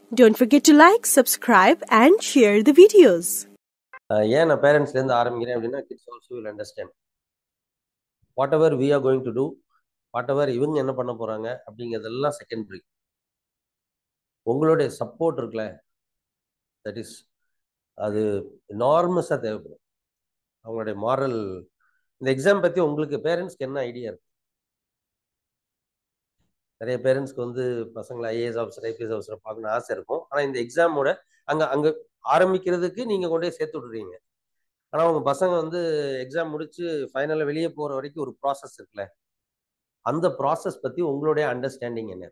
Don't forget to like, subscribe, and share the videos. அஹ் ஏன் நான் பேரண்ட்ஸ்லேருந்து ஆரம்பிக்கிறேன் அப்படின்னா kids also will understand whatever we are going to do whatever இவங்க என்ன பண்ண போகிறாங்க அப்படிங்கிறதெல்லாம் செகண்டரி உங்களுடைய சப்போர்ட் இருக்குல்ல தட் இஸ் அது நார்மஸாக தேவைப்படும் அவங்களுடைய மாரல் இந்த எக்ஸாம் பற்றி உங்களுக்கு பேரண்ட்ஸ்க்கு என்ன ஐடியா இருக்கு நிறைய பேரண்ட்ஸ்க்கு வந்து பசங்களை ஐஏஎஸ் ஆஃபீஸர் ஐபிஎஸ் ஆஃபீஸர் பார்க்கணும்னு ஆசை இருக்கும் ஆனால் இந்த எக்ஸாமோட அங்கே அங்கே ஆரம்பிக்கிறதுக்கு நீங்கள் கொண்டே சேர்த்து விடுறீங்க ஆனால் உங்கள் பசங்க வந்து எக்ஸாம் முடிச்சு ஃபைனலில் வெளியே போகிற வரைக்கும் ஒரு ப்ராசஸ் இருக்குல்ல அந்த ப்ராசஸ் பற்றி உங்களுடைய அண்டர்ஸ்டாண்டிங் என்ன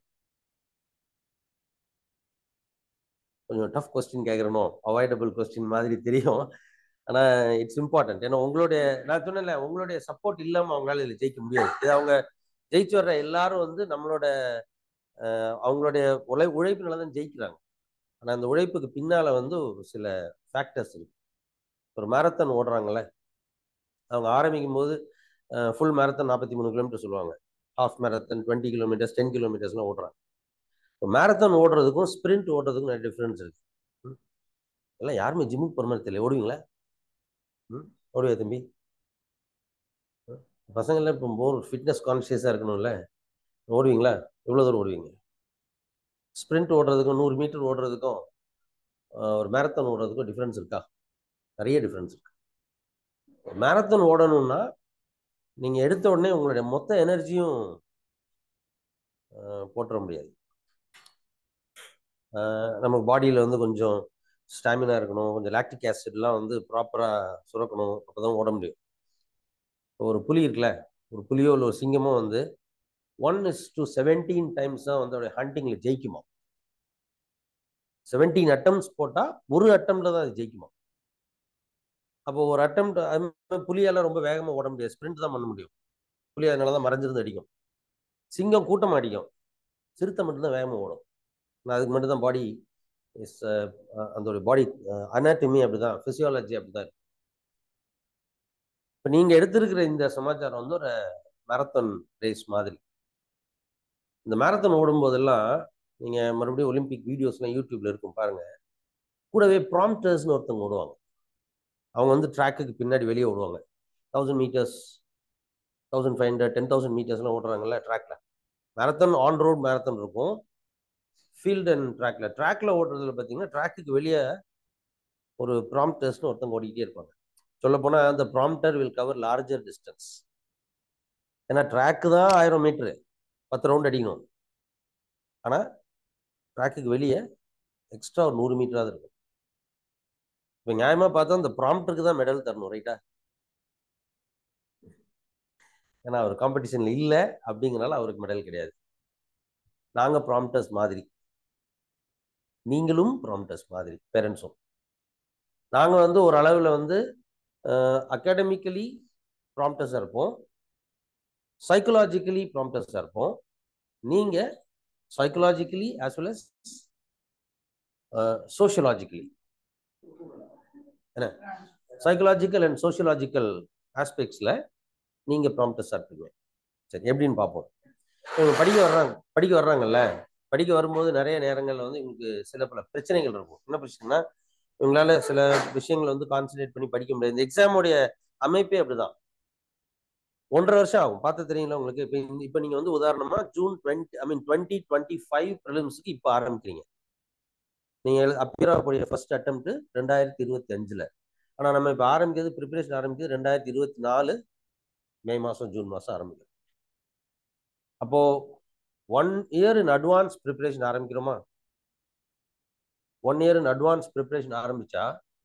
கொஞ்சம் டஃப் கொஸ்டின் கேட்குறனோ அவாய்டபுள் கொஸ்டின் மாதிரி தெரியும் ஆனால் இட்ஸ் இம்பார்ட்டன்ட் ஏன்னா உங்களுடைய நான் சொன்னேன்ல உங்களுடைய சப்போர்ட் இல்லாமல் அவங்களால இதில் ஜெயிக்க முடியாது இது அவங்க ஜெயிச்சு வர்ற எல்லாரும் வந்து நம்மளோட அஹ், அவங்களுடைய உழை உழைப்பினால தான் ஜெயிக்கிறாங்க ஆனால் அந்த உழைப்புக்கு பின்னால் வந்து ஒரு சில ஃபேக்டர்ஸ் இருக்கு ஒரு மேரத்தான் ஓடுறாங்கல்ல அவங்க ஆரம்பிக்கும் போது ஃபுல் மேரத்தான் நாற்பத்தி மூணு கிலோமீட்டர் சொல்லுவாங்க half marathon twenty kilometres ten கிலோமீட்டர்ஸ்லாம் ஓடுறாங்க இப்போ மேரத்தான் ஓடுறதுக்கும் ஸ்ப்ரிண்ட் ஓடுறதுக்கும் நிறைய டிஃப்ரென்ஸ் இருக்கு ம். எல்லாம் யாருமே ஜிம்முக்கு போகிற மாதிரி தெரியல ஓடுவீங்களா ம் ஓடுவியா தம்பி ம். பசங்கள்லாம் இப்போ மோர் ஃபிட்னஸ் கான்ஷியஸாக இருக்கணும்ல ஓடுவீங்களா எவ்வளோ தூரம் ஓடுவீங்க ஸ்ப்ரிண்ட் ஓடுறதுக்கும் நூறு மீட்டர் ஓடுறதுக்கும் ஆஹ், ஒரு மேரத்தான் ஓடுறதுக்கும் டிஃப்ரென்ஸ் இருக்கா நிறைய டிஃப்ரென்ஸ் இருக்கு மேரத்தான் ஓடணும்னா நீங்கள் எடுத்த உடனே உங்களுடைய மொத்த எனர்ஜியும் போட்டுற முடியாது ஆஹ், நமக்கு பாடியில் வந்து கொஞ்சம் ஸ்டாமினா இருக்கணும் கொஞ்சம் லாக்டிக் ஆசிட்லாம் வந்து ப்ராப்பராக சுரக்கணும் அப்போ தான் ஓட முடியும் இப்போ ஒரு புலி இருக்குல்ல ஒரு புலியோ இல்லை ஒரு சிங்கமோ வந்து one is to seventeen times தான் வந்து அதோடைய ஹண்டிங்கில் ஜெயிக்குமா செவன்டீன் அட்டம்ஸ் போட்டால் ஒரு அட்டம்ல தான் அது ஜெயிக்குமா அப்போ ஒரு அட்டம் புலியால ரொம்ப வேகமாக ஓட முடியாது ஸ்ப்ரிண்ட் தான் பண்ண முடியும் புலி அதனால தான் மறைஞ்சிருந்து அடிக்கும் சிங்கம் கூட்டம் அடிக்கும் சிறுத்தை மட்டும்தான் வேகமாக ஓடும் நான் அதுக்கு மட்டும்தான் பாடி இஸ் அந்த பாடி அனாட்டமி அப்படிதான் ஃபிசியாலஜி அப்படிதான் இப்போ நீங்கள் எடுத்திருக்கிற இந்த சமாச்சாரம் வந்து ஒரு மேரத்தான் ரேஸ் மாதிரி இந்த மேரத்தான் ஓடும்போதெல்லாம் நீங்கள் மறுபடியும் ஒலிம்பிக் வீடியோஸ்லாம் யூடியூப்ல இருக்கும் பாருங்க கூடவே ப்ராம்ப்டர்ஸ்னு ஒருத்தவங்க ஓடுவாங்க அவங்க வந்து ட்ராக்குக்கு பின்னாடி வெளியே ஓடுவாங்க thousand metres thousand five hundred ten thousand மீட்டர்ஸ்லாம் ஓடுறாங்கல்ல ட்ராக்ல மேரத்தான் ஆன் ரோட் மேரத்தான் இருக்கும் ஃபீல்ட் அண்ட் ட்ராக்ல ட்ராக்ல ஓடுறதுல பார்த்தீங்கன்னா ட்ராக்குக்கு வெளியே ஒரு ப்ராம்ப்டர்ஸ்னு ஒருத்தவங்க ஓடிக்கிட்டே இருப்பாங்க சொல்ல போனால் அந்த prompter will cover larger distance ஏன்னா ட்ராக்கு தான் ஆயிரம் மீட்ரு பத்து ரவுண்ட் அடிக்கணும் ஆனால் ட்ராக்குக்கு வெளியே எக்ஸ்ட்ரா ஒரு நூறு மீட்டராவது இருக்கும் இப்போ நியாயமாக பார்த்தா அந்த ப்ராம்ப்டருக்கு தான் மெடல் தரணும் ரைட்டா ஏன்னா அவர் காம்படிஷனில் இல்லை அப்படிங்கிறனால அவருக்கு மெடல் கிடையாது நாங்கள் ப்ராம்ப்டர்ஸ் மாதிரி நீங்களும் ப்ராம்ப்டர்ஸ் மாதிரி பேரண்ட்ஸும் நாங்கள் வந்து ஒரு அளவில் வந்து அகாடமிக்கலி ப்ராம்ப்டர்ஸாக இருப்போம் சைக்கலாஜிக்கலி ப்ராம்ப்டர்ஸாக இருப்போம் நீங்கள் psychologically as well as sociologically என்ன சைக்கலாஜிக்கல் அண்ட் சோஷியலாஜிக்கல் ஆஸ்பெக்ட்ஸில் நீங்கள் ப்ராம்ப்டர்ஸாக இருப்பீங்க சரி எப்படின்னு பார்ப்போம் இவங்க படிக்க வர்றாங்க படிக்க வர்றாங்கல்ல படிக்க வரும்போது நிறைய நேரங்களில் வந்து இவங்களுக்கு சில பல பிரச்சனைகள் இருக்கும் என்ன பிரச்சனைனா இவங்களால சில விஷயங்களை வந்து கான்சென்ட்ரேட் பண்ணி படிக்க முடியாது இந்த எக்ஸாமுடைய அமைப்பே அப்படிதான் ஒன்றரை வருஷம் ஆகும் பார்த்து தெரியுங்களா உங்களுக்கு இப்போ இப்போ நீங்கள் வந்து உதாரணமாக June twenty I mean twenty twenty five ப்ரிலிம்ஸுக்கு இப்போ ஆரம்பிக்கிறீங்க நீங்கள் அப்பியர் ஆகக்கூடிய ஃபர்ஸ்ட் அட்டம்ப்ட் ரெண்டாயிரத்தி இருபத்தி அஞ்சில் ஆனால் நம்ம இப்போ ஆரம்பிக்கிறது ப்ரிப்பரேஷன் ஆரம்பிக்கிறது ரெண்டாயிரத்தி இருபத்தி நாலு மே மாதம் ஜூன் மாதம் ஆரம்பிக்கும் அப்போ one year in advance preparation ஆரம்பிக்கிறோமா one year in advance preparation ஆரம்பிச்சா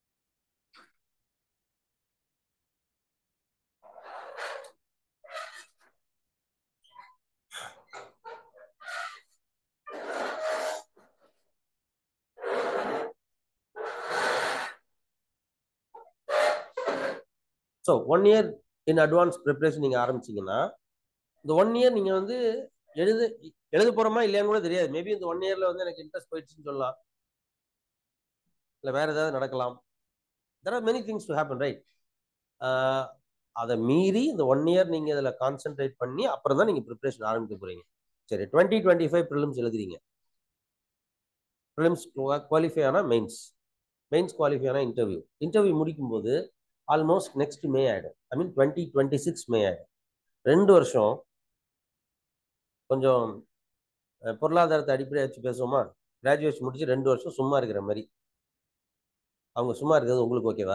so one year in advance preparation நீங்கள் ஆரம்பிச்சீங்கன்னா இந்த ஒன் இயர் நீங்கள் வந்து எழுத எழுத போகிறோமா இல்லையான்னு கூட தெரியாது மேபி இந்த ஒன் இயரில் வந்து எனக்கு இன்ட்ரெஸ்ட் போயிடுச்சுன்னு சொல்லலாம் இல்லை வேற ஏதாவது நடக்கலாம் there are many things to happen right அதை மீறி இந்த ஒன் இயர் நீங்கள் இதில் கான்சென்ட்ரேட் பண்ணி அப்புறம் தான் நீங்கள் ப்ரிப்பரேஷன் ஆரம்பிக்க போகிறீங்க சரி டுவெண்ட்டி டுவெண்ட்டி ஃபைவ் ப்ரிலிம்ஸ் எழுதுறீங்க ப்ரிலிம்ஸ் குவாலிஃபை ஆனால் மெயின்ஸ் மெயின்ஸ் குவாலிஃபை ஆனால் இன்டர்வியூ இன்டர்வியூ முடிக்கும்போது ஆல்மோஸ்ட் நெக்ஸ்ட் மே ஆகிடும் I mean twenty twenty six May ஆகிடும் ரெண்டு வருஷம் கொஞ்சம் அஹ், பொருளாதாரத்தை அடிப்படையாக வச்சு பேசுவோமா கிராஜுவேஷன் முடிச்சு ரெண்டு வருஷம் சும்மா இருக்கிற மாதிரி அவங்க சும்மா இருக்கிறது உங்களுக்கு ஓகேவா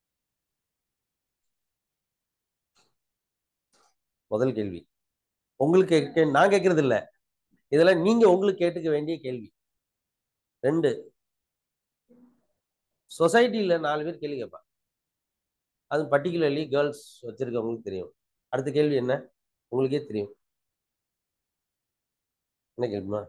முதல் கேள்வி உங்களுக்கு கே- நான் கேட்கறது இல்ல இதெல்லாம் நீங்க உங்களுக்கு கேட்டுக்க வேண்டிய கேள்வி ரெண்டு சொசைட்டில நாலு பேர் கேள்வி கேட்பாங்க அது பர்டிகுலர்லி கேர்ள்ஸ் வச்சிருக்கவங்களுக்கு தெரியும் அடுத்த கேள்வி என்ன உங்களுக்கே தெரியும் என்ன கேள்விமா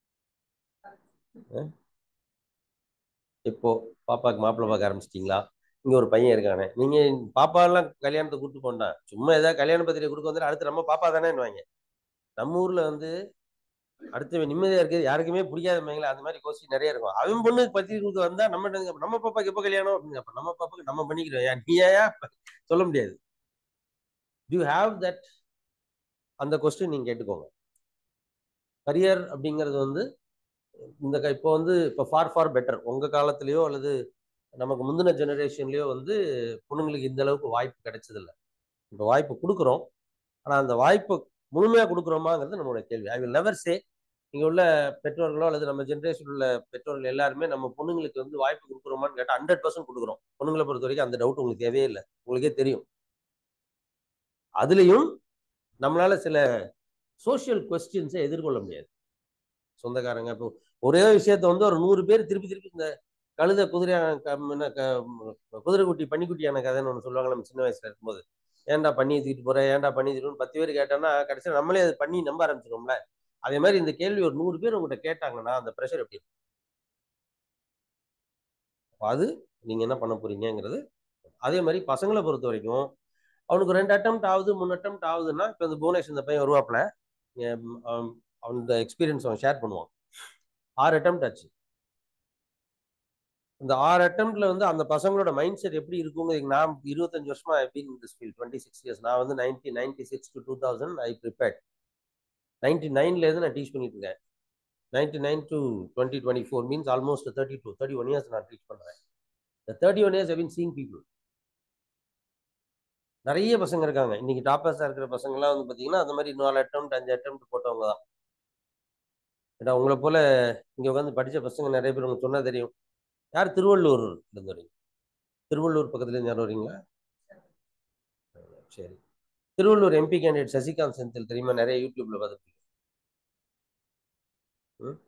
அஹ்? இப்போ பாப்பாக்கு மாப்பிள்ளை பார்க்க ஆரம்பிச்சிட்டீங்களா இங்க ஒரு பையன் இருக்கானே நீங்க பாப்பா எல்லாம் கல்யாணத்தை கூட்டு போண்டா சும்மா ஏதாவது கல்யாண பத்திரிகை கொடுக்க வந்து அடுத்து நம்ம பாப்பா தானே நம்ம ஊர்ல வந்து அடுத்து நிம்மதியா இருக்கிறது யாருக்குமே பிடிக்காத மேங்களா அந்த மாதிரி கோஷ்டி நிறைய இருக்கும் அவன் பொண்ணு பத்திரிகை கொடுக்க வந்தா நம்ம என்ன கேட்போம், நம்ம பாப்பாக்கு எப்போ கல்யாணம் அப்படின்னு கேட்போம். நம்ம பாப்பாக்கு நம்ம பண்ணிக்கிறோம் ஏன் நீ ஏன் சொல்ல முடியாது யூ ஹாவ் தட் அந்த கொஸ்டின் நீங்க கேட்டுக்கோங்க கரியர் அப்படிங்கிறது வந்து இந்த க- இப்போ வந்து இப்போ ஃபார் ஃபார் பெட்டர் உங்க காலத்திலயோ அல்லது நமக்கு முந்தின ஜெனரேஷன்லயோ வந்து பொண்ணுங்களுக்கு இந்த அளவுக்கு வாய்ப்பு கிடைச்சதில்ல இப்போ வாய்ப்பு கொடுக்குறோம் ஆனா அந்த வாய்ப்பு முழுமையா கொடுக்குறோமாங்கிறது நம்மளோட கேள்வி ஐ வில் நெவர் சே இங்க உள்ள பெற்றோர்களோ அல்லது நம்ம ஜென்ரேஷன் உள்ள பெற்றோர்கள் எல்லாருமே நம்ம பொண்ணுங்களுக்கு வந்து வாய்ப்பு கொடுக்குறோமான்னு கேட்டால் ஹண்ட்ரட் பர்சன்ட் கொடுக்குறோம் பொண்ணுங்களை பொறுத்த வரைக்கும் அந்த டவுட் உங்களுக்கு தேவையே இல்லை உங்களுக்கே தெரியும் அதுலயும் நம்மளால சில சோஷியல் கொஸ்டின்ஸை எதிர்கொள்ள முடியாது சொந்தக்காரங்க இப்போ ஒரே விஷயத்த வந்து ஒரு நூறு பேர் திருப்பி திருப்பி இந்த கழுத குதிரை என்ன க- குதிரை குட்டி பன்னிக்குட்டியான கதைன்னு ஒன்று சொல்லுவாங்க நம்ம சின்ன வயசுல இருக்கும்போது ஏன்டா பண்ணி தூக்கிட்டு போற ஏன்டா பண்ணி தூக்கிட்டு பத்து பேர் கேட்டோம்னா கடைசியில் நம்மளே அது பண்ணி நம்ப ஆரம்பிச்சிடும்ல அதே மாதிரி இந்த கேள்வி ஒரு நூறு பேர் உங்கள்கிட்ட கேட்டாங்கன்னா அந்த ப்ரெஷர் எப்படி இருக்கும் அப்ப அது நீங்க என்ன பண்ண போறீங்கங்கிறது அதே மாதிரி பசங்களை பொறுத்த வரைக்கும் அவனுக்கு ரெண்டு அட்டம் ஆகுது மூணு அட்டம் ஆகுதுன்னா இப்போ இந்த புவனேஷ் இந்த பையன் வருவாப்புல எம், அவன் அந்த எக்ஸ்பீரியன்ஸ் அவன் ஷேர் பண்ணுவான் ஆறு அட்டம் ஆச்சு இந்த ஆறு அட்டம்ப்ட்ல வந்து அந்த பசங்களோட மைண்ட் செட் எப்படி இருக்குங்கிறது நான் இருபத்தஞ்சு வருஷமா I been in this field twenty six years நான் வந்து nineteen ninety six to two thousand I prepared ninety நைன்ல இருந்து நான் டீச் பண்ணிட்டு இருக்கேன் ninety nine to twenty twenty four means almost thirty two thirty one years நான் teach பண்றேன் இந்த thirty one years I been seeing people நிறைய பசங்க இருக்காங்க இன்னைக்கு டாப்பர்ஸா இருக்கிற பசங்கலாம் வந்து பாத்தீங்கன்னா அந்த மாதிரி நாலு அட்டம் அஞ்சு அட்டம் போட்டவங்க தான் ஏன்னா உங்களை போல இங்க உட்காந்து படிச்ச பசங்க நிறைய பேர் உங்களுக்கு சொன்னா தெரியும் யார் திருவள்ளூர் இருந்து வரீங்க திருவள்ளூர் பக்கத்துல இருந்து யாரும் வரீங்களா சரி திருவள்ளூர் எம்பி கேண்டிடேட் சசிகாந்த் செந்தில் தெரியுமா நிறைய யூடியூப்ல பார்த்துருப்பீங்க ம்?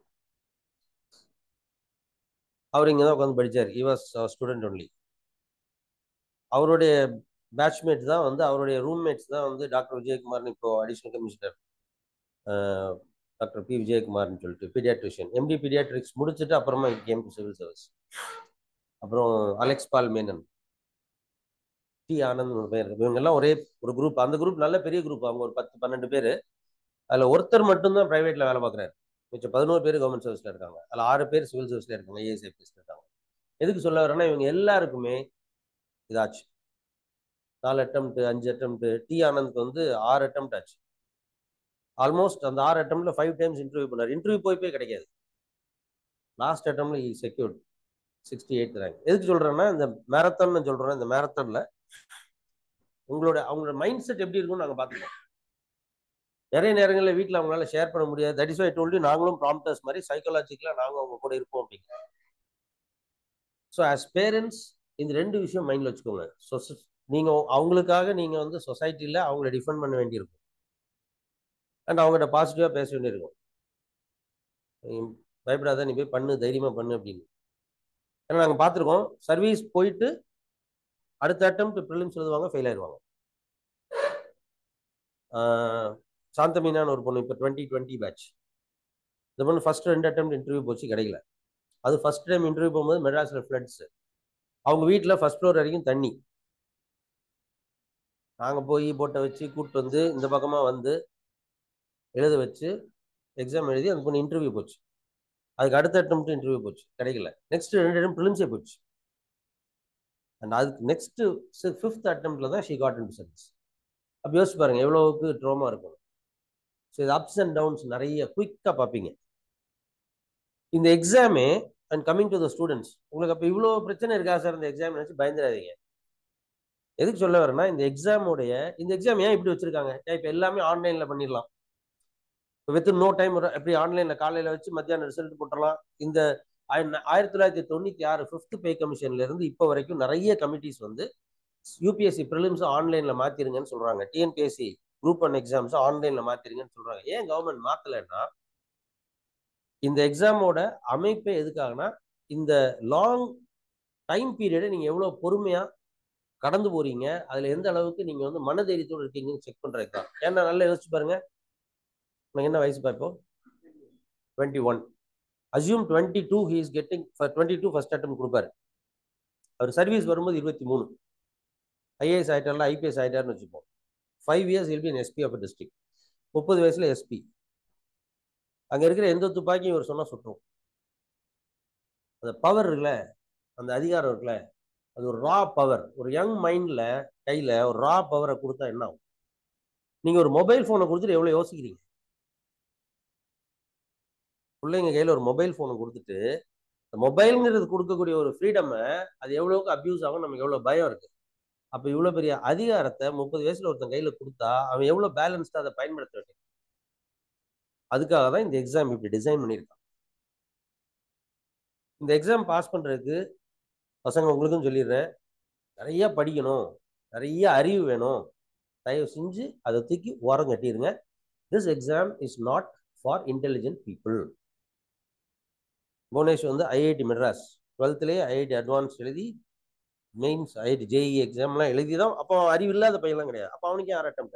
அவர் இங்க தான் உட்காந்து படிச்சார் he was ஸ்டூடெண்ட் ஒன்லி அவருடைய பேட்ச்மேட் தான் வந்து அவருடைய ரூம்மேட்ஸ் தான் வந்து டாக்டர் விஜயகுமார்னு இப்போ அடிஷனல் கமிஷனர் டாக்டர் பி விஜயகுமார்னு சொல்லிட்டு பீடியாட்ரிஷியன் எம்டி பீடியாட்ரிக்ஸ் முடிச்சுட்டு அப்புறமா கேம் டு சிவில் சர்வீஸ் அப்புறம் Alex Paul Menon T Anand ஒரு பேர் இருக்கு இவங்க எல்லாம் ஒரே ஒரு குரூப் அந்த குரூப் நல்ல பெரிய குரூப் அவங்க ஒரு பத்து பன்னெண்டு பேர் அதுல ஒருத்தர் மட்டும்தான் பிரைவேட்ல வேலை பார்க்குறாரு மிச்சம் பதினோரு பேர் கவர்மெண்ட் சர்வீஸ்ல இருக்காங்க அதுல ஆறு பேர் சிவில் சர்வீஸ்ல இருக்காங்க ஐஏஎஸ் இருக்காங்க எதுக்கு சொல்ல வரேன்னா இவங்க எல்லாருக்குமே இதாச்சு நாலு அட்டம்ப்ட் அஞ்சு அட்டம்ப்ட் டி ஆனந்த்க்கு வந்து ஆறு அட்டம்ப்ட் ஆச்சு ஆல்மோஸ்ட் அந்த ஆறு அட்டம்ப்ட்ல ஃபைவ் டைம்ஸ் இன்டர்வியூ பண்ணார் இன்டர்வியூ போய் போய் கிடைக்காது லாஸ்ட் அட்டம்ப்ட்ல he secured sixty eight rank எதுக்கு சொல்றேன்னா இந்த மேரத்தான்னு சொல்றேன் இந்த மேரத்தான்ல உங்களோட அவங்களோட மைண்ட் செட் எப்படி இருக்கும்னு நாங்க பாத்துக்கோம் நிறைய நேரங்களில் வீட்டில் அவங்களால ஷேர் பண்ண முடியாது தட் இஸ் வை டோல்டு நாங்களும் ப்ராம்ப்டர்ஸ் மாதிரி சைக்காலஜிக்கலாக நாங்கள் அவங்க கூட இருப்போம் அப்படிங்க ஸோ ஆஸ் பேரண்ட்ஸ் இந்த ரெண்டு விஷயம் மைண்டில் வச்சுக்கோங்க சொச நீங்கள் அவங்களுக்காக நீங்கள் வந்து சொசைட்டியில் அவங்கள டிஃபெண்ட் பண்ண வேண்டியிருக்கும் அண்ட் அவங்ககிட்ட பாசிட்டிவாக பேச வேண்டியிருக்கும் நீ பயப்படாத நீ போய் பண்ணு தைரியமாக பண்ணு அப்படின்னு ஏன்னா நாங்கள் பார்த்துருக்கோம் சர்வீஸ் போயிட்டு அடுத்த அட்டம் ப்ரிலிம்ஸ் எழுதுவாங்க ஃபெயில் ஆயிடுவாங்க ஆஹ் சாந்தமீனான்னு ஒரு பொண்ணு இப்போ டுவெண்ட்டி டுவெண்ட்டி பேட்ச் இந்த பொண்ணு ஃபர்ஸ்ட் ரெண்டு அட்டம் இன்டர்வியூ போச்சு கிடைக்கல அது ஃபர்ஸ்ட் டைம் இன்டர்வியூ போகும்போது மெட்ராஸில் ஃப்ளட்ஸ் அவங்க வீட்டில் ஃபர்ஸ்ட் ஃப்ளோர் வரைக்கும் தண்ணி நாங்கள் போய் போட்டை வச்சு கூப்பிட்டு வந்து இந்த பக்கமாக வந்து எழுத வச்சு எக்ஸாம் எழுதி அந்த பொண்ணு இன்டர்வியூ போச்சு அதுக்கு அடுத்த அட்டம் இன்டர்வியூ போச்சு கிடைக்கல நெக்ஸ்ட் ரெண்டு அட்டம் ப்ரிலிம்ஸே போச்சு அண்ட் அதுக்கு நெக்ஸ்ட் ஃபிஃப்த் அட்டம்ப்ட்ல தான் ஷி காட் இன் சர்வீஸ் அப்போ யோசிச்சு பாருங்க எவ்வளவுக்கு ட்ரோமா இருக்கும் ஸோ இது அப்ஸ் அண்ட் டவுன்ஸ் நிறைய குயிக்காக பார்ப்பீங்க இந்த எக்ஸாமே and coming to the students உங்களுக்கு அப்போ இவ்வளோ பிரச்சனை இருக்கா சார் இந்த எக்ஸாம் நினச்சி பயந்துடாதீங்க எதுக்கு சொல்ல வரேன்னா இந்த எக்ஸாமுடைய இந்த எக்ஸாம் ஏன் இப்படி வச்சிருக்காங்க இப்போ எல்லாமே ஆன்லைன்ல பண்ணிடலாம் வித் நோ டைம் எப்படி ஆன்லைன்ல காலையில வச்சு மத்தியானம் ரிசல்ட் போட்டுடலாம் இந்த ஆயிர- ஆயிரத்தி தொள்ளாயிரத்தி தொண்ணூத்தி ஆறு ஃபிஃப்த் பே கமிஷன்ல இருந்து இப்போ வரைக்கும் நிறைய கமிட்டிஸ் வந்து யூபிஎஸ்சி ப்ரிலிம்ஸ் ஆன்லைன்ல மாத்திருங்கன்னு சொல்றாங்க டிஎன்பிஎஸ்சி குரூப் ஒன் எக்ஸாம்ஸ் ஆன்லைன்ல மாத்திருங்கன்னு சொல்றாங்க ஏன் கவர்மெண்ட் மாத்தலைன்னா இந்த எக்ஸாமோட அமைப்பே எதுக்காகனா இந்த லாங் டைம் பீரியடை நீங்க எவ்வளவு பொறுமையா கடந்து போறீங்க அதுல எந்த அளவுக்கு நீங்க வந்து மனதைரியத்தோடு இருக்கீங்கன்னு செக் பண்றதுக்கு தான் ஏன்னா நல்லா யோசிச்சு பாருங்க உனக்கு என்ன வயசு இப்போ twenty one assume twenty two he is getting twenty two first attempt கொடுப்பாரு அவர் சர்வீஸ் வரும்போது இருபத்தி மூணு ஐஏஎஸ் ஆயிட்டார்ல ஐபிஎஸ் ஆயிட்டார்னு வச்சுப்போம் ஃபைவ் இயர்ஸ் இல் பி எஸ்பி ஆஃப் டிஸ்ட்ரிக்ட் முப்பது வயசுல எஸ்பி அங்க இருக்கிற எந்த துப்பாக்கியும் இவர் சொன்னா சுற்றும் அந்த பவர் இருக்குல்ல அந்த அதிகாரம் இருக்குல்ல அது ஒரு ரா பவர் ஒரு யங் மைண்ட்ல கையில ஒரு ரா பவரை கொடுத்தா என்ன ஆகும் நீங்க ஒரு மொபைல் போனை கொடுத்துட்டு எவ்வளவு யோசிக்கிறீங்க பிள்ளைங்க கையில ஒரு மொபைல் போனை கொடுத்துட்டு மொபைல்ங்கிறது கொடுக்கக்கூடிய ஒரு ஃப்ரீடமை அது எவ்வளவுக்கு அபியூஸ் ஆகும் நமக்கு எவ்வளவு பயம் இருக்கு அப்ப இவ்வளவு பெரிய அதிகாரத்தை முப்பது வயசுல ஒருத்தன் கையில கொடுத்தா அவன் எவ்வளவு பேலன்ஸ்டா அதை பயன்படுத்த வேண்டும் அதுக்காக தான் இந்த எக்ஸாம் இப்படி டிசைன் பண்ணியிருக்கான் இந்த எக்ஸாம் பாஸ் பண்றதுக்கு பசங்க உங்களுக்கும் சொல்லிடுறேன் நிறைய படிக்கணும் நிறைய அறிவு வேணும் தயவு செஞ்சு அதை தூக்கி ஓரம் கட்டிடுங்க this exam is not for intelligent people Bhuvanesh வந்து ஐஐடி மெட்ராஸ் டுவெல்த்லேயே ஐஐடி அட்வான்ஸ் எழுதி மெயின்ஸ் ஐஐடி ஜேஇ எக்ஸாம்லாம் எழுதி தான் அப்போ அறிவு இல்லாத பையன்லாம் கிடையாது அப்போ அவனுக்கு யார் அட்டம்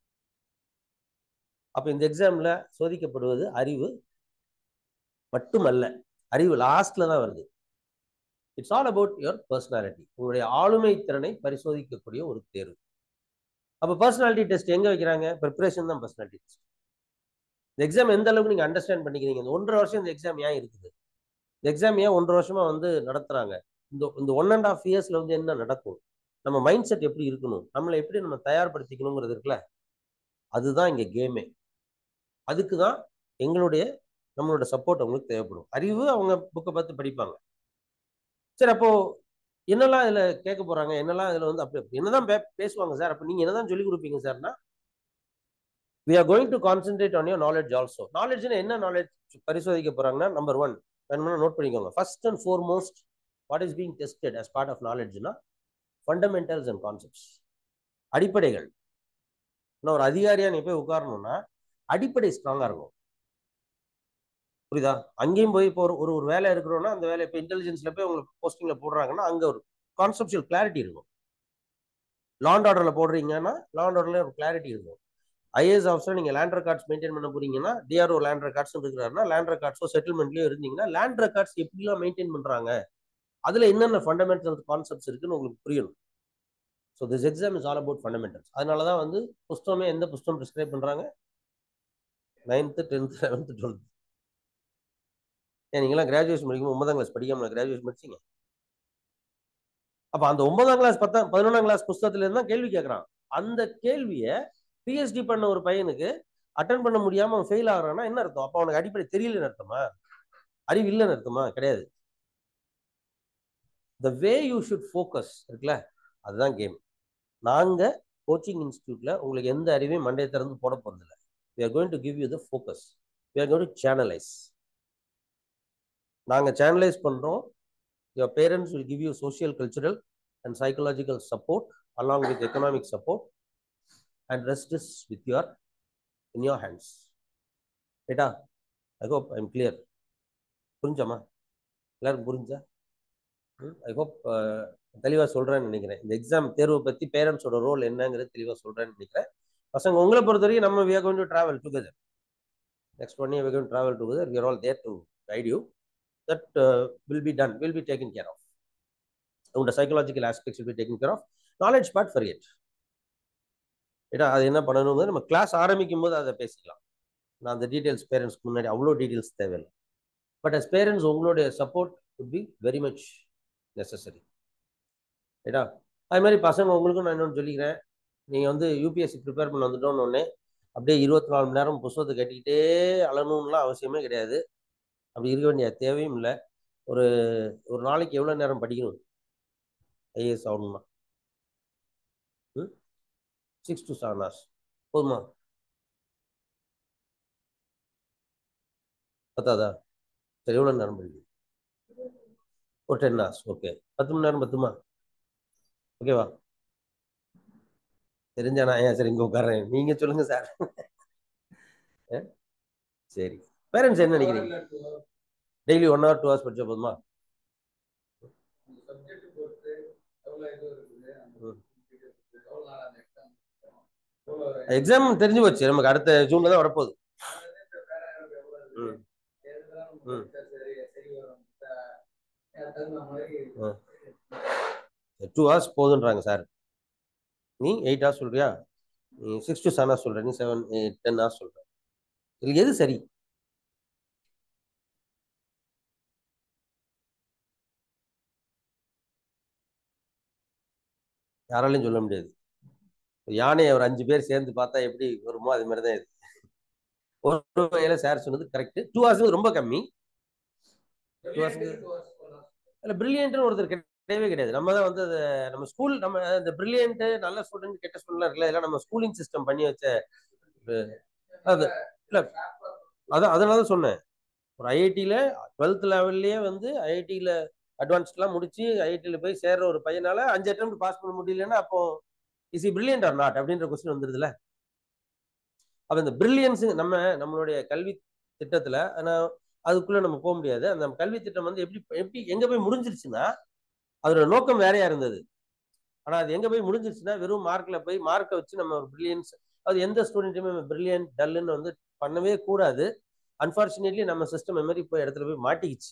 அப்போ இந்த எக்ஸாமில் சோதிக்கப்படுவது அறிவு மட்டுமல்ல அறிவு லாஸ்ட்ல தான் வருது it's all about your personality உங்களுடைய ஆளுமை திறனை பரிசோதிக்கக்கூடிய ஒரு தேர்வு அப்போ பர்சனாலிட்டி டெஸ்ட் எங்க வைக்கிறாங்க ப்ரிப்பரேஷன் தான் பர்சனாலிட்டி டெஸ்ட் இந்த எக்ஸாம் எந்த அளவுக்கு நீங்க அண்டர்ஸ்டாண்ட் பண்ணிக்கிறீங்க இந்த ஒன்றரை வருஷம் இந்த எக்ஸாம் ஏன் இருக்குது இந்த எக்ஸாம் ஏன் ஒன்றரை வருஷமா வந்து நடத்துறாங்க இந்த இந்த ஒன் அண்ட் ஆஃப் இயர்ஸ்ல வந்து என்ன நடக்கும் நம்ம மைண்ட் செட் எப்படி இருக்கணும் நம்மளை எப்படி நம்ம தயார்படுத்திக்கணுங்கிறது இருக்குல்ல அதுதான் இங்க கேமே அதுக்கு தான் எங்களுடைய நம்மளோட சப்போர்ட் அவங்களுக்கு தேவைப்படும் அறிவு அவங்க புக்கை பார்த்து படிப்பாங்க சரி அப்போ என்னெல்லாம் இதுல கேட்க போறாங்க என்னெல்லாம் இதுல வந்து அப்படி என்னதான் பே- பேசுவாங்க சார் அப்ப நீங்க என்னதான் சொல்லி கொடுப்பீங்க சார்னா we are going to concentrate on your knowledge also நாலேஜ்னா என்ன நாலேஜ் பரிசோதிக்க போறாங்கன்னா நம்பர் ஒன் வேணும்னா நோட் பண்ணிக்கோங்க first and foremost what is being tested as part of நாலேஜ்னா ஃபண்டமெண்டல்ஸ் அண்ட் கான்செப்ட்ஸ் அடிப்படைகள் இன்னும் ஒரு அதிகாரியா நீ போய் உட்காரணும்னா அடிப்படை ஸ்ட்ராங்கா இருக்கும் புரியுதா அங்கேயும் போய் இப்போ ஒரு ஒரு ஒரு வேலை இருக்கிறோம்னா அந்த வேலை இப்போ இன்டெலிஜென்ஸ்ல போய் உங்களுக்கு போஸ்டிங்ல போடுறாங்கன்னா அங்க ஒரு கான்செப்டுவல் கிளாரிட்டி இருக்கும் லாண்ட் ஆர்டர்ல போடுறீங்கன்னா லாண்ட் ஆர்டர்ல ஒரு கிளாரிட்டி இருக்கும் ஐஏஎஸ் ஆஃபீஸர் நீங்க லேண்ட் ரெக்கார்ட்ஸ் மெயின்டைன் பண்ண போறீங்கன்னா டிஆர்ஓ லேண்ட் ரெக்கார்ட்ஸ் இருக்கிறாருன்னா லேண்ட் ரெக்கார்ட்ஸோ செட்டில்மெண்ட்லயோ இருந்தீங்கன்னா லேண்ட் ரெக்கார்ட்ஸ் எப்படிலாம் மெயின்டைன் பண்றாங்க அதுல என்னென்ன ஃபண்டமெண்டல் கான்செப்ட்ஸ் இருக்குன்னு உங்களுக்கு புரியணும் so this exam is all about fundamentals அதனால தான் வந்து புஸ்தகமே எந்த புஸ்தகம் ப்ரிஸ்கிரைப் பண்றாங்க நைன்த்து டென்த்து லெவன்த்து டுவெல்த் ஏன் நீங்களாம் கிராஜுவேஷன் படிக்கும் ஒன்பதாம் கிளாஸ் படிக்காம கிராஜுவேஷன் படிச்சீங்க அப்ப அந்த ஒன்பதாம் கிளாஸ் பத்தாம் பதினொன்றாம் கிளாஸ் புஸ்தகத்துல இருந்தா கேள்வி கேட்கறான் அந்த கேள்வியை பிஹெச்டி பண்ண ஒரு பையனுக்கு அட்டன் பண்ண முடியாம அவன் ஃபெயில் ஆகுறான்னா என்ன அர்த்தம் அப்ப அவனுக்கு அடிப்படை தெரியலன்னு அர்த்தமா அறிவு இல்லைன்னு அர்த்தமா கிடையாது the way you should focus இருக்குல்ல அதுதான் கேம் நாங்க கோச்சிங் இன்ஸ்டியூட்ல உங்களுக்கு எந்த அறிவையும் மண்டையை திறந்து போட போறதில்ல we are going to give you the focus we are going to channelize நாங்க சேனலைஸ் பண்றோம் your parents will give you social cultural and psychological support along with economic support and rest is with your in your hands ரைட்டா I hope I am clear புரிஞ்சாமா எல்லாருக்கும் புரிஞ்சா I hope தெளிவாக சொல்கிறேன்னு நினைக்கிறேன் இந்த எக்ஸாம் தேர்வை பற்றி பேரண்ட்ஸோட ரோல் என்னங்கிறது தெளிவாக சொல்கிறேன்னு நினைக்கிறேன் பசங்க உங்களை பொறுத்த வரைக்கும் நம்ம we are going to travel together next one year we're going to travel together we are all there to guide you that uh, will be done will be taken care of உங்களோட psychological aspects will be taken care of knowledge part forget ஏடா அது என்ன பண்ணணுங்கிறது நம்ம class ஆரம்பிக்கும் போது அதை பேசிக்கலாம் நான் அந்த டீட்டெயில்ஸ் பேரண்ட்ஸ்க்கு முன்னாடி அவ்வளோ டீட்டெயில்ஸ் தேவையில்லை பட் அஸ் பேரண்ட்ஸ் உங்களுடைய support would be very much necessary ரைட்டா அது மாதிரி பசங்க உங்களுக்கும் நான் இன்னொன்று சொல்லிக்கிறேன் நீங்கள் வந்து யூபிஎஸ்சி ப்ரிப்பேர் பண்ண வந்துட்டோன்னு உடனே அப்படியே இருபத்தி நாலு மணி நேரம் புஸ்தகத்தை கட்டிக்கிட்டே அழணும்லாம் அவசியமே கிடையாது அப்படி இருக்க வேண்டிய தேவையும் இல்லை ஒரு ஒரு நாளைக்கு எவ்வளோ நேரம் படிக்கணும் ஐஏஎஸ் ஆகணும்னா ம் சிக்ஸ் டு செவன் ஹவர்ஸ் போதுமா பத்தாதா சரி எவ்வளோ நேரம் படிக்கணும் ஒரு டென் ஹவர்ஸ் ஓகே பத்து மணி நேரம் பத்துமா ஓகேவா தெரிஞ்சானா ஏன் சரி இங்கே உட்காரேன் நீங்கள் சொல்லுங்கள் சார் சரி பேரண்ட்ஸ் என்ன நினைக்கிறீங்க daily one hour two hours படிச்சா போதுமா எக்ஸாம் தெரிஞ்சு போச்சு நமக்கு அடுத்த ஜூன்ல தான் வரப்போகுது ம் ம் டூ ஹவர்ஸ் போதுன்றாங்க சார் நீ எயிட் ஹவர்ஸ் சொல்றியா நீ சிக்ஸ் டு செவன் ஹவர்ஸ் சொல்ற நீ செவன் டென் ஹவர்ஸ் சொல்ற இதுல எது சரி யாராலையும் சொல்ல முடியாது யானையை ஒரு அஞ்சு பேர் சேர்ந்து பார்த்தா எப்படி வருமோ அது மாதிரி தான் இது ஒரு வகையில சார் சொன்னது கரெக்ட் டூ ஹவர்ஸ் ரொம்ப கம்மி டூ ஹவர்ஸ்க்கு இல்லை பிரில்லியன்ட்னு ஒருத்தர் கிடையவே கிடையாது நம்ம தான் வந்து அதை நம்ம ஸ்கூல் நம்ம இந்த பிரில்லியன்ட் நல்ல ஸ்டூடெண்ட் கெட்ட ஸ்டூடெண்ட் இருக்குல்ல இதெல்லாம் நம்ம ஸ்கூலிங் சிஸ்டம் பண்ணி வச்ச அது இல்லை அதான் அதனால தான் சொன்னேன் ஒரு ஐஐடியில் டுவெல்த் லெவல்லையே வந்து ஐஐடியில் அட்வான்ஸ்லாம் முடிச்சு ஐஐடியில் போய் சேர்ற ஒரு பையனால அஞ்சு அட்டம் பாஸ் பண்ண முடியலன்னா அப்போ is he brilliant or not அப்படின்ற கொஸ்டின் வந்துருதுல அப்போ இந்த பிரில்லியன்ஸ் நம்ம நம்மளுடைய கல்வி திட்டத்தில் ஆனால் அதுக்குள்ள நம்ம போக முடியாது அந்த கல்வி திட்டம் வந்து எப்படி எப்படி எங்க போய் முடிஞ்சிருச்சுன்னா அதோட நோக்கம் வேறையா இருந்தது ஆனா அது எங்க போய் முடிஞ்சிருச்சுன்னா வெறும் மார்க்ல போய் மார்க்கை வச்சு நம்ம ஒரு பிரில்லியன்ஸ் அது எந்த ஸ்டூடெண்ட்டுமே பிரில்லியன்ட் டல்லுன்னு வந்து பண்ணவே கூடாது அன்பார்ச்சுனேட்லி நம்ம சிஸ்டம் மெமரி போய் இடத்துல போய் மாட்டிக்கிச்சு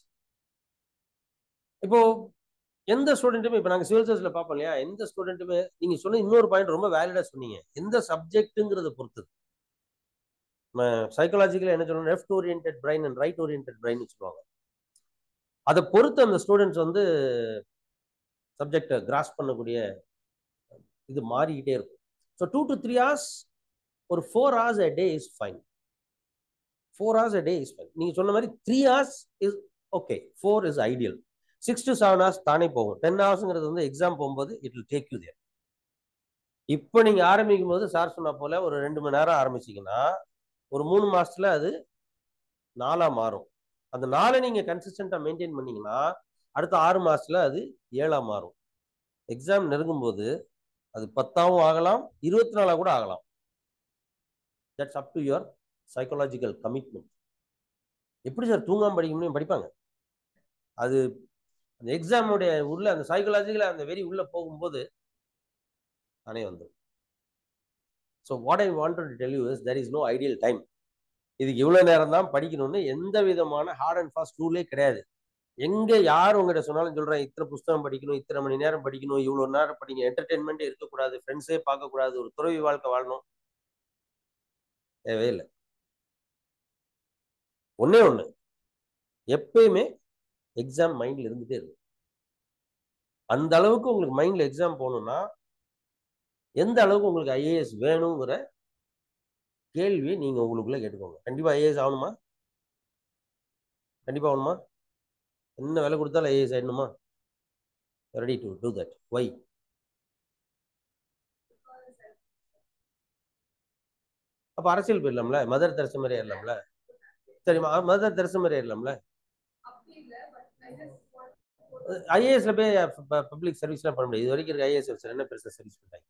இப்போ எந்த ஸ்டூடெண்ட்டுமே இப்போ நாங்கள் சிவில் சர்வீஸ்ல பார்ப்போம் இல்லையா எந்த ஸ்டூடெண்ட்டுமே நீங்க சொன்ன இன்னொரு பாயிண்ட் ரொம்ப வேலிடா சொன்னீங்க எந்த சப்ஜெக்ட்டுங்கிறத பொறுத்தது நம்ம சைக்காலஜிக்கல என்ன சொல்லணும் left orient brain and right orient brain சொல்லுவாங்க அதை பொறுத்து அந்த ஸ்டூடெண்ட்ஸ் வந்து சப்ஜெக்டை கிராஸ் பண்ணக்கூடிய இது மாறிக்கிட்டே இருக்கும் so two to three hours ஒரு four hours a day is fine four hours a day is fine நீங்கள் சொன்ன மாதிரி three hours is okay four is ideal six to seven hours தானே போகும் டென் ஹவர்ஸ்ங்கிறது வந்து எக்ஸாம் போகும்போது it will take you there இப்போ நீங்கள் ஆரம்பிக்கும் போது சார் சொன்ன போல ஒரு ரெண்டு மணி நேரம் ஆரம்பிச்சிங்கன்னா ஒரு மூணு மாசத்துல அது நாலா மாறும் அந்த நாளை நீங்க கன்சிஸ்டண்டா மெயின்டைன் பண்ணீங்கன்னா அடுத்த ஆறு மாசத்துல அது ஏழா மாறும் எக்ஸாம் நெருங்கும் போது அது பத்தாவும் ஆகலாம் இருபத்தி நாலா கூட ஆகலாம் that's up to your psychological commitment எப்படி சார் தூங்காம படிக்கணும்னு படிப்பாங்க அது அந்த எக்ஸாமுடைய உள்ள அந்த சைக்காலஜிக்கல அந்த வெறி உள்ள போகும்போது தானே வந்துடும் so what I want to tell you is there is no ideal time இதுக்கு இவ்வளோ நேரம் தான் படிக்கணும்னு எந்த விதமான ஹார்ட் அண்ட் ஃபாஸ்ட் ரூலே கிடையாது எங்க யார் உங்ககிட்ட சொன்னாலும் சொல்றேன் இத்தனை புஸ்தகம் படிக்கணும் இத்தனை மணி நேரம் படிக்கணும் இவ்வளோ நேரம் படிங்க என்டர்டெயின்மெண்ட்டே இருக்கக்கூடாது ஃப்ரெண்ட்ஸே பார்க்கக்கூடாது ஒரு துறவி வாழ்க்கை வாழணும் தேவையே இல்லை ஒன்னே ஒன்று எப்பயுமே எக்ஸாம் மைண்ட்ல இருந்துட்டே இருக்கு அந்த அளவுக்கு உங்களுக்கு மைண்ட்ல எக்ஸாம் போகணும்னா எந்த அளவுக்கு உங்களுக்கு ஐஏஎஸ் வேணுங்கிற கேள்வி நீங்க உங்களுக்குள்ள கேட்டுக்கோங்க கண்டிப்பா ஐஏஎஸ் ஆகணுமா கண்டிப்பா ஆகணுமா என்ன விலை கொடுத்தாலும் ஐஏஎஸ் ஆயிடணுமா ready to do that why அப்ப அரசியல் போயிடலாம்ல மதர் தெரச மாதிரி ஏறலாம்ல சரி மதர் தெரச மாதிரி ஏறலாம்ல ஐஏஎஸ்ல போய் பப்ளிக் சர்வீஸ்லாம் பண்ண முடியாது இது வரைக்கும் இருக்க ஐஏஎஸ் ஆஃபீஸர் என்ன பெருசாக சர்வீஸ் பண்ணுறாங்க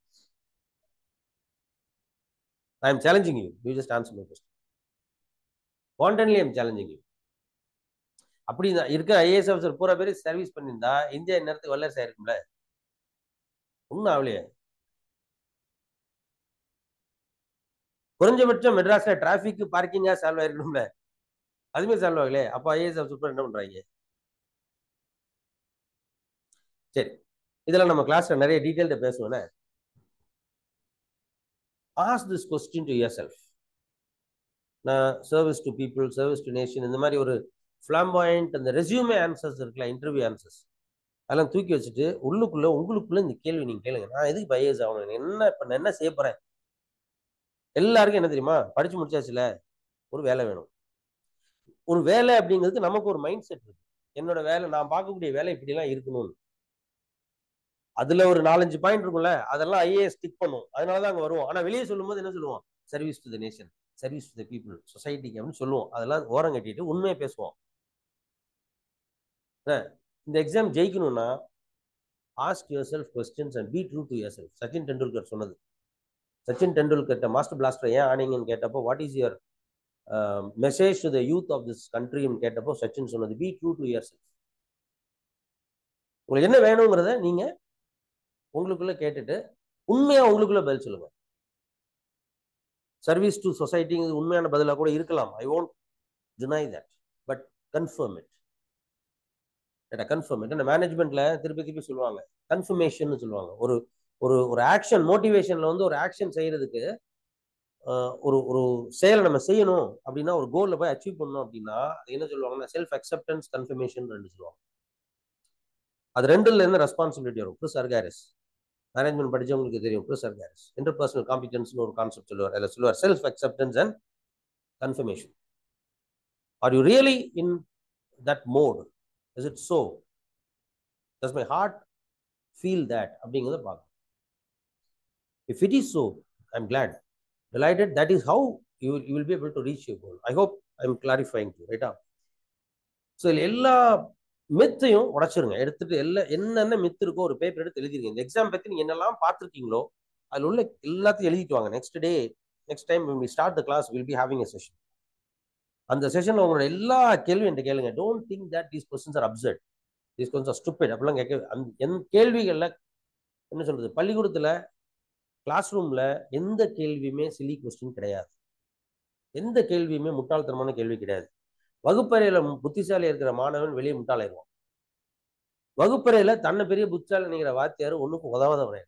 I am challenging you you just answer my question wantonly I'm challenging you அப்படி இருக்க ஐஏஎஸ் ஆஃபீஸர் பூரா பேர் சர்வீஸ் பண்ணியிருந்தா இந்தியா நேரத்துக்கு வல்லரசு ஆயிருக்கும்ல ஒன்றும் ஆகலையே குறைஞ்சபட்சம் மெட்ராஸ்ல டிராபிக் பார்க்கிங்கா சால்வ் ஆயிருக்கணும்ல அதுமே சால்வ் ஆகலையே அப்போ ஐஏஎஸ் ஆஃபீஸர் என்ன பண்றாங்க சரி இதெல்லாம் நம்ம கிளாஸ்ல நிறைய டீட்டெயில்ட பேசுவோன்னே as this question to yourself நான் service to people service to nation இந்த மாதிரி ஒரு ஃபிளாம்பாயிண்ட் அந்த ரெசியூமே ஆன்சர்ஸ் இருக்குல்ல இன்டர்வியூ ஆன்சர்ஸ் அதெல்லாம் தூக்கி வச்சுட்டு உள்ளுக்குள்ள உங்களுக்குள்ள இந்த கேள்வி நீங்க கேளுங்க நான் எதுக்கு பையஸ் ஆகணும் என்ன இப்ப நான் என்ன செய்ய போறேன் எல்லாருக்கும் என்ன தெரியுமா படிச்சு முடிச்சாச்சுல ஒரு வேலை வேணும் ஒரு வேலை அப்படிங்கிறதுக்கு நமக்கு ஒரு மைண்ட் செட் இருக்கு என்னோட வேலை நான் பார்க்கக்கூடிய வேலை இப்படிலாம் இருக்கணும்னு அதுல ஒரு நாலஞ்சு பாயிண்ட் இருக்கும்ல அதெல்லாம் ஐஏஎஸ் டிக் பண்ணும் அதனாலதான் அங்க வருவோம் ஆனா வெளியே சொல்லும்போது என்ன சொல்லுவோம் service to the nation service to the people சொசைட்டிக்கு அப்படின்னு சொல்லுவோம் அதெல்லாம் ஓரம் கட்டிட்டு உண்மையை பேசுவோம் இந்த எக்ஸாம் ஜெயிக்கணும்னா ask yourself questions and be true to yourself Sachin Tendulkar சொன்னது சச்சின் டெண்டுல்கர்ட்ட மாஸ்டர் பிளாஸ்டர் ஏன் ஆனீங்கன்னு கேட்டப்போ what is your message to the youth of this கண்ட்ரின்னு கேட்டப்போ சச்சின் சொன்னது be true to yourself உங்களுக்கு என்ன வேணுங்கிறத நீங்க உங்களுக்குள்ள கேட்டுட்டு உண்மையா உங்களுக்குள்ள பதில் சொல்லுங்க சர்வீஸ் டு சொசைட்டிங்கிறது உண்மையான பதிலாக கூட இருக்கலாம் I won't deny that but confirm it கேட்டா கன்ஃபர்ம் இட் மேனேஜ்மெண்ட்ல திருப்பி திருப்பி சொல்லுவாங்க கன்ஃபர்மேஷன் சொல்லுவாங்க ஒரு ஒரு ஒரு ஆக்ஷன் மோட்டிவேஷன்ல வந்து ஒரு ஆக்ஷன் செய்யறதுக்கு ஒரு ஒரு செயலை நம்ம செய்யணும் அப்படின்னா ஒரு கோல்ல போய் அச்சீவ் பண்ணணும் அப்படின்னா அது என்ன சொல்லுவாங்கன்னா செல்ஃப் அக்செப்டன்ஸ் கன்ஃபர்மேஷன் ரெண்டு சொல்லுவாங்க அது ரெண்டுல இருந்து ரெஸ்பான்சிபிலிட்டி வரும் ப்ளஸ் அர்காரிஸ் மேனேஜ்மெண்ட் படிச்சவங்களுக்கு தெரியும் ப்ளஸ் அர்காரிஸ் இன்டர்பர்சனல் காம்பிடன்ஸ்னு ஒரு கான்செப்ட் சொல்லுவார் அதில் சொல்லுவார் self acceptance and confirmation are you really in that mode is it so does my heart feel that அப்படிங்கிறத பார்க்கணும் if it is so I am glad delighted that is how you will, you will be able to reach your goal i hope i am clarifying to ரைட்டா so இதில் எல்லா மித்தையும் உடைச்சிருங்க எடுத்துட்டு எல்லா என்னென்ன மித்து இருக்கோ ஒரு பேப்பர் எடுத்து எழுதிருங்க இந்த எக்ஸாம் பத்தி நீங்க என்னெல்லாம் பார்த்துருக்கீங்களோ அதில் உள்ள எல்லாத்தையும் எழுதிட்டு வாங்க next day next time we start the class will be having a session அந்த செஷன்ல உங்களோட எல்லா கேள்வியும் என்கிட்ட கேளுங்க don't think that these questions are absurd these questions are stupid அப்படிலாம் கேட்க அந்த என் கேள்விகள்ல என்ன சொல்றது பள்ளிக்கூடத்துல கிளாஸ் ரூம்ல எந்த கேள்வியுமே சிலி கொஸ்டின் கிடையாது எந்த கேள்வியுமே முட்டாள்தனமான கேள்வி கிடையாது வகுப்பறையில புத்திசாலி இருக்கிற மாணவன் வெளியே முட்டாளாயிருவான் வகுப்பறையில தன்னை பெரிய புத்திசாலி நினைக்கிற வாத்தியார் ஒண்ணுக்கும் உதவாதவன்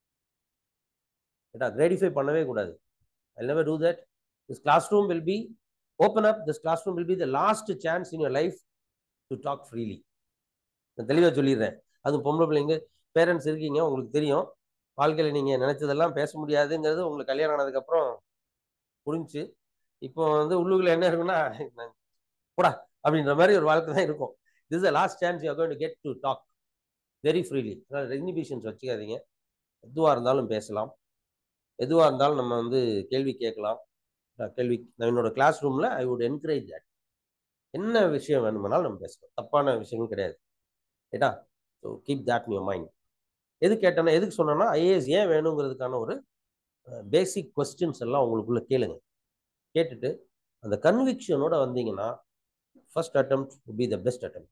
கேட்டா கிரேடிஃபை பண்ணவே கூடாது I never do that this class room will be open up this class room will be the last chance in your life to talk freely நான் தெளிவாக சொல்லிடுறேன் அது பொம்பளை பிள்ளைங்க பேரண்ட்ஸ் இருக்கீங்க உங்களுக்கு தெரியும் வாழ்க்கையில் நீங்கள் நினைச்சதெல்லாம் பேச முடியாதுங்கிறது உங்களுக்கு கல்யாணம் ஆனதுக்கப்புறம் புரிஞ்சு இப்போ வந்து உள்ளுக்குள்ள என்ன இருக்குன்னா போடா அப்படின்ற மாதிரி ஒரு வாழ்க்கை தான் இருக்கும் this the last chance you going to get to talk very freely அதனால் ரெக்னிபிஷன்ஸ் வச்சுக்காதீங்க எதுவாக இருந்தாலும் பேசலாம் எதுவாக இருந்தாலும் நம்ம வந்து கேள்வி கேட்கலாம் கேள்வி என்னோட கிளாஸ் ரூமில் ஐ வுட் என்கரேஜ் தட் என்ன விஷயம் வேணுமானாலும் நம்ம பேசலாம் தப்பான விஷயங்கள் கிடையாது ரைட்டா so keep that in your mind எது கேட்டேன்னா எதுக்கு சொன்னேன்னா ஐஏஎஸ் ஏன் வேணுங்கிறதுக்கான ஒரு பேசிக் கொஸ்டின்ஸ் எல்லாம் உங்களுக்குள்ள கேளுங்க கேட்டுட்டு அந்த கன்விக்ஷனோட வந்தீங்கன்னா first attempt be the best attempt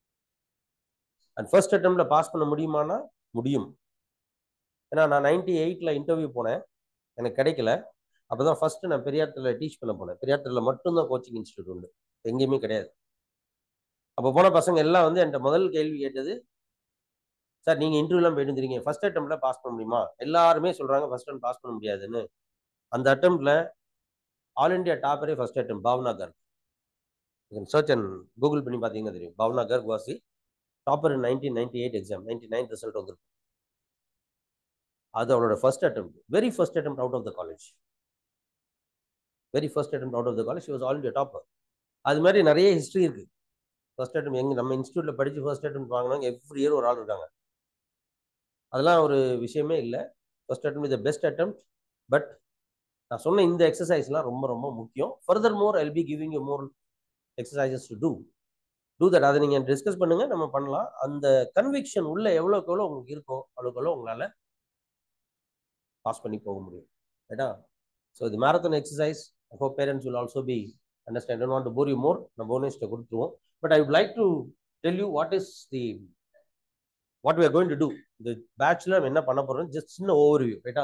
and first அட்டம்ல பாஸ் பண்ண முடியுமானா முடியும் ஏன்னா நான் நைன்டி எயிட்டில் இன்டர்வியூ போனேன் எனக்கு கிடைக்கல அப்போ தான் ஃபர்ஸ்ட் நான் பெரியார்த்தில் டீச் பண்ண போனேன் பெரியார்த்தில் மட்டும்தான் கோச்சிங் இன்ஸ்டியூட் உண்டு எங்கேயுமே கிடையாது அப்போ போன பசங்க எல்லாம் வந்து என்கிட்ட முதல் கேள்வி கேட்டது சார் நீங்கள் இன்டர்வியூலாம் போயிட்டு இருந்தீங்க ஃபர்ஸ்ட் அட்டம்ப்ட்ல பாஸ் பண்ண முடியுமா எல்லாருமே சொல்கிறாங்க ஃபர்ஸ்ட் அட்டம் பாஸ் பண்ண முடியாதுன்னு அந்த அட்டம்ப்ட்ல ஆல் இண்டியா டாப்பரே first attempt Bhavana Garg search and Google பண்ணி பார்த்தீங்கன்னா தெரியும் பாவனா கர்க் வாசி topper in nineteen ninety eight exam ninety nine result வந்துருக்கு அது அவளோட first attempt very first attempt out of the college very first attempt out of the college was all India topper அது மாதிரி நிறைய ஹிஸ்ட்ரி இருக்கு ஃபர்ஸ்ட் அட்டம் எங்க நம்ம இன்ஸ்டியூட்ல படிச்சு ஃபர்ஸ்ட் அட்டம் வாங்கினாங்க எவ்ரி இயர் ஒரு ஆள் இருக்காங்க அதெல்லாம் ஒரு விஷயமே இல்லை first attempt is the best attempt but நான் சொன்ன இந்த எக்ஸசைஸ்லாம் ரொம்ப ரொம்ப முக்கியம் further more I'll be giving you more exercises to do do that அதை நீங்கள் டிஸ்கஸ் பண்ணுங்க நம்ம பண்ணலாம் அந்த கன்விக்ஷன் உள்ள எவ்வளோக்கு எவ்வளோ உங்களுக்கு இருக்கோ அவ்வளோக்கு எவ்வளோ உங்களால் பாஸ் பண்ணி போக முடியும் ரைட்டா ஸோ இது marathon exercise hope parents will also be understand don't want to bore you more நம்ம போனஸ்ட்டை கொடுத்துருவோம் but I would like to tell you what is the what we are going to do இந்த பேட்ச்ல நம்ம என்ன பண்ண போறோம் ஜஸ்ட் சின்ன ஓவர் வியூ ரைட்டா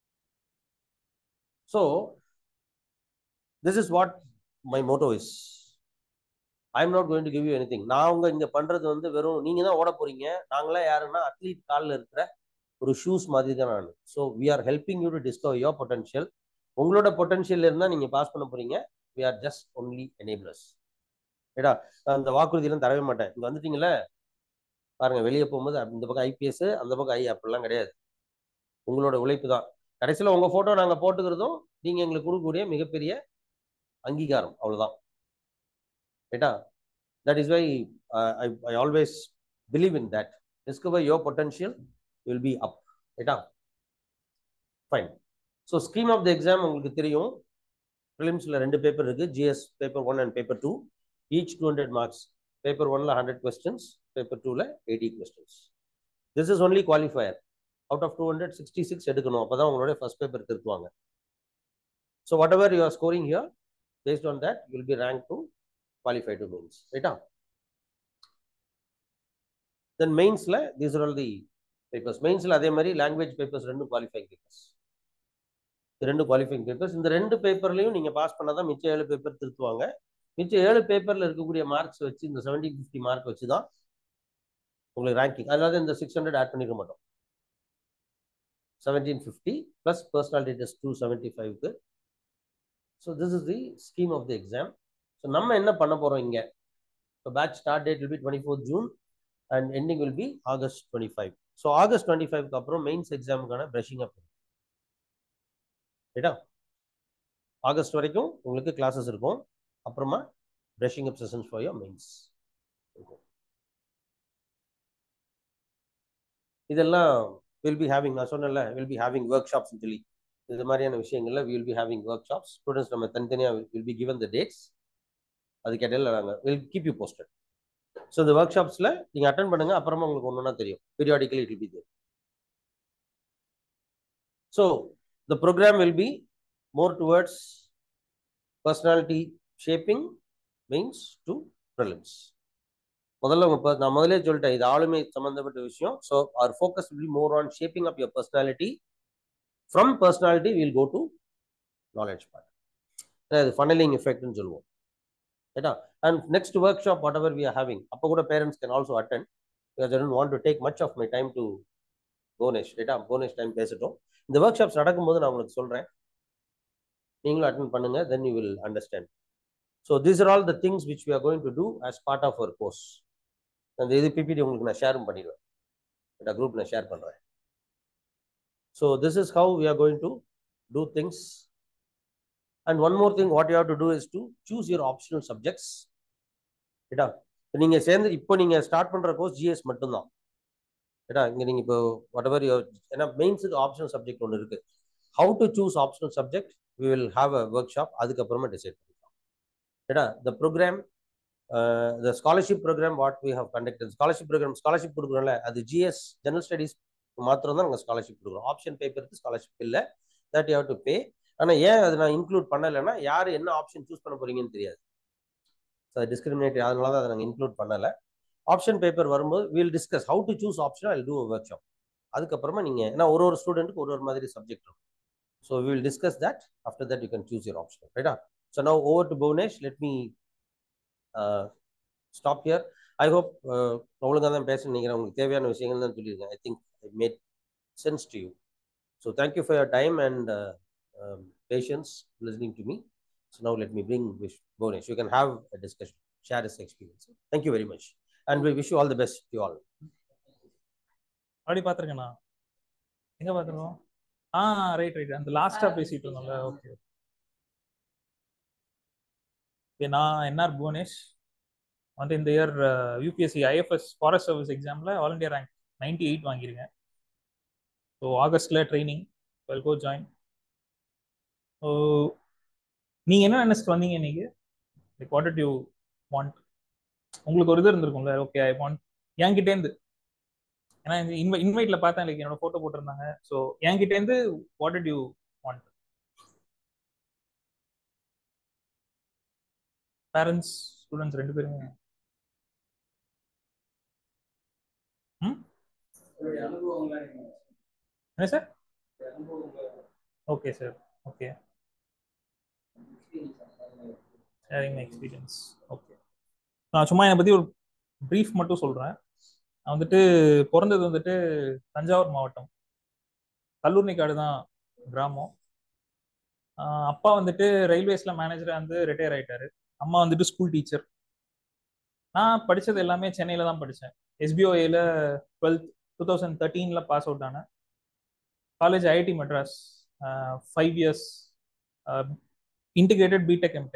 so this is what my motto is I am not going to give you anything நான் உங்க இங்க பண்றது வந்து வெறும் நீங்க தான் ஓட போறீங்க நாங்களாம் யாருன்னா அத்லீட் காலில் இருக்கிற ஒரு ஷூஸ் மாதிரி தான் நான் so we are helping you to discover your potential உங்களோட பொட்டன்ஷியல் இருந்தால் நீங்க பாஸ் பண்ண போறீங்க we are just only enablers ஏடா நான் அந்த வாக்குறுதியெல்லாம் தரவே மாட்டேன் இங்க வந்துட்டீங்களே பாருங்க வெளியே போகும்போது இந்த பக்கம் ஐபிஎஸ் அந்த பக்கம் ஐ அப்படிலாம் கிடையாது உங்களோட உழைப்பு தான் கடைசியில் உங்க போட்டோ நாங்கள் போட்டுக்கிறதும் நீங்க எங்களுக்கு கொடுக்கக்கூடிய மிகப்பெரிய அங்கீகாரம் அவ்வளவுதான் ரைட்டா that is why I I always believe in that discover your potential will be up ரைட்டா fine so scheme of the exam உங்களுக்கு தெரியும் ப்ரிலிம்ஸில் ரெண்டு பேப்பர் இருக்குது GS paper one and paper two each two hundred marks paper ஒன்ல hundred questions paper டூவில் eighty questions this is only qualifier out of two hundred sixty six எடுக்கணும் அப்போ தான் உங்களுடைய ஃபர்ஸ்ட் பேப்பர் திருத்துவாங்க so what ever you are scoring here based on that will be rank to qualify to mains ரைட்டா then மெயின்ஸில் these are all the papers மெயின்ஸில் அதே மாதிரி லாங்குவேஜ் பேப்பர்ஸ் ரெண்டு குவாலிஃபைங் பேப்பர்ஸ் ரெண்டு குவாலிஃபைங் பேப்பர்ஸ் இந்த ரெண்டு பேப்பர்லையும் நீங்கள் பாஸ் பண்ணால் தான் மிச்சம் ஏழு பேப்பர் திருத்துவாங்க மிச்சம் ஏழு பேப்பரில் இருக்கக்கூடிய மார்க்ஸ் வச்சு இந்த செவன்டீன் ஃபிஃப்டி மார்க் வச்சு தான் உங்களுக்கு ரேங்கிங் அதாவது இந்த சிக்ஸ் ஹண்ட்ரட் ஆட் பண்ணிக்க மாட்டோம் seventeen fifty plus personality test two seventy ஃபைவ்க்கு so this is the scheme of the exam so நம்ம என்ன பண்ண போகிறோம் இங்கே so batch start date will be twenty four June and ending will be August twenty five so August twenty ஃபைவ்க்கு அப்புறம் mains எக்ஸாமுக்கான brushing அப் ரைட்டா August வரைக்கும் உங்களுக்கு கிளாஸஸ் இருக்கும் அப்புறமா brushing up sessions for your mains இதெல்லாம் வில் பி ஹேவிங் நான் சொன்னேன்ல will be having workshops சொல்லி இது மாதிரியான விஷயங்கள்ல will be having workshops students நம்ம தனித்தனியாக will be given the dates அதுக்கு இடையில நாங்கள் will keep you posted so இந்த ஒர்க் ஷாப்ஸில் நீங்கள் அட்டன் பண்ணுங்க அப்புறமா உங்களுக்கு ஒன்று ஒன்றா தெரியும் periodically it will be there so the program will be more towards personality shaping means to prelims முதல்ல உங்க நான் முதலே சொல்லிட்டேன் இது ஆளுமை சம்பந்தப்பட்ட விஷயம் so our focus will more on shaping up your personality from personality will go to knowledge part இது ஃபனலிங் எஃபெக்ட்னு சொல்லுவோம் ரைட்டா and next workshop whatever we are having அப்போ கூட parents can also attend because I don't want to take much of my time to Bhuvanesh ரைட்டா Bhuvanesh time பேசட்டும் இந்த work shops நடக்கும்போது நான் உங்களுக்கு சொல்கிறேன் நீங்களும் அட்டன் பண்ணுங்க then you will understand so these are all the things which we are going to do as part of our course அந்த இது பிபிடி உங்களுக்கு நான் ஷேரும் பண்ணிடுவேன் ரைட்டா குரூப் நான் ஷேர் பண்ணுறேன் so this is how we are going to do things and one more thing what you have to do is to choose your optional subjects ரைட்டா நீங்க சேர்ந்து இப்போ நீங்க ஸ்டார்ட் பண்ற கோர்ஸ் ஜிஎஸ் மட்டும்தான் ரைட்டா இங்க நீங்க இப்போ வாட் எவர் யுவர் ஏன்னா மெயின்ஸுக்கு ஆப்ஷனல் சப்ஜெக்ட் ஒன்று இருக்கு how to choose optional subject we will have a workshop அதுக்கப்புறமா டிசைட் பண்ணிக்கலாம் ரைட்டா the program the scholarship program what we have conducted scholarship program scholarship கொடுக்குறோம்ல அது ஜிஎஸ் ஜெனரல் ஸ்டடீஸ் மாத்திரம் தான் நாங்கள் ஸ்காலர்ஷிப் கொடுக்குறோம் ஆப்ஷன் பேப்பருக்கு ஸ்காலர்ஷிப் இல்லை that you have to pay ஆனால் ஏன் அதை நான் இன்க்ளூட் பண்ணலைன்னா யார் என்ன ஆப்ஷன் சூஸ் பண்ண போறீங்கன்னு தெரியாது ஸோ டிஸ்கிரிமினேட் அதனால தான் அதை நாங்கள் இன்க்ளூட் பண்ணலை ஆப்ஷன் பேப்பர் வரும்போது will discuss how to choose option I do workshop அதுக்கப்புறமா நீங்கள் ஏன்னா ஒரு ஒரு ஸ்டூடெண்ட்டுக்கு ஒரு ஒரு மாதிரி சப்ஜெக்ட் இருக்கும் so we will discuss that after that you can choose your option ரைட்டா so now over to Bhuvanesh let me stop here I hope ஒழுங்காக தான் பேச நினைக்கிறேன் உங்களுக்கு தேவையான விஷயங்கள் தான் சொல்லியிருக்கேன் I think I made sense to you so thank you for your time and patience listening to me. So now let me bring Vish Bonesh. You can have a discussion, share his experience. Thank you very much. And we wish you all the best to you all. அப்படி பார்த்துருக்கேண்ணா எங்க பார்த்துருக்கோம் ஆ right right அந்த லாஸ்டா பேசிட்டு இருந்தோம்ல okay okay நான் NR Bhuvanesh வந்து இந்த year UPSC IFS forest service எக்ஸாமில் all India rank ninety eight வாங்கியிருக்கேன் ஸோ ஆகஸ்டில் training will go join so நீங்கள் என்ன நினச்சிட்டு வந்தீங்க இன்னைக்கு லைக் வாட் யூ வாண்ட் உங்களுக்கு ஒரு இது இருந்திருக்கும்ல ஓகே ஐ வாண்ட் என்கிட்டேருந்து ஏன்னா இந்த இன்வை இன்வைட்ல பார்த்தேன் லைக் என்னோட ஃபோட்டோ போட்டிருந்தாங்க ஸோ என்கிட்டேருந்து what you want parents students ரெண்டு பேருமே ம் என்ன sir okay sir okay sharing my experience okay நான் சும்மா என்னை பற்றி ஒரு ப்ரீஃப் மட்டும் சொல்கிறேன் நான் வந்துட்டு பிறந்தது வந்துட்டு தஞ்சாவூர் மாவட்டம் கல்லூர்னிக்காடு தான் கிராமம் அப்பா வந்துட்டு ரயில்வேஸில் மேனேஜராக வந்து ரிட்டையர் ஆகிட்டாரு அம்மா வந்துட்டு ஸ்கூல் டீச்சர் நான் படித்தது எல்லாமே சென்னையில் தான் படித்தேன் எஸ்பிஓஏல டுவெல்த் டூ தௌசண்ட் தேர்ட்டீனில் பாஸ் அவுட் ஆனேன் college IIT Madras five years integrated BTech MTech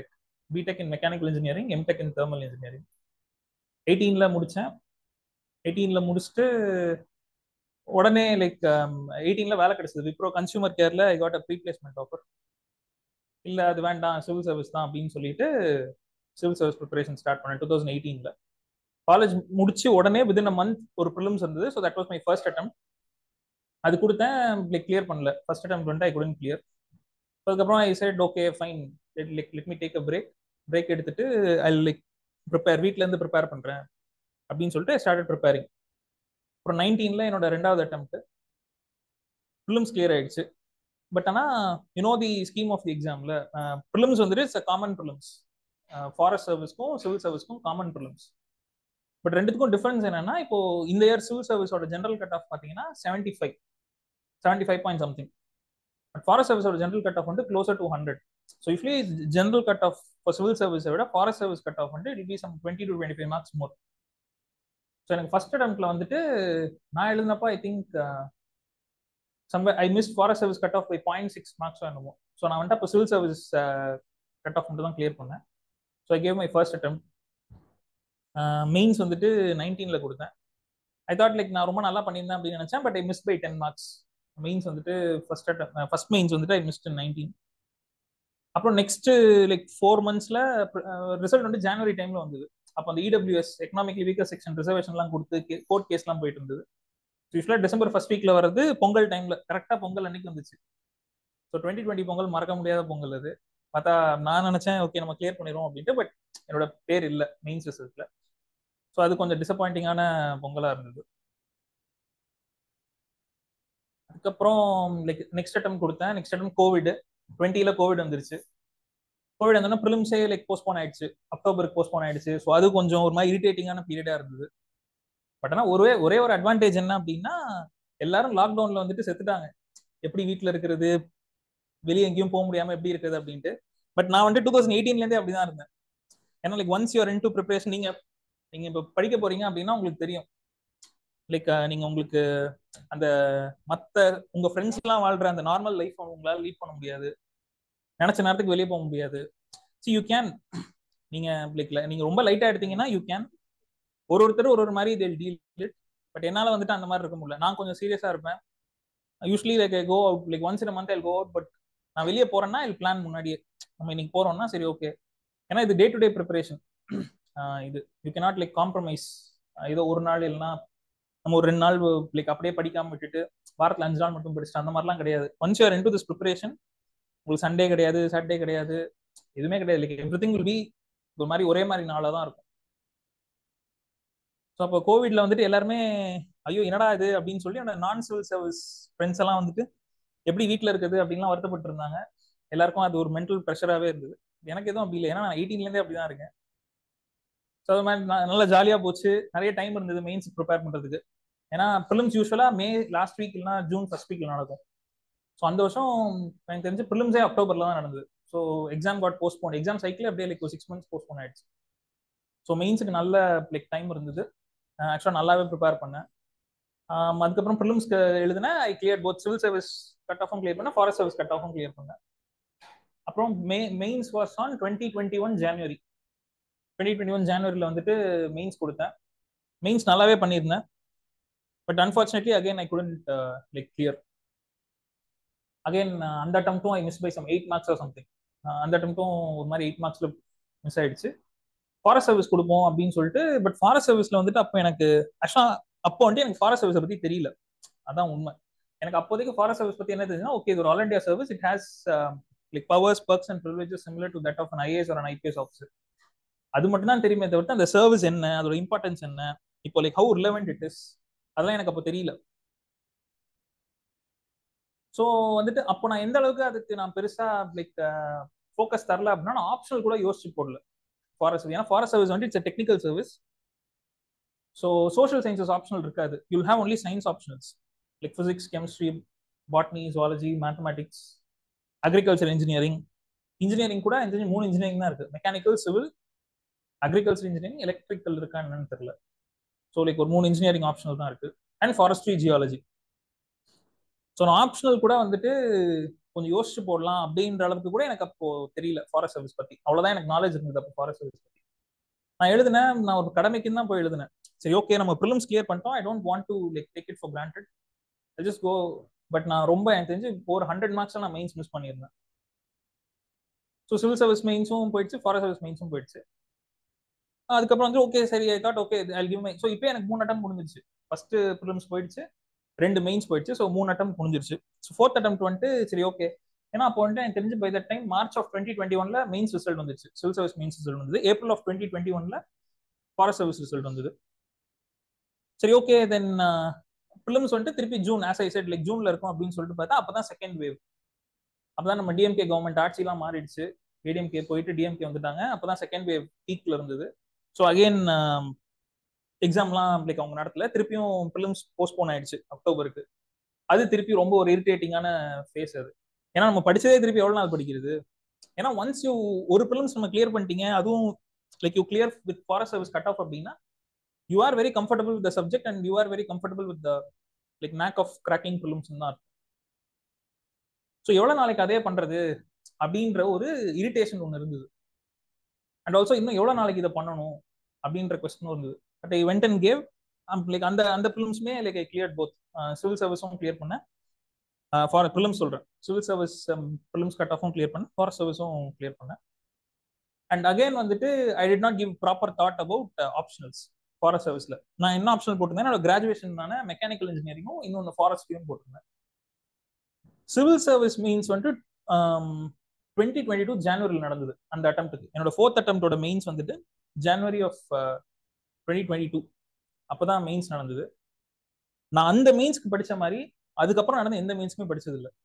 BTech in mechanical engineering MTech in thermal engineering எயிட்டீனில் முடித்தேன் எயிட்டீனில் முடிச்சுட்டு உடனே லைக் எயிட்டீனில் வேலை கிடைச்சது விப்ரோ கன்சூமர் கேரில் I got a pre placement offer இல்லை அது வேண்டாம் சிவில் சர்வீஸ் தான் அப்படின்னு சொல்லிட்டு சிவில் சர்வீஸ் ப்ரிப்பரேஷன் ஸ்டார்ட் பண்ணேன் டூ தௌசண்ட் எயிட்டீனில் காலேஜ் முடிச்சு உடனே வித்தின் அ மந்த் ஒரு ப்ரிலிம்ஸ் இருந்தது so that was my first attempt அது கொடுத்தேன் லைக் கிளியர் பண்ணல ஃபர்ஸ்ட் அட்டம் வந்துட்டு ஐ குடன் கிளியர் அதுக்கப்புறம் I said okay fine like let me take a break break எடுத்துட்டு ஐ லைக் ப்ரிப்பேர் வீட்டிலேருந்து prepare பண்ணுறேன் அப்படின்னு சொல்லிட்டு ஸ்டார்டட் ப்ரிப்பேரிங் அப்புறம் நைன்டீனில் என்னோட ரெண்டாவது அட்டம்ப்ட் ப்ரிலிம்ஸ் கிளியர் ஆயிடுச்சு பட் ஆனால் you know the scheme of the எக்ஸாமில் ப்ரிலிம்ஸ் வந்துட்டு it's a common prelims forest சர்வீஸ்க்கும் சிவில் சர்வீஸ்க்கும் காமன் ப்ரிலிம்ஸ் பட் ரெண்டுத்துக்கும் டிஃபரன்ஸ் என்னன்னா இப்போ இந்த இயர் சிவில் சர்வீஸோட ஜென்ரல் கட் ஆஃப் பார்த்தீங்கன்னா seventy five seventy five point something but forest சர்வீஸோட ஜென்ரல் கட் ஆஃப் வந்து க்ளோசர் டு ஹண்ட்ரட் ஸோ இஃப்லி ஜென்ரல் கட் ஆஃப் இப்போ சிவில் சர்வீஸை விட ஃபாரஸ்ட் சர்வீஸ் கட் ஆஃப் வந்து it be some twenty to twenty five marks more so எனக்கு first அட்டம்ப்ட்ல வந்துட்டு நான் எழுதினப்போ I think some I miss forest service cut off by point six marks என்னமோ ஸோ நான் வந்துட்டு அப்போ சிவில் சர்வீஸ் கட் ஆஃப் மட்டும் தான் கிளியர் பண்ணேன் so I gave my first attempt mains வந்துட்டு நைன்டீனில் கொடுத்தேன் ஐ தாட் லைக் நான் ரொம்ப நல்லா பண்ணியிருந்தேன் அப்படின்னு நினச்சேன் but I miss by ten marks mains வந்துட்டு ஃபர்ஸ்ட் அட்டம் ஃபர்ஸ்ட் மெயின்ஸ் வந்துட்டு ஐ மிஸ்ட் நைன்டீன் அப்புறம் நெக்ஸ்ட் லைக் ஃபோர் மந்த்ஸ்ல ரிசல்ட் வந்து ஜனவரி டைம்ல வந்தது அப்போ அந்த இடபிள்யூஎஸ் எக்கனாமிக்லி வீக்கர் செக்ஷன் ரிசர்வேஷன்லாம் கொடுத்து கோர்ட் கேஸ்லாம் போயிட்டு இருந்தது யூஸ்வலாக டிசம்பர் ஃபர்ஸ்ட் வீக்ல வர்றது பொங்கல் டைம்ல கரெக்டாக பொங்கல் அன்னைக்கு வந்துச்சு ஸோ டுவெண்ட்டி டுவெண்ட்டி பொங்கல் மறக்க முடியாத பொங்கல் அது பார்த்தா நான் நினைச்சேன் ஓகே நம்ம கிளியர் பண்ணிடுவோம் அப்படின்ட்டு பட் என்னோட பேர் இல்லை மெயின்ஸ் ரிசல்ட்ல ஸோ அது கொஞ்சம் டிசப்பாயிண்டிங்கான பொங்கலாக இருந்தது அதுக்கப்புறம் லைக் நெக்ஸ்ட் அட்டம் கொடுத்தேன் நெக்ஸ்ட் அட்டம் கோவிட் டுவெண்ட்டில கோவிட் வந்துருச்சு கோவிட் வந்தோன்னா ப்ரிலிம்ஸே லைக் போஸ்ட்போன் ஆயிடுச்சு அக்டோபருக்கு போஸ்ட்போன் ஆயிடுச்சு ஸோ அது கொஞ்சம் ஒரு மாதிரி இரிட்டேட்டிங்கான பீரியடா இருந்தது பட் ஆனால் ஒரே ஒரே ஒரு அட்வான்டேஜ் என்ன அப்படின்னா எல்லாரும் லாக்டவுன்ல வந்துட்டு செத்துட்டாங்க எப்படி வீட்டில் இருக்கிறது வெளியே எங்கேயும் போக முடியாம எப்படி இருக்குது அப்படின்ட்டு பட் நான் வந்து டூ தௌசண்ட் எயிட்டீன்லேருந்தே அப்படிதான் இருந்தேன் ஏன்னா like once you're into preparation நீங்க நீங்க இப்போ படிக்க போறீங்க அப்படின்னா உங்களுக்கு தெரியும் லைக் நீங்க உங்களுக்கு அந்த மத்த உங்க ஃப்ரெண்ட்ஸ் எல்லாம் வாழ்ற அந்த நார்மல் லைஃப் உங்களால லீட் பண்ண முடியாது நினைச்ச நேரத்துக்கு வெளியே போக முடியாது சி யூ கேன் நீங்க லைக் நீங்க ரொம்ப லைட்டா எடுத்தீங்கன்னா யூ கேன் ஒரு ஒருத்தர் ஒரு ஒரு மாதிரி இதில் டீல் இட் பட் என்னால வந்துட்டு அந்த மாதிரி இருக்க முடியல நான் கொஞ்சம் சீரியஸா இருப்பேன் usually like I go out like once in month I go out but நான் வெளியே போறேன்னா இது பிளான் முன்னாடியே நம்ம இன்னைக்கு போறோம்னா சரி ஓகே ஏன்னா இது டே டு டே ப்ரிப்பரேஷன் இது யூ கேனாட் லைக் காம்ப்ரமைஸ் ஏதோ ஒரு நாள் இல்லைன்னா நம்ம ஒரு ரெண்டு நாள் லைக் அப்படியே படிக்காம விட்டுட்டு வாரத்தில் அஞ்சு நாள் மட்டும் படிச்சுட்டு அந்த மாதிரிலாம் கிடையாது once you're into this preparation உங்களுக்கு சண்டே கிடையாது சாட்டர்டே கிடையாது எதுவுமே கிடையாது like everything will be ஒரு மாதிரி ஒரே மாதிரி நாளாக தான் இருக்கும் ஸோ அப்போ கோவிட்ல வந்துட்டு எல்லாருமே ஐயோ என்னடா இது அப்படின்னு சொல்லி அந்த நான் சிவில் சர்வீஸ் ஃப்ரெண்ட்ஸ் எல்லாம் வந்துட்டு எப்படி வீட்டில் இருக்குது அப்படின்லாம் வருத்தப்பட்டு இருந்தாங்க எல்லாருக்கும் அது ஒரு மென்டல் ப்ரெஷராகவே இருந்தது எனக்கு எதுவும் அப்படி இல்லை ஏன்னா நான் எயிட்டீன்லேருந்தே அப்படி தான் இருக்கேன் ஸோ அது மாதிரி நல்லா ஜாலியாக போச்சு நிறைய டைம் இருந்தது மெயின்ஸ் ப்ரிப்பேர் பண்ணுறதுக்கு ஏன்னா ப்ரிலிம்ஸ் யூஸ்வலாக மே லாஸ்ட் வீக் இல்லைனா ஜூன் ஃபர்ஸ்ட் வீக்கில் நடக்கும் ஸோ அந்த வருஷம் எனக்கு தெரிஞ்சு ப்ரிலிம்ஸே அக்டோபரில் தான் நடந்தது so exam got postpone exam cycle அப்படியே லைக் ஒரு சிக்ஸ் மந்த்ஸ் போஸ்ட்போன் ஆயிடுச்சு ஸோ மெயின்ஸுக்கு நல்ல லைக் டைம் இருந்தது ஆக்சுவலாக நல்லாவே ப்ரிப்பேர் பண்ணேன் அதுக்கப்புறம் ப்ரிலிம்ஸ்க்கு எழுதினேன் I clear both civil service cut ஆஃபும் கிளியர் பண்ணேன் ஃபாரஸ்ட் சர்வீஸ் கட் ஆஃபும் கிளியர் பண்ணேன் அப்புறம் மே mains was on twenty twenty one January twenty twenty one ஜான்வரியில் வந்துட்டு மெயின்ஸ் கொடுத்தேன் மெயின்ஸ் நல்லாவே பண்ணியிருந்தேன் but unfortunately again I couldn't like clear again அந்த அட்டம்ப்டும் I miss by some eight marks or something அந்த அட்டம்ப்டும் ஒரு மாதிரி எயிட் மார்க்ஸில் மிஸ் ஆயிடுச்சு ஃபாரஸ்ட் சர்வீஸ் கொடுப்போம் அப்படின்னு சொல்லிட்டு பட் ஃபாரஸ்ட் சர்வீஸ்ல வந்துட்டு அப்போ எனக்கு ஆக்சுவலா அப்போ வந்துட்டு எனக்கு ஃபாரஸ்ட் சர்வீஸை பத்தி தெரியல அதான் உண்மை எனக்கு அப்போதைக்கு ஃபாரஸ்ட் சர்வீஸ் பத்தி என்ன தெரியுதுன்னா ஓகே இது ஒரு all India service it has like powers perks and privileges similar to that of an IAS ஒரு ஐபிஎஸ் ஆஃபீஸர் அது மட்டும் தான் தெரியுமே தவிர்த்து அந்த சர்வீஸ் என்ன அதோட இம்பார்ட்டன்ஸ் என்ன இப்போ like how relevant it is அதெல்லாம் எனக்கு அப்போ தெரியல ஸோ வந்துட்டு அப்போ நான் எந்த அளவுக்கு அதுக்கு நான் பெருசா லைக் ஃபோக்கஸ் தரல அப்படின்னா நான் ஆப்ஷனல் கூட யோசிச்சு போடல ஃபாரஸ்ட் ஏன்னா ஃபாரஸ்ட் சர்வீஸ் வந்து it's technical service so social sciences optional இருக்காது you'll have only science optionals like physics chemistry botany zoology mathematics agriculture engineering engineering கூட இன்ஜினியரிங் மூணு இன்ஜினியரிங் தான் இருக்கு mechanical civil agriculture engineering electrical இருக்கா என்னன்னு தெரியல ஸோ லைக் ஒரு மூணு இன்ஜினியரிங் ஆப்ஷனல் தான் இருக்கு அண்ட் ஃபாரஸ்ட்ரி ஜியாலஜி ஸோ நான் ஆப்ஷனல் கூட வந்துட்டு கொஞ்சம் யோசிச்சு போடலாம் அப்படின்ற அளவுக்கு கூட எனக்கு அப்போ தெரியல ஃபாரஸ்ட் சர்வீஸ் பத்தி அவ்வளவுதான் எனக்கு நாலேஜ் இருந்தது அப்போ ஃபாரஸ்ட் சர்வீஸ் பத்தி நான் எழுதினேன் நான் ஒரு கடமைக்குன்னு தான் போய் எழுதினேன் சரி ஓகே நம்ம ப்ரிலிம்ஸ் கிளியர் பண்ணிட்டோம் I don't want to like take it for granted I just go but நான் ரொம்ப எனக்கு தெரிஞ்சு ஒரு ஹண்ட்ரட் மார்க்ஸ் நான் மெயின்ஸ் மிஸ் பண்ணியிருந்தேன் ஸோ சிவில் சர்வீஸ் மெயின்ஸும் போயிடுச்சு ஃபாரஸ்ட் சர்வீஸ் மெயின்ஸும் போயிடுச்சு அதுக்கப்புறம் வந்து ஓகே சரி I thought okay I give my so இப்போ எனக்கு மூணு அட்டம் முடிஞ்சிருச்சு ஃபர்ஸ்ட் ப்ரிலிம்ஸ் போயிடுச்சு ரெண்டு மெயின்ஸ் போயிடுச்சு ஸோ மூணு அட்டம் முடிஞ்சிருச்சு ஸோ ஃபோர்த் அட்டம் வந்துட்டு சரி ஓகே ஏன்னா அப்போ வந்துட்டு எனக்கு தெரிஞ்சு by that time March of twenty twenty ஒன்ல மெயின்ஸ் ரிசல்ட் வந்துச்சு சிவில் சர்வீஸ் மெயின்ஸ் ரிசல்ட் வந்தது ஏப்ரல் ஆஃப் டுவெண்ட்டி டுவெண்ட்டி ஒன்ல ஃபாரஸ்ட் சர்வீஸ் ரிசல்ட் வந்தது சரி ஓகே தென் ப்ரிலிம்ஸ் வந்துட்டு திருப்பி June as I said like ஜூன்ல இருக்கும் அப்படின்னு சொல்லிட்டு பார்த்தா அப்பதான் செகண்ட் வேவ் அப்பதான் நம்ம டிஎம்கே கவர்மெண்ட் ஆட்சிலாம் மாறிடுச்சு ஏடிஎம்கே போயிட்டு டிஎம்கே வந்துட்டாங்க அப்பதான் செகண்ட் வேவ் பீக்ல இருந்தது ஸோ அகெயின் எக்ஸாம்லாம் லைக் அவங்க நடத்தல திருப்பியும் ப்ரிலிம்ஸ் போஸ்ட்போன் ஆயிடுச்சு அக்டோபருக்கு அது திருப்பி ரொம்ப ஒரு இரிட்டேட்டிங்கான ஃபேஸ் அது ஏன்னா நம்ம படிச்சதே திருப்பி எவ்வளவு நாள் படிக்கிறது ஏன்னா ஒன்ஸ் யூ ஒரு ப்ரிலிம்ஸ் நம்ம கிளியர் பண்ணிட்டீங்க அதுவும் like you clear with forest service cut off அப்படின்னா you are very comfortable with the subject and you are very comfortable with the like make of cracking prelims தான் இருக்கும் so எவ்வளோ நாளைக்கு அதே பண்றது அப்படின்ற ஒரு இரிட்டேஷன் ஒன்று இருந்தது அண்ட் ஆல்சோ இன்னும் எவ்வளோ நாளைக்கு இதை பண்ணணும் அப்படின்ற கொஸ்டினும் இருந்தது but I went and gave like அந்த அந்த ஃபிலிம்ஸுமே like I clear both civil சர்வீஸும் கிளியர் பண்ணேன் ஃபார் ஃபிலிம் சொல்கிறேன் சிவில் சர்வீஸ் ஃபிலிம்ஸ் கட் ஆஃபும் கிளியர் பண்ணேன் ஃபாரஸ்ட் சர்வீஸும் கிளியர் பண்ணேன் அண்ட் அகைன் வந்துட்டு I did not give proper thought about optionals forest சர்வீஸில் நான் என்ன ஆப்ஷனல் போட்டிருந்தேன் என்னோட கிராஜுவேஷன் மெக்கானிக்கல் இன்ஜினியரிங்கும் இன்னொன்று ஃபாரஸ்ட்லையும் போட்டிருந்தேன் சிவில் சர்வீஸ் மீன்ஸ் வந்துட்டு டுவெண்ட்டி டுவெண்ட்டி டூ ஜான்வரியில் நடந்தது அந்த அட்டம்ப்ட்டுக்கு என்னோட ஃபோர்த் அட்டம்ப்டோட மெயின்ஸ் வந்துட்டு January of twenty twenty two அப்போதான் மெயின்ஸ் நடந்தது நான் அந்த மெயின்ஸ்க்கு படித்த மாதிரி அதுக்கப்புறம் நடந்த எந்த மெயின்ஸுமே படிச்சது இல்லை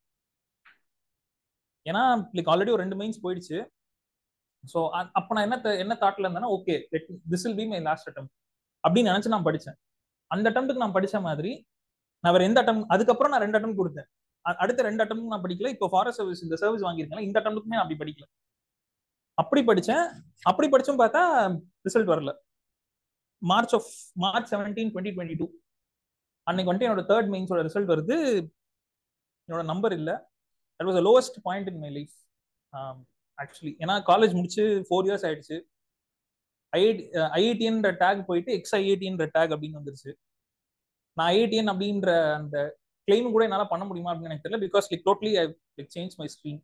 ஏன்னா லைக் ஆல்ரெடி ஒரு ரெண்டு மெயின்ஸ் போயிடுச்சு ஸோ அப்போ நான் என்ன என்ன தாட்ல இருந்தேன்னா okay this will be my last attempt அப்படின்னு நினைச்சு நான் படித்தேன் அந்த அட்டம்ப்ட்டுக்கு நான் படித்த மாதிரி நான் வேற எந்த அட்டம் அதுக்கப்புறம் நான் ரெண்டு அட்டம் கொடுத்தேன் அடுத்த ரெண்டு அட்டம் நான் படிக்கல இப்போ ஃபாரஸ்ட் சர்வீஸ் இந்த சர்வீஸ் வாங்கியிருக்கேன் இந்த அட்டம்ப்ட்டுக்குமே நான் அப்படி படிக்கல அப்படி படித்தேன் அப்படி படிச்சும் பார்த்தா ரிசல்ட் வரல March of March seventeen twenty twenty two அன்னைக்கு வந்துட்டு என்னோட தேர்ட் மெயின்ஸோட ரிசல்ட் வருது என்னோட நம்பர் இல்லை that was lowest point in my life actually ஏன்னா காலேஜ் முடிச்சு ஃபோர் இயர்ஸ் ஆயிடுச்சு ஐஐடி ஐஐடின்ற டேக் போயிட்டு எக்ஸ் ஐஐடின்ற டேக் அப்படின்னு வந்துருச்சு நான் ஐஐடிஎன் அப்படின்ற அந்த கிளைம் கூட என்னால் பண்ண முடியுமா அப்படின்னு எனக்கு தெரியல because like totally I like change my stream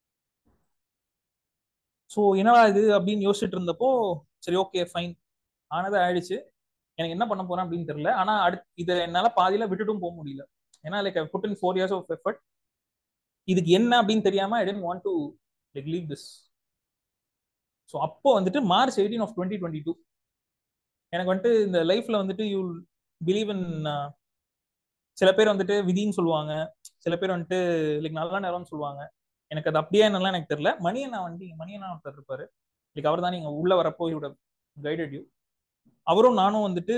so என்னடா இது அப்படின்னு யோசிச்சுட்டு இருந்தப்போ சரி ஓகே ஃபைன் ஆனது ஆயிடுச்சு எனக்கு என்ன பண்ண போறேன் அப்படின்னு தெரியல ஆனா அடுத்து இதை என்னால பாதியில விட்டுட்டும் போக முடியல ஏன்னா like put in four years of effort இதுக்கு என்ன அப்படின்னு தெரியாம I didn't want to like leave this so அப்போ வந்துட்டு March eighteen of twenty twenty two எனக்கு வந்துட்டு இந்த லைஃப்ல வந்துட்டு யூ பிலீவ் இன் சில பேர் வந்துட்டு விதின்னு சொல்லுவாங்க சில பேர் வந்துட்டு லைக் நல்ல நேரம்னு சொல்லுவாங்க எனக்கு அது அப்படியே என்னலாம் எனக்கு தெரியல மணியண்ணா வந்து மணியண்ணா ஒருத்தர் இருப்பாரு லைக் அவர் தான் நீங்க உள்ள வரப்போ இவரோட கைடட் யூ அவரும் நானும் வந்துட்டு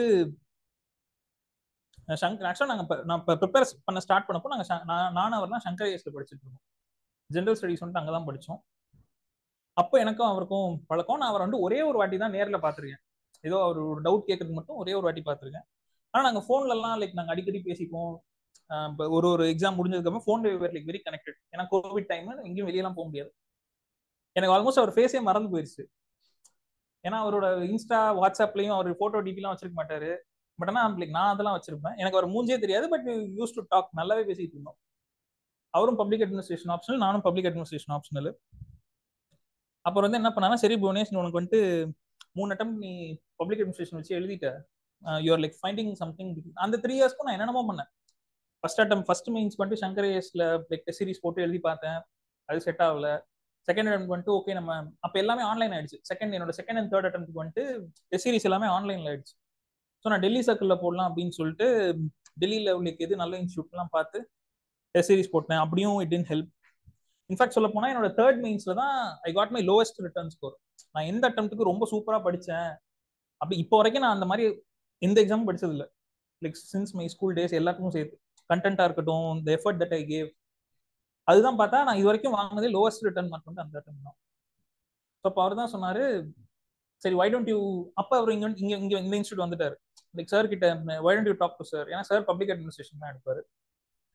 சங்கர் ஆக்சுவலாக நாங்கள் நான் இப்போ ப்ரிப்பேர் பண்ண ஸ்டார்ட் பண்ணப்போ நாங்கள் நானும் அவர் தான் சங்கர் ஏஸ்ல படிச்சுட்டு இருக்கோம் ஜென்ரல் ஸ்டடிஸ் வந்துட்டு அங்கே தான் படித்தோம் அப்போ எனக்கும் அவருக்கும் பழக்கம் நான் அவர் வந்து ஒரே ஒரு வாட்டி தான் நேரில் பார்த்துருக்கேன் ஏதோ அவர் ஒரு டவுட் கேட்கறதுக்கு மட்டும் ஒரே ஒரு வாட்டி பார்த்துருக்கேன் ஆனால் நாங்கள் ஃபோன்லலாம் லைக் நாங்கள் அடிக்கடி பேசிப்போம் இப்போ ஒரு ஒரு எக்ஸாம் முடிஞ்சதுக்கப்புறம் phone were like very connected ஏன்னா கோவிட் டைம் எங்கேயும் வெளியெல்லாம் போக முடியாது எனக்கு ஆல்மோஸ்ட் அவர் ஃபேஸே மறந்து போயிருச்சு ஏன்னா அவரோட இன்ஸ்டா வாட்ஸ்அப்லயும் அவர் போட்டோ டிபிலாம் வச்சிருக்க மாட்டாரு பட் ஆனால் லைக் நான் அதெல்லாம் வச்சிருப்பேன் எனக்கு அவர் மூஞ்சே தெரியாது பட் யூஸ் டு டாக் நல்லாவே பேசிட்டு இருந்தோம் அவரும் பப்ளிக் அட்மினிஸ்ட்ரேஷன் ஆப்ஷனல் நானும் பப்ளிக் அட்மினிஸ்ட்ரேஷன் ஆப்ஷனல் அப்புறம் வந்து என்ன பண்ணானா சரி புவனேஷ் உனக்கு வந்துட்டு மூணு அட்டம் நீ பப்ளிக் அட்மினிஸ்ட்ரேஷன் வச்சு எழுதிட்ட யூஆர் லைக் ஃபைண்டிங் சம்திங் அந்த த்ரீ இயர்ஸ்க்கும் நான் என்னென்னமோ பண்ணேன் ஃபர்ஸ்ட் அட்டம் ஃபர்ஸ்ட் மீன்ஸ் வந்துட்டு சங்கர் ஏஸ்ல லைக் டெஸ்ட் சீரிஸ் போட்டு எழுதி பார்த்தேன் அது செட் ஆகல செகண்ட் அட்டம் வந்துட்டு ஓகே நம்ம அப்போ எல்லாமே ஆன்லைன் ஆயிடுச்சு செகண்ட் என்னோட செகண்ட் அண்ட் தேர்ட் அட்டம் வந்துட்டு டெஸ்ட் சீரிஸ் எல்லாமே ஆன்லைன்ல ஆயிடுச்சு ஸோ நான் டெல்லி சர்க்கிளில் போடலாம் அப்படின்னு சொல்லிட்டு டெல்லியில் உங்களுக்கு எது நல்ல இன்ஸ்டியூட்லாம் பார்த்து டெஸ்ட் சீரிஸ் போட்டேன் அப்படியும் இட் டென்ட் ஹெல்ப் இன்ஃபேக்ட் சொல்ல போனால் என்னோட தேர்ட் மெயின்ஸ்ல தான் I got my lowest return score நான் எந்த அட்டம்ப்ட்டுக்கு ரொம்ப சூப்பராக படித்தேன் அப்படி இப்போ வரைக்கும் நான் அந்த மாதிரி எந்த எக்ஸாமும் படிச்சது இல்லை like since my school days எல்லாத்துக்கும் சேர்த்து கண்டென்ட்டாக இருக்கட்டும் இந்த எஃபர்ட் தட் ஐ கேவ் அதுதான் பார்த்தா நான் இது வரைக்கும் வாங்கினதே லோவஸ்ட் ரிட்டர்ன் மார்க் வந்து அந்த அட்டம் தான் ஸோ அப்போ அவர் தான் சொன்னாரு சரி வை டோன்ட் யூ அப்போ அவர் இங்க இங்க இங்க இந்த இன்ஸ்டியூட் வந்துட்டாரு லைக் சார் கிட்ட why don't you talk to sir ஏன்னா சார் பப்ளிக் அட்மினிஸ்ட்ரேஷன் தான் எடுப்பாரு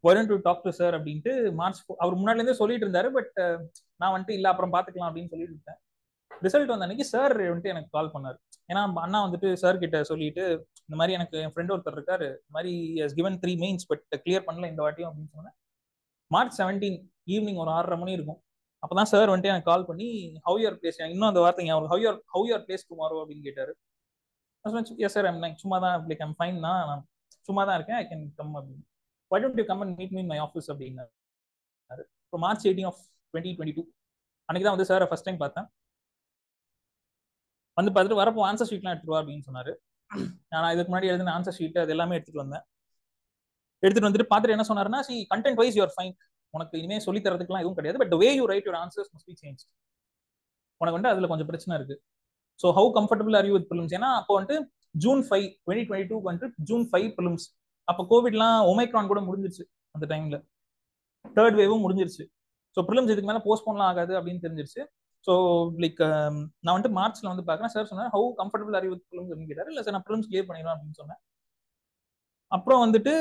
வரன் டு டாக் டு சார் அப்படின்ட்டு மார்ச் அவர் முன்னாடிலேருந்தே சொல்லிட்டு இருந்தாரு பட் நான் வந்துட்டு இல்லை அப்புறம் பார்த்துக்கலாம் அப்படின்னு சொல்லிட்டு இருந்தேன் ரிசல்ட் வந்த அன்னைக்கு சார் வந்துட்டு எனக்கு கால் பண்ணார் ஏன்னா அண்ணா வந்துட்டு சார் கிட்ட சொல்லிட்டு இந்த மாதிரி எனக்கு என் ஃப்ரெண்ட் ஒருத்தர் இருக்காரு இந்த மாதிரி has given three mains but clear பண்ணல இந்த வாட்டியும் அப்படின்னு சொன்னேன் மார்ச் செவன்டீன் ஈவினிங் ஒரு ஆறரை மணி இருக்கும் அப்பதான் சார் வந்துட்டு எனக்கு கால் பண்ணி ஹவ் யுவர் பிளேஸ் இன்னும் அந்த வார்த்தை அவர் have your have your place tomorrow அப்படின்னு கேட்டாரு எஸ் சார் ஐம் சும்மா தான் லைக் ஐம் ஃபைன் தான் நான் சும்மா தான் இருக்கேன் ஐ கேன் கம் அப்படின்னு why don't you come and meet mean my office அப்படின்னாரு இப்போ March eighteen of twenty twenty two அன்னைக்கு தான் வந்து சார் ஃபர்ஸ்ட் டைம் பார்த்தேன் வந்து பார்த்துட்டு வரப்போ ஆன்சர் ஷீட்லாம் எடுத்துட்டு வா அப்படின்னு சொன்னாரு நான் இதுக்கு முன்னாடி எழுதின ஆன்சர் ஷீட் அது எல்லாமே எடுத்துட்டு வந்தேன் எடுத்துட்டு வந்துட்டு பார்த்துட்டு என்ன சொன்னாருன்னா see content wise you're fine உனக்கு இனிமே சொல்லி தரதுக்குலாம் எதுவும் கிடையாது but way you write your answers must be change உனக்கு வந்து அதுல கொஞ்சம் பிரச்சனை இருக்கு so how comfortable are you with prelims ஏன்னா அப்போ வந்துட்டு June five twenty twenty two வந்துட்டு ஜூன் ஃபைவ் ப்ரிலிம்ஸ் அப்போ கோவிட்லாம் ஒமைக்ரான் கூட முடிஞ்சிருச்சு அந்த டைம்ல தேர்ட் வேவும் முடிஞ்சிருச்சு ஸோ ப்ரிலிம்ஸ் இதுக்கு மேலே போஸ்ட்போன்லாம் ஆகாது அப்படின்னு தெரிஞ்சிருச்சு ஸோ லைக் நான் வந்துட்டு மார்ச்ல வந்து பார்க்குறேன் சார் சொன்னேன் how comfortable are you with prelims அப்படின்னு கேட்டார் இல்லை சார் நான் ப்ரிலிம்ஸ் கிளியர் பண்ணிடலாம் அப்படின்னு சொன்னேன் அப்புறம் வந்துட்டு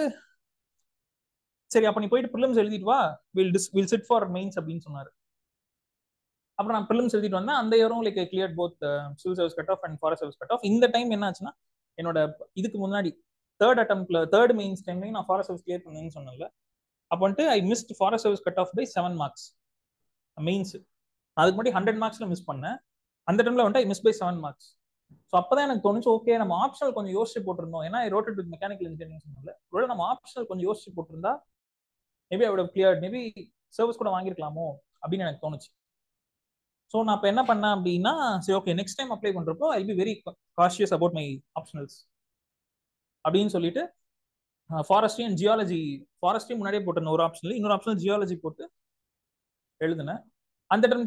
சரி அப்ப நீ போயிட்டு ப்ரிலிம்ஸ் எழுதிட்டு வா will this will sit for mains அப்படின்னு சொன்னாரு அப்புறம் நான் ப்ரிலிம்ஸ் எழுதிட்டு வந்தேன் அந்த இயரும் like clear both civil service cut off and forest service cut off இந்த டைம் என்ன ஆச்சுன்னா என்னோட இதுக்கு முன்னாடி தேர்ட் அட்டம்ப்ட்ல தேர்ட் மெயின்ஸ் டைம்லையும் நான் ஃபாரஸ்ட் சர்வீஸ் கிளியர் பண்ணேன்னு சொன்னேன்ல அப்போ வந்துட்டு I missed forest service cut off by seven marks mains அதுக்கு முன்னாடி ஹண்ட்ரட் மார்க்ஸ்ல மிஸ் பண்ணேன் அந்த டைம்ல வந்துட்டு I miss by seven marks so அப்பதான் எனக்கு தோணுச்சு ஓகே நம்ம ஆப்ஷனல் கொஞ்சம் யோசிச்சு போட்டிருந்தோம் ஏன்னா ரோட்டட் வித் மெக்கானிக்கல் இன்ஜினியரிங் சொன்னால ஒருவேளை நம்ம ஆப்ஷனல் கொஞ்சம் யோசிச்சு போட்டிருந்தா மேபி அவட கிளியர் மேபி சர்வீஸ் கூட வாங்கிருக்கலாமோ அப்படின்னு எனக்கு தோணுச்சு ஸோ நான் இப்போ என்ன பண்ணேன் அப்படின்னா சரி ஓகே நெக்ஸ்ட் டைம் அப்ளை பண்றப்போ I be very cautious about my optionals அப்படின்னு சொல்லிட்டு ஃபாரஸ்ட்ரி அண்ட் ஜியாலஜி ஃபாரஸ்ட்ரி முன்னாடியே போட்டிருந்தேன் ஒரு ஆப்ஷனில் இன்னொரு ஆப்ஷனல் ஜியாலஜி போட்டு எழுதினேன் அந்த டைம்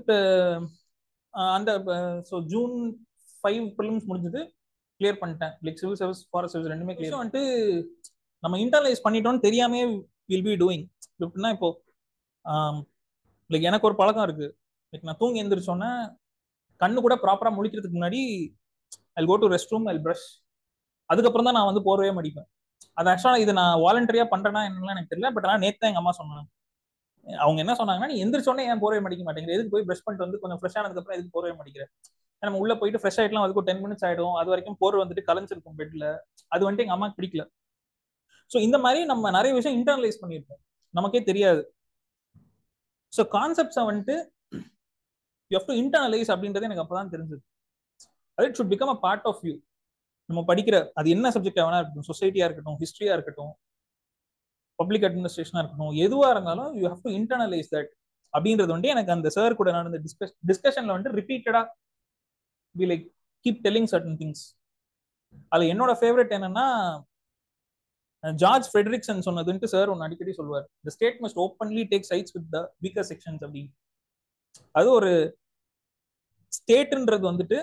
அந்த ஸோ ஜூன் ஃபைவ் ப்ரிலிம்ஸ் முடிஞ்சது கிளியர் பண்ணிட்டேன் like civil service forest service ரெண்டுமே கிளியர் வந்துட்டு நம்ம இன்டர்லைஸ் பண்ணிட்டோம்னு தெரியாமே வில் பி டூயிங் எப்படின்னா இப்போ லைக் எனக்கு ஒரு பழக்கம் இருக்கு லைக் நான் தூங்கி எந்திரிச்சோன்னே கண்ணு கூட ப்ராப்பராக முழிக்கிறதுக்கு முன்னாடி I go to restroom I brush அதுக்கப்புறம் தான் நான் வந்து போர்வே மடிப்பேன் அது ஆக்சுவலாக இது நான் வாலண்டரியா பண்றேன்னா என்னன்னு எனக்கு தெரியல பட் ஆனால் நேற்று எங்க அம்மா சொன்னாங்க அவங்க என்ன சொன்னாங்கன்னா நீ எந்திரிச்சோடனே ஏன் போர்வை மடிக்க மாட்டேங்கிற எதுக்கு போய் ப்ரஷ் பண்ணிட்டு வந்து கொஞ்சம் ஃப்ரெஷ் ஆனதுக்கப்புறம் எதுக்கு போர்வை மடிக்கிற நம்ம உள்ள போயிட்டு ஃப்ரெஷ் ஆயிடலாம் அதுக்கு டென் மினிட்ஸ் ஆயிடும் அது வரைக்கும் போர் வந்துட்டு கலைஞ்சிருக்கும் பெட்ல அது வந்துட்டு எங்க அம்மாக்கு பிடிக்கல ஸோ இந்த மாதிரி நம்ம நிறைய விஷயம் இன்டர்னலைஸ் பண்ணியிருப்போம் நமக்கே தெரியாது ஸோ கான்செப்ட்ஸை வந்துட்டு யூ ஹவ் டு இன்டர்னலைஸ் அப்படின்றது எனக்கு அப்பதான் தெரிஞ்சது அது it should become a part of you நம்ம படிக்கிற அது என்ன சப்ஜெக்ட் வேணா இருக்கட்டும் சொசைட்டியா இருக்கட்டும் ஹிஸ்டரியா இருக்கட்டும் பப்ளிக் அட்மினிஸ்ட்ரேஷனா இருக்கட்டும் எதுவா இருந்தாலும் you have to internalise that அப்படின்றது வந்து எனக்கு அந்த சார் கூட நடந்த டிஸ்கஸ் டிஸ்கஷன்ல வந்து ரிப்பீட்டடா we like keep telling certain things அதுல என்னோட ஃபேவரட் என்னன்னா ஜார்ஜ் ஃப்ரெட்ரிக்சன் சொன்னதுன்ட்டு சார் ஒன்று அடிக்கடி சொல்லுவார் the state must openly take sides with the weaker sections அப்படின்னு அது ஒரு ஸ்டேட்ன்றது வந்துட்டு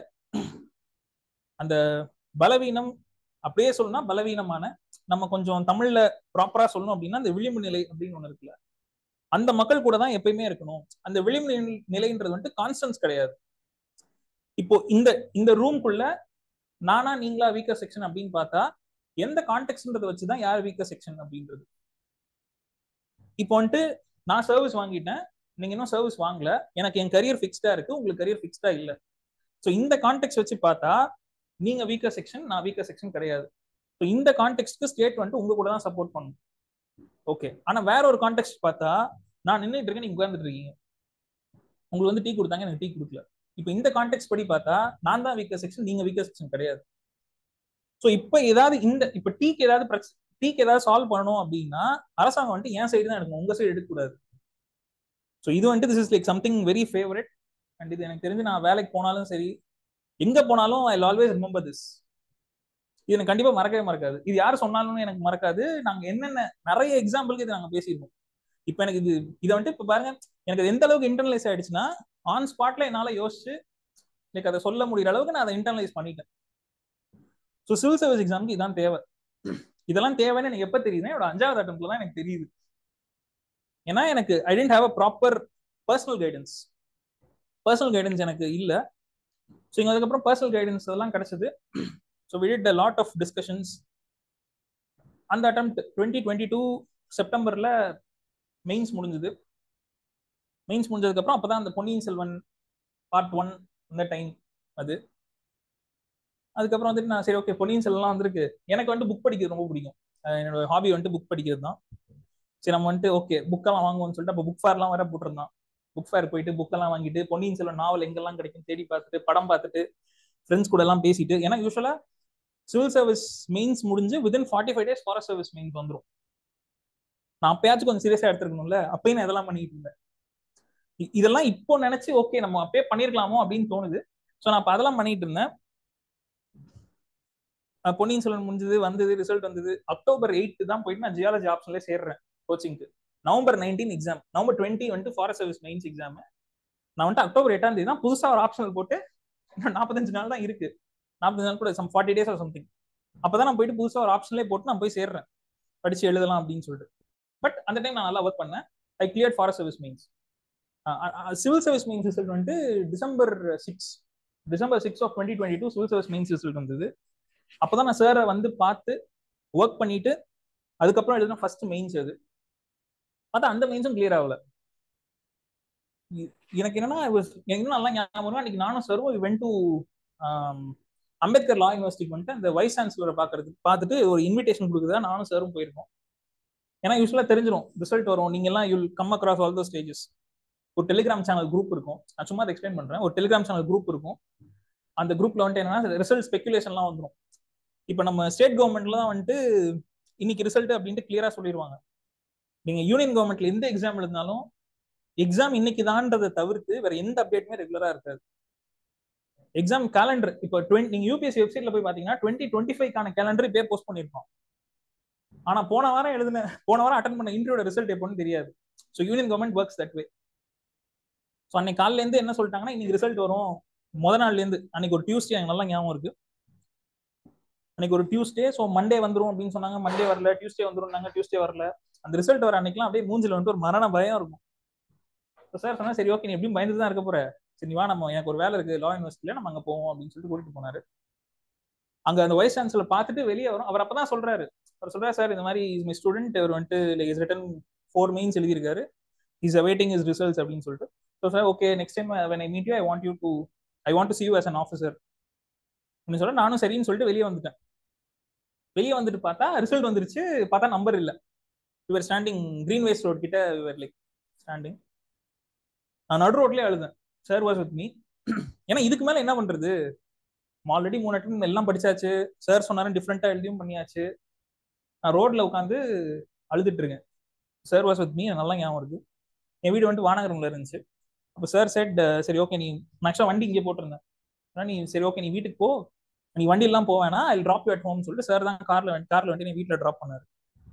அந்த பலவீனம் அப்படியே சொல்லணும்னா பலவீனமான நம்ம கொஞ்சம் தமிழ்ல ப்ராப்பரா சொல்லணும் அப்படின்னா அந்த விளிம்பு நிலை அப்படின்னு ஒண்ணு இருக்குல்ல அந்த மக்கள் கூட தான் எப்பயுமே இருக்கணும் அந்த விளிம்பு நிலைன்றது வந்துட்டு கான்ஸ்டன்ஸ் கிடையாது இப்போ இந்த இந்த ரூம்குள்ள நானா நீங்களா வீக்கர் செக்ஷன் அப்படின்னு பார்த்தா எந்த கான்டெக்ட்ன்றதை வச்சுதான் யார் வீக்கர் செக்ஷன் அப்படின்றது இப்போ வந்துட்டு நான் சர்வீஸ் வாங்கிட்டேன் நீங்க இன்னும் சர்வீஸ் வாங்கல எனக்கு என் கரியர் ஃபிக்ஸ்டா இருக்கு உங்களுக்கு கரியர் ஃபிக்ஸ்டா இல்ல ஸோ இந்த கான்டெக்ட் வச்சு பார்த்தா நீங்க வீக்கர் செக்ஷன் நான் வீக்கர் செக்ஷன் கிடையாது ஸோ இந்த கான்டெக்ட்க்கு ஸ்டேட் வந்துட்டு உங்க கூட தான் சப்போர்ட் பண்ணும் ஓகே ஆனா வேற ஒரு கான்டெக்ட் பார்த்தா நான் நின்றுட்டு இருக்கேன் நீங்க உட்கார்ந்துட்டு இருக்கீங்க உங்களுக்கு வந்து டீ கொடுத்தாங்க எனக்கு டீ கொடுக்கல இப்போ இந்த கான்டெக்ட் படி பார்த்தா நான் தான் வீக்கர் செக்ஷன் நீங்க வீக்கர் செக்ஷன் கிடையாது ஸோ இப்போ ஏதாவது இந்த இப்போ டீக்கு ஏதாவது பிரச்சனை டீக்கு ஏதாவது சால்வ் பண்ணணும் அப்படின்னா அரசாங்கம் வந்துட்டு என் சைடு தான் எடுக்கணும் உங்க சைடு எடுக்கக்கூடாது ஸோ இது வந்துட்டு this is like something very favourite and இது எனக்கு தெரிஞ்சு நான் வேலைக்கு போனாலும் சரி எங்க போனாலும் ஐ ஆல்வேஸ் ரிமெம்பர் திஸ் இது எனக்கு கண்டிப்பா மறக்கவே மறக்காது இது யார் சொன்னாலும் எனக்கு மறக்காது நாங்க என்னென்ன நிறைய எக்ஸாம்பிளுக்கு இது நாங்க பேசியிருக்கோம் இப்போ எனக்கு இது இதை வந்துட்டு இப்போ பாருங்க எனக்கு எந்த அளவுக்கு இன்டர்னலைஸ் ஆயிடுச்சுன்னா ஆன் ஸ்பாட்ல என்னால யோசிச்சு லைக் அதை சொல்ல முடியற அளவுக்கு நான் அதை இன்டர்னலைஸ் பண்ணிட்டேன் ஸோ சிவில் சர்வீஸ் எக்ஸாமுக்கு இதான் தேவை இதெல்லாம் தேவைன்னு எனக்கு எப்போ தெரியுதுன்னா என்னோட அஞ்சாவது அட்டம்ல தான் எனக்கு தெரியுது ஏன்னா எனக்கு I didn't have a proper personal guidance personal guidance எனக்கு இல்லை ஸோ இங்கே அதுக்கப்புறம் பர்சனல் கைடன்ஸ் அதெல்லாம் கிடைச்சது so we did a lot of discussions அந்த அட்டம் டுவெண்ட்டி டுவெண்ட்டி டூ செப்டம்பர்ல மெயின்ஸ் முடிஞ்சது மெயின்ஸ் முடிஞ்சதுக்கப்புறம் அப்பதான் அந்த பொன்னியின் செல்வன் பார்ட் ஒன் அந்த டைம் அது அதுக்கப்புறம் வந்துட்டு நான் சரி ஓகே பொன்னியின் செல்வன்லாம் வந்திருக்கு எனக்கு வந்துட்டு புக் படிக்கிறது ரொம்ப பிடிக்கும் அஹ் என்னோட ஹாபி வந்துட்டு புக் படிக்கிறது தான் சரி நம்ம வந்துட்டு ஓகே புக்கெல்லாம் வாங்குவோம்னு சொல்லிட்டு அப்போ புக் ஃபேர்லாம் வர போட்டிருந்தான் புக் ஃபேர் போயிட்டு புக்கெல்லாம் வாங்கிட்டு பொன்னியின் செல்வன் நாவல் எங்கெல்லாம் கிடைக்கும் தேடி பார்த்துட்டு படம் பார்த்துட்டு ஃப்ரெண்ட்ஸ் கூட எல்லாம் பேசிட்டு ஏன்னா யூஸ்வலா சிவில் சர்வீஸ் மெயின்ஸ் முடிஞ்சு within forty five days forest service mains வந்துடும் நான் அப்பயாச்சும் கொஞ்சம் சீரியஸா எடுத்துருக்கணும்ல அப்பயும் நான் இதெல்லாம் பண்ணிட்டு இருந்தேன் இ- இதெல்லாம் இப்போ நினைச்சு ஓகே நம்ம அப்பயே பண்ணிருக்கலாமோ அப்படின்னு தோணுது ஸோ நான் அப்ப அதெல்லாம் பண்ணிட்டு இருந்தேன் அஹ் பொன்னியின் செல்வன் முடிஞ்சது வந்தது ரிசல்ட் வந்தது அக்டோபர் எயிட் தான் போயிட்டு நான் ஜியாலஜி ஆப்ஷன்ல சேர்றேன் கோச்சிங்க்கு November nineteen exam November twenty வந்துட்டு ஃபாரஸ்ட் சர்வீஸ் மெயின்ஸ் எக்ஸாம் நான் வந்துட்டு அக்டோபர் எட்டாம் தேதி தான் புதுசா ஒரு ஆப்ஷனல் போட்டு இன்னும் நாற்பத்தஞ்சு நாள் தான் இருக்கு நாற்பத்தஞ்சு நாள் கூட some forty days or something அப்பதான் நான் போயிட்டு புதுசா ஒரு ஆப்ஷன்லேயே போட்டு நான் போய் சேர்றேன் படிச்சு எழுதலாம் அப்படின்னு சொல்லிட்டு பட் அந்த டைம் நான் நல்லா ஒர்க் பண்ணேன் I clear forest service mains civil service mains result வந்துட்டு December six December six of twenty twenty two civil service mains result வந்தது அப்பதான் நான் சாரை வந்து பார்த்து ஒர்க் பண்ணிட்டு அதுக்கப்புறம் எழுதின ஃபர்ஸ்ட் மெயின்ஸ் அது பார்த்தா அந்த மெயின்ஸும் கிளியர் ஆகல இ- எனக்கு என்னன்னா it was- எனக்கு இன்னும் நல்லா ஞாபகம் வரும் அன்னைக்கு நானும் சர்வோ வென் டு அம்பேத்கர் லா யூனிவர்சிட்டிக்கு வந்துட்டு அந்த வைஸ் சான்சலரை பார்க்கறதுக்கு பார்த்துட்டு ஒரு இன்விடேஷன் கொடுக்குறதா நானும் சாரும் போயிருக்கோம் ஏன்னா யூஸ்வலா தெரிஞ்சிடும் ரிசல்ட் வரும் நீங்க எல்லாம் you'll come across all the stages ஒரு டெலிகிராம் சேனல் குரூப் இருக்கும் நான் சும்மா அதை எக்ஸ்பிளைன் பண்றேன் ஒரு டெலிகிராம் சேனல் குரூப் இருக்கும் அந்த குரூப்ல வந்துட்டு என்னன்னா ரிசல்ட் ஸ்பெகுலேஷன்லாம் வந்துடும் இப்போ நம்ம ஸ்டேட் கவர்மெண்ட்ல தான் வந்துட்டு இன்னைக்கு ரிசல்ட் அப்படின்ட்டு கிளியரா சொல்லிடுவாங்க நீங்க யூனியன் கவர்மெண்ட்ல எந்த எக்ஸாம் எழுதினாலும் எக்ஸாம் இன்னைக்கு தான்றதை தவிர்த்து வேற எந்த அப்டேட்டுமே ரெகுலரா இருக்காது எக்ஸாம் கேலண்டர் இப்போ டுவெண்ட்டி நீங்க யூபிஎஸ்சி வெப்சைட்ல போய் பாத்தீங்கன்னா டுவெண்ட்டி டுவெண்ட்டி ஃபைவ்க்கான கேலண்டர் இப்பே போஸ்ட் பண்ணிருக்கோம் ஆனா போன வாரம் எழுதின போன வாரம் அட்டன் பண்ண இன்டர்வியோட ரிசல்ட் எப்போன்னு தெரியாது so union government works that way so அன்னைக்கு காலையில இருந்து என்ன சொல்லிட்டாங்கன்னா இன்னைக்கு ரிசல்ட் வரும் முத நாள்ல இருந்து அன்னைக்கு ஒரு டியூஸ்டே எனக்கு நல்லா ஞாபகம் இருக்கு அன்னைக்கு ஒரு டியூஸ்டே ஸோ மண்டே வந்துரும் அப்படின்னு சொன்னாங்க மண்டே வரல டியூஸ்டே வந்துரும்னாங்க டியூஸ்டே வரல அந்த ரிசல்ட் வர அன்னைக்குலாம் அப்படியே மூஞ்சில வந்துட்டு ஒரு மரண பயம் இருக்கும் சார் சொன்னா சரி ஓகே நீ எப்படியும் பயந்துட்டு தான் இருக்க போற சரி நீ வா நம்ம எனக்கு ஒரு வேலை இருக்கு லா யூனிவர்சிட்டியில நம்ம அங்க போவோம் அப்படின்னு சொல்லிட்டு கூட்டிட்டு போனாரு அங்க அந்த வைஸ் சான்சலர் பார்த்துட்டு வெளியே வரும் அவர் அப்பதான் சொல்றாரு அவர் சொல்றாரு சார் இந்த மாதிரி இஸ் மை ஸ்டூடெண்ட் அவர் வந்துட்டு like is written for mains எழுதியிருக்காரு இஸ் அவைட்டிங் இஸ் ரிசல்ட்ஸ் அப்படின்னு சொல்லிட்டு so sir okay next time when I meet you I want you to I want to see you as an officer அப்படின்னு சொல்ல நானும் சரின்னு சொல்லிட்டு வெளியே வந்துட்டேன் வெளியே வந்துட்டு பார்த்தா ரிசல்ட் வந்துருச்சு பார்த்தா நம்பர் இல்லை இவர் ஸ்டாண்டிங் கிரீன் வேஸ்ட் ரோட் கிட்ட இவர் லைக் ஸ்டாண்டிங் நான் நடு ரோட்லயே அழுதேன் சார் வாஸ் வித் மீ ஏன்னா இதுக்கு மேல என்ன பண்றது ஆல்ரெடி மூணு அட்டம் எல்லாம் படிச்சாச்சு சார் சொன்னாரு டிஃப்ரெண்டா எழுதியும் பண்ணியாச்சு நான் ரோட்ல உட்காந்து அழுதுட்டு இருக்கேன் சார் வாஸ் வித் மீ நல்லா ஞாபகம் இருக்கு என் வீடு வந்துட்டு வானகரம்ல இருந்துச்சு அப்போ சார் செட் சரி ஓகே நீ மேக்ஸிமம் வண்டி இங்கே போட்டிருந்தேன் ஆனா நீ சரி ஓகே நீ வீட்டுக்கு போ நீ வண்டி எல்லாம் போவேனா I drop you at home சொல்லிட்டு சார் தான் கார்ல கார்ல வந்து நீ வீட்டில் ட்ராப் பண்ணாரு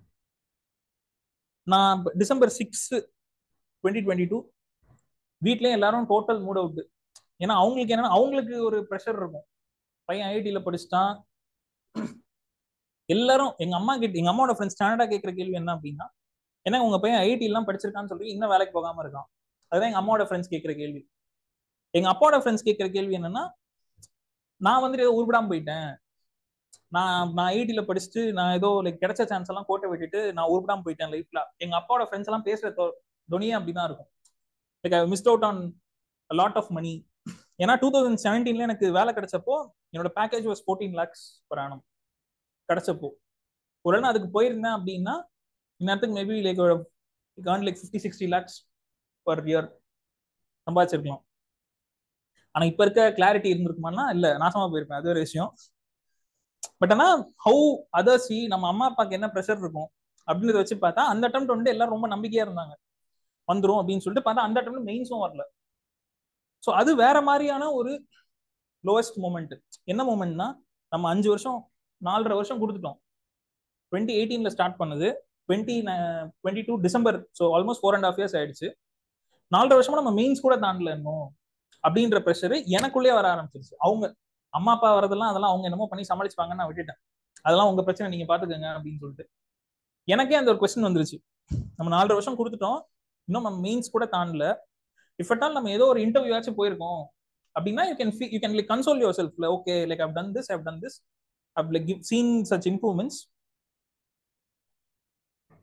நான் December six twenty twenty two வீட்லயும் எல்லாரும் டோட்டல் மூட் அவுட் ஏன்னா அவங்களுக்கு என்னன்னா அவங்களுக்கு ஒரு ப்ரெஷர் இருக்கும் பையன் ஐஐடியில் படிச்சுட்டான் எல்லாரும் எங்க அம்மா கிட்ட எங்க அம்மாவோட ஃப்ரெண்ட்ஸ் ஸ்டாண்டர்டா கேட்குற கேள்வி என்ன அப்படின்னா ஏன்னா உங்க பையன் ஐஐடி எல்லாம் படிச்சிருக்கான்னு சொல்லி இன்னும் வேலைக்கு போகாம இருக்கான் அதுதான் எங்க அம்மாவோட ஃப்ரெண்ட்ஸ் கேட்குற கேள்வி எங்க அப்பாவோட ஃப்ரெண்ட்ஸ் கேட்குற கேள்வி என்னன்னா நான் வந்துட்டு ஏதோ உருப்படாம போயிட்டேன் நான் நான் ஐஐடியில் படிச்சுட்டு நான் ஏதோ லைக் கிடைச்ச சான்ஸ் எல்லாம் கோட்டை விட்டுட்டு நான் உருப்படாம போயிட்டேன் லைஃப்ல எங்க அப்பாவோட ஃப்ரெண்ட்ஸ் எல்லாம் பேசுற துணியே அப்படிதான் இருக்கும் like I missed out on lot of money ஏன்னா டூ தௌசண்ட் செவன்டீன்ல எனக்கு வேலை கிடைச்சப்போ என்னோட package was fourteen lakhs per annum கிடைச்சப்போ ஒரு நான் அதுக்கு போயிருந்தேன் அப்படின்னா இந்நேரத்துக்கு maybe like can like fifty sixty lakhs per year சம்பாதிச்சிருக்கலாம் ஆனா இப்ப இருக்க கிளாரிட்டி இருந்திருக்குமானா இல்ல நாசமா போயிருப்பேன் அது ஒரு விஷயம் பட் ஆனா ஹவு அதர் சி நம்ம அம்மா அப்பாக்கு என்ன ப்ரெஷர் இருக்கும் அப்படின்றத வச்சு பார்த்தா அந்த அட்டம் வந்து எல்லாரும் ரொம்ப நம்பிக்கையா இருந்தாங்க வந்துரும் அப்படின்னு சொல்லிட்டு பார்த்தா அந்த அட்டம் மெயின்ஸும் வரல ஸோ அது வேற மாதிரியான ஒரு லோவஸ்ட் மூமெண்ட் என்ன மூமெண்ட்னா நம்ம அஞ்சு வருஷம் நாலரை வருஷம் கொடுத்துட்டோம் டுவெண்ட்டி எயிட்டீன்ல ஸ்டார்ட் பண்ணது twenty twenty two December so almost four and half years ஆயிடுச்சு நாலரை வருஷமா நம்ம மெயின்ஸ் கூட தாண்டல இன்னும் அப்படின்ற ப்ரெஷர் எனக்குள்ளேயே வர ஆரம்பிச்சிருச்சு அவங்க அம்மா அப்பா வரதெல்லாம் அதெல்லாம் அவங்க என்னமோ பண்ணி சமாளிச்சுப்பாங்கன்னு நான் விட்டுட்டேன் அதெல்லாம் உங்க பிரச்சனை நீங்க பாத்துக்கோங்க அப்படின்னு சொல்லிட்டு எனக்கே அந்த ஒரு கொஸ்டின் வந்துருச்சு நம்ம நாலரை வருஷம் கொடுத்துட்டோம் இன்னும் நம்ம மெயின்ஸ் கூட தாண்டல இஃப் அட் ஆல் நம்ம ஏதோ ஒரு இன்டர்வியூ ஆச்சும் போயிருக்கோம் அப்படின்னா you can you can like console yourself okay like I've done this I've done this I've like given such improvements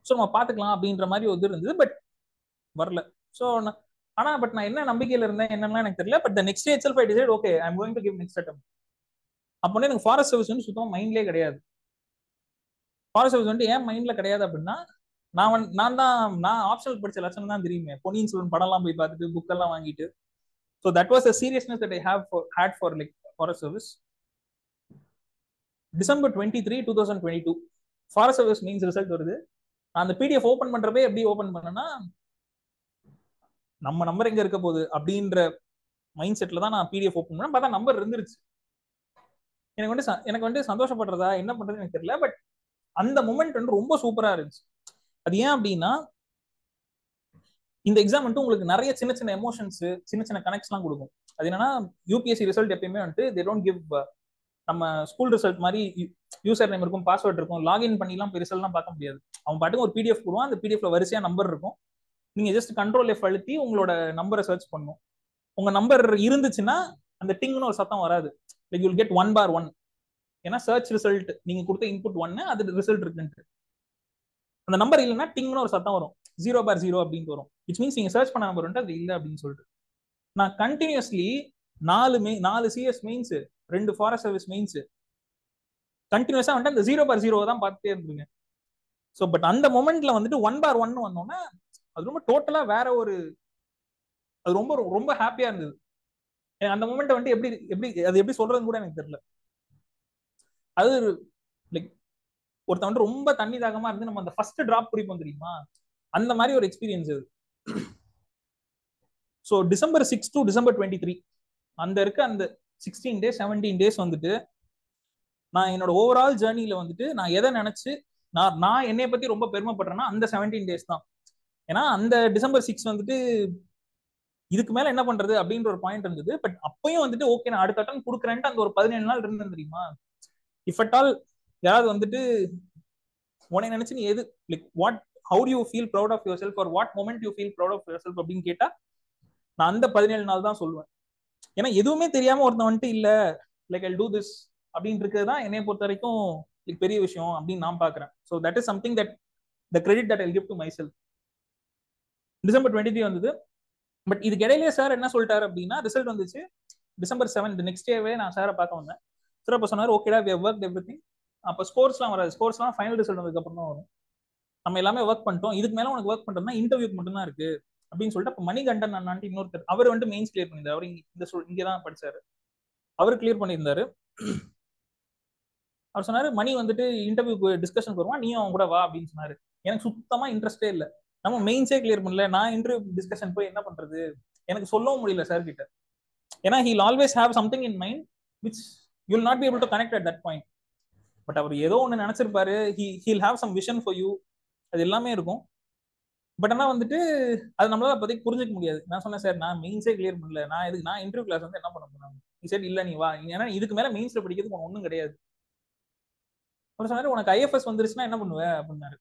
so நம்ம பார்த்துக்கலாம் அப்படின்ற மாதிரி ஒரு இது இருந்தது பட் வரல ஸோ ஆனா பட் நான் என்ன நம்பிக்கையில இருந்தேன் என்னன்னா எனக்கு தெரியல but the next day self I decide okay I am going to give next attempt அப்போ எனக்கு ஃபாரஸ்ட் சர்வீஸ் வந்து சுத்தமாக மைண்ட்லேயே கிடையாது ஃபாரஸ்ட் சர்வீஸ் வந்து ஏன் மைண்ட்ல கிடையாது அப்படின்னா நான் வந்து நான் தான் நான் ஆப்ஷனல் படிச்ச லட்சணம் தான் தெரியுமே பொன்னியின் செல்வன் படம்லாம் போய் பார்த்துட்டு புக் எல்லாம் வாங்கிட்டு so that was a seriousness that I have had for like forest service December twenty three two thousand twenty two forest service means result வருது நான் அந்த பிடிஎஃப் ஓப்பன் பண்றப்பே எப்படி ஓப்பன் பண்ணேன்னா நம்ம நம்பர் எங்க இருக்க போகுது அப்படின்ற மைண்ட் செட்ல தான் நான் பிடிஎஃப் ஓப்பன் பண்ணேன் பார்த்தா நம்பர் இருந்துருச்சு எனக்கு வந்து எனக்கு வந்து சந்தோஷப்படுறதா என்ன பண்றது எனக்கு தெரியல பட் அந்த மூமெண்ட் வந்து ரொம்ப சூப்பரா இருந்துச்சு அது ஏன் அப்படின்னா இந்த எக்ஸாம் வந்துட்டு உங்களுக்கு நிறைய சின்ன சின்ன எமோஷன்ஸ் சின்ன சின்ன கனெக்ட்ஸ்லாம் கொடுக்கும் அது என்னன்னா யூபிஎஸ்சி ரிசல்ட் எப்பயுமே வந்துட்டு தே டோன்ட் கிவ் நம்ம ஸ்கூல் ரிசல்ட் மாதிரி யூசர் நேம் இருக்கும் பாஸ்வேர்ட் இருக்கும் லாகின் பண்ணிலாம் போய் ரிசல்ட்லாம் பார்க்க முடியாது அவன் பாட்டுக்கு ஒரு பிடிஎஃப் போடுவான் அந்த பிடிஎஃப்ல வரிசையா நம்பர் இருக்கும் நீங்க ஜஸ்ட் கண்ட்ரோல் எஃப் அழுத்தி உங்களோட நம்பரை சர்ச் பண்ணும் உங்க நம்பர் இருந்துச்சுன்னா அந்த டிங்னு ஒரு சத்தம் வராது like you'll get one bar one ஏன்னா சர்ச் ரிசல்ட் நீங்க கொடுத்த இன்புட் ஒன்னு அது ரிசல்ட் இருக்குன்ட்டு அந்த நம்பர் இல்லைன்னா டிங்னு ஒரு சத்தம் வரும் ஜீரோ பார் ஜீரோ அப்படின்னு வரும் விச் மீன்ஸ் நீங்க சர்ச் பண்ண நம்பர் வந்துட்டு அது இல்லை அப்படின்னு சொல்லிட்டு நான் கண்டினியூஸ்லி நாலு மெயின் நாலு சிஎஸ் மெயின்ஸ் ரெண்டு ஃபாரஸ்ட் சர்வீஸ் மெயின்ஸ் கண்டினியூஸா வந்துட்டு அந்த ஜீரோ பார் ஜீரோ தான் பார்த்துட்டே இருந்துருங்க ஸோ பட் அந்த மொமெண்ட்ல வந்துட்டு ஒன் பார் ஒன் வந்தோன்னா அது ரொம்ப டோட்டலா வேற ஒரு அது ரொம்ப ரொம்ப ஹாப்பியா இருந்தது அந்த மூமெண்ட் வந்துட்டு எப்படி எப்படி அது எப்படி சொல்றதுன்னு கூட எனக்கு தெரியல அது லைக் ஒருத்தன் வந்து ரொம்ப தண்ணி தாகமா இருந்து நம்ம அந்த ஃபர்ஸ்ட் டிராப் குடிப்போம் தெரியுமா அந்த மாதிரி ஒரு எக்ஸ்பீரியன்ஸ் அது so December six to December twenty three அந்த இருக்க அந்த சிக்ஸ்டீன் டேஸ் செவன்டீன் டேஸ் வந்துட்டு நான் என்னோட ஓவரால் ஜேர்னில வந்துட்டு நான் எதை நினைச்சு நான் நான் என்னைய பத்தி ரொம்ப பெருமைப்படுறேன்னா அந்த செவன்டீன் டேஸ் தான் ஏன்னா அந்த டிசம்பர் சிக்ஸ் வந்துட்டு இதுக்கு மேல என்ன பண்றது அப்படின்ற ஒரு பாயிண்ட் இருந்தது பட் அப்பயும் வந்துட்டு ஓகே நான் அடுத்த அட்டன் கொடுக்குறேன்ட்டு அந்த ஒரு பதினேழு நாள் இருந்தேன் தெரியுமா இஃப் அட் ஆல் யாராவது வந்துட்டு உன்னை நினைச்சு நீ எது like what how you feel proud of yourself or what moment you feel proud of yourself அப்படின்னு கேட்டா நான் அந்த பதினேழு நாள் தான் சொல்லுவேன் ஏன்னா எதுவுமே தெரியாம ஒருத்தன் வந்துட்டு இல்ல லைக் ஐ டூ திஸ் அப்படின்னு இருக்கிறது தான் என்னைய பொறுத்த வரைக்கும் லைக் பெரிய விஷயம் அப்படின்னு நான் பாக்குறேன் so that is something that the credit that I give to myself December twenty three வந்தது பட் இதுக்கு இடையிலே சார் என்ன சொல்லிட்டாரு அப்படின்னா ரிசல்ட் வந்துச்சு டிசம்பர் செவன் நெக்ஸ்ட் டேவே நான் சாரை பார்க்க வந்தேன் சார் அப்போ சொன்னார் ஓகேடா வி ஒர்க் எவ்ரி திங் அப்போ ஸ்கோர்ஸ்லாம் வராது ஸ்கோர்ஸ்லாம் ஃபைனல் ரிசல்ட் வந்ததுக்கு அப்புறம் தான் வரும் நம்ம எல்லாமே ஒர்க் பண்ணிட்டோம் இதுக்கு மேலே உனக்கு ஒர்க் பண்ணுறதுனா இன்டர்வியூக்கு மட்டும் தான் இருக்கு அப்படின்னு சொல்லிட்டு அப்போ மணிகண்டன் அண்ணான்ட்டு இன்னொருத்தர் அவர் வந்து மெயின்ஸ் கிளியர் பண்ணியிருந்தார் அவர் இந்த சொல் இங்கே தான் படிச்சாரு அவர் கிளியர் பண்ணியிருந்தாரு அவர் சொன்னாரு மணி வந்துட்டு இன்டர்வியூக்கு டிஸ்கஷனுக்கு வருவான் நீயும் அவன் கூட வா அப்படின்னு சொன்னாரு எனக்கு சுத்தமா இன்ட்ரெஸ்டே இல்லை நம்ம மெயின்ஸே கிளியர் பண்ணல நான் இன்டர்வியூ டிஸ்கஷன் போய் என்ன பண்றது எனக்கு சொல்லவும் முடியல சார் கிட்ட ஏன்னா he'll always have something in mind which you'll not be able to connect at that point but அவர் ஏதோ ஒன்று நினைச்சிருப்பாரு he he'll have some vision for you அது எல்லாமே இருக்கும் பட் ஆனால் வந்துட்டு அது நம்மளால அப்போதைக்கு புரிஞ்சுக்க முடியாது நான் சொன்னேன் சார் நான் மெயின்ஸே கிளியர் பண்ணல நான் இதுக்கு நான் இன்டர்வியூ கிளாஸ் வந்து என்ன பண்ண போறேன் நீ சரி இல்லை நீ வா ஏன்னா இதுக்கு மேலே மெயின்ஸ்ல படிக்கிறதுக்கு உனக்கு ஒன்றும் கிடையாது அவர் சொன்னாரு உனக்கு ஐஎஃப்எஸ் வந்துருச்சுன்னா என்ன பண்ணுவ அப்படின்னாரு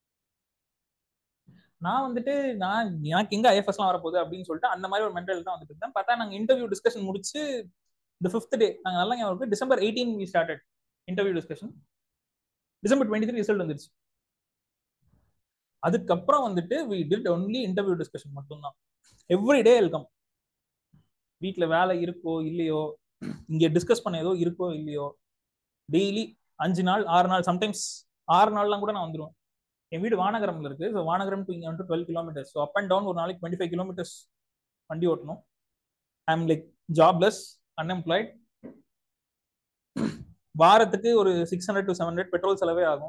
நான் வந்துட்டு நான் எனக்கு எங்க ஐஎஃப்எஸ்லாம் வரப்போகுது அப்படின்னு சொல்லிட்டு அந்த மாதிரி ஒரு மென்டல் தான் வந்துட்டு இருந்தேன் பார்த்தா நாங்கள் இன்டர்வியூ டிஸ்கஷன் முடிச்சு இந்த ஃபிஃப்த் டே நாங்கள் நல்லா ஞாபகம் December eighteen we started interview discussion December twenty three result வந்துருச்சு அதுக்கப்புறம் வந்துட்டு we did only interview discussion மட்டும்தான் எவ்ரி டே வெல்கம் வீட்டில் வேலை இருக்கோ இல்லையோ இங்கே டிஸ்கஸ் பண்ண ஏதோ இருக்கோ இல்லையோ டெய்லி அஞ்சு நாள் ஆறு நாள் சம்டைம்ஸ் ஆறு நாள்லாம் கூட நான் வந்துடுவேன் என் வீடு வானகரம்ல இருக்கு ஸோ வானகரம் டு இங்கே வந்துட்டு twelve kilometres so up and down ஒரு நாளைக்கு டுவெண்ட்டி ஃபைவ் கிலோமீட்டர்ஸ் வண்டி ஓட்டணும் I am like jobless unemployed வாரத்துக்கு ஒரு six hundred to seven hundred petrol செலவே ஆகும்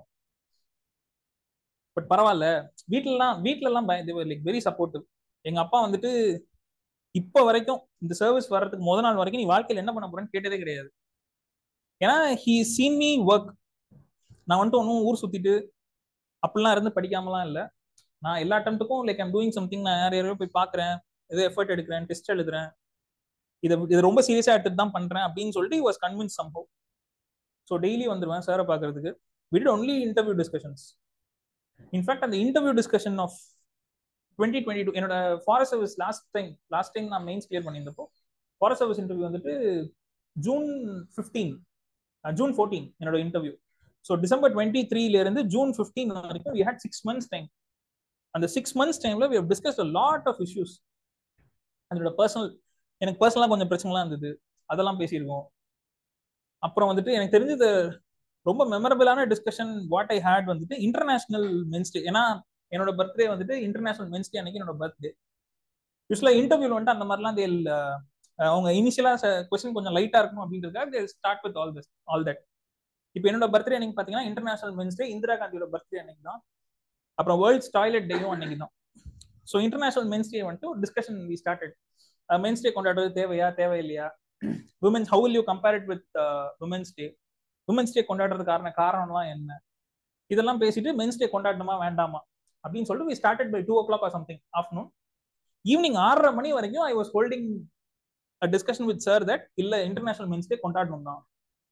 பட் பரவாயில்ல வீட்டிலலாம் வீட்டிலலாம் லைக் வெரி சப்போர்ட்டிவ் எங்க அப்பா வந்துட்டு இப்போ வரைக்கும் இந்த சர்வீஸ் வர்றதுக்கு முத நாள் வரைக்கும் நீ வாழ்க்கையில் என்ன பண்ண போறேன்னு கேட்டதே கிடையாது ஏன்னா ஹி சீன் மீ ஒர்க் நான் வந்துட்டு ஒன்றும் ஊர் சுத்திட்டு அப்படிலாம் இருந்து படிக்காமலாம் இல்லை நான் எல்லா அட்டம்ப்ட்டுக்கும் லைக் ஐம் டூயிங் சம்திங் நான் யார் யாரையோ போய் பார்க்குறேன் எதோ எஃபர்ட் எடுக்கிறேன் டெஸ்ட் எழுதுறேன் இதை இது ரொம்ப சீரியஸாக எடுத்துட்டு தான் பண்ணுறேன் அப்படின்னு சொல்லிட்டு வாஸ் கன்வின்ஸ் சம்பவ் ஸோ டெய்லி வந்துடுவேன் சாரை பார்க்கறதுக்கு with only interview discussions in fact அந்த interview discussion of twenty twenty two என்னோட forest service last time last time நான் மெயின்ஸ் கிளியர் பண்ணியிருந்தப்போ ஃபாரஸ்ட் சர்வீஸ் இன்டர்வியூ வந்துட்டு ஜூன் ஃபிஃப்டீன் ஜூன் ஃபோர்டீன் என்னோட இன்டர்வியூ ஸோ டிசம்பர் டுவெண்ட்டி த்ரீல இருந்து ஜூன் ஃபிஃப்டீன் வரைக்கும் we had six months time அந்த six months டைம்ல we discuss lot of issues அதோட பர்சனல் எனக்கு பர்சனலாக கொஞ்சம் பிரச்சனைலாம் இருந்தது அதெல்லாம் பேசியிருக்கோம் அப்புறம் வந்துட்டு எனக்கு தெரிஞ்சது ரொம்ப மெமரபிளான டிஸ்கஷன் வாட் ஐ ஹேட் வந்துட்டு இன்டர்நேஷனல் மென்ஸ் டே ஏன்னா என்னோட பர்த்டே வந்துட்டு இன்டர்நேஷனல் மென்ஸ் டே அன்னைக்கு என்னோட பர்த்டே யூஸ்வலாக இன்டர்வியூல வந்துட்டு அந்த மாதிரிலாம் தேல் அவங்க இனிஷியலா கொஸ்டின் கொஞ்சம் லைட்டா இருக்கும் அப்படின்றதுக்காக they start with all this all that இப்போ என்னோட பர்த்டே அன்னைக்கு பாத்தீங்கன்னா இன்டர்நேஷனல் மென்ஸ் டே இந்திரா காந்தியோட பர்த்டே அன்னைக்கு தான் அப்புறம் வேர்ல்ட்ஸ் டாய்லெட் டேயும் அன்னைக்கு தான் ஸோ இன்டர்நேஷனல் மென்ஸ் டே வந்துட்டு discussion we started men's day கொண்டாடுறது தேவையா தேவையில்லையா women's how will you compare it with women's day women's day கொண்டாடுறதுக்கான காரணம்லாம் என்ன இதெல்லாம் பேசிட்டு மென்ஸ் டே கொண்டாடணுமா வேண்டாமா அப்படின்னு சொல்லிட்டு we started by two o'clock or something afternoon evening ஆறரை மணி வரைக்கும் I was holding discussion with sir that இல்ல இன்டர்நேஷனல் மென்ஸ் டே கொண்டாடணும் தான்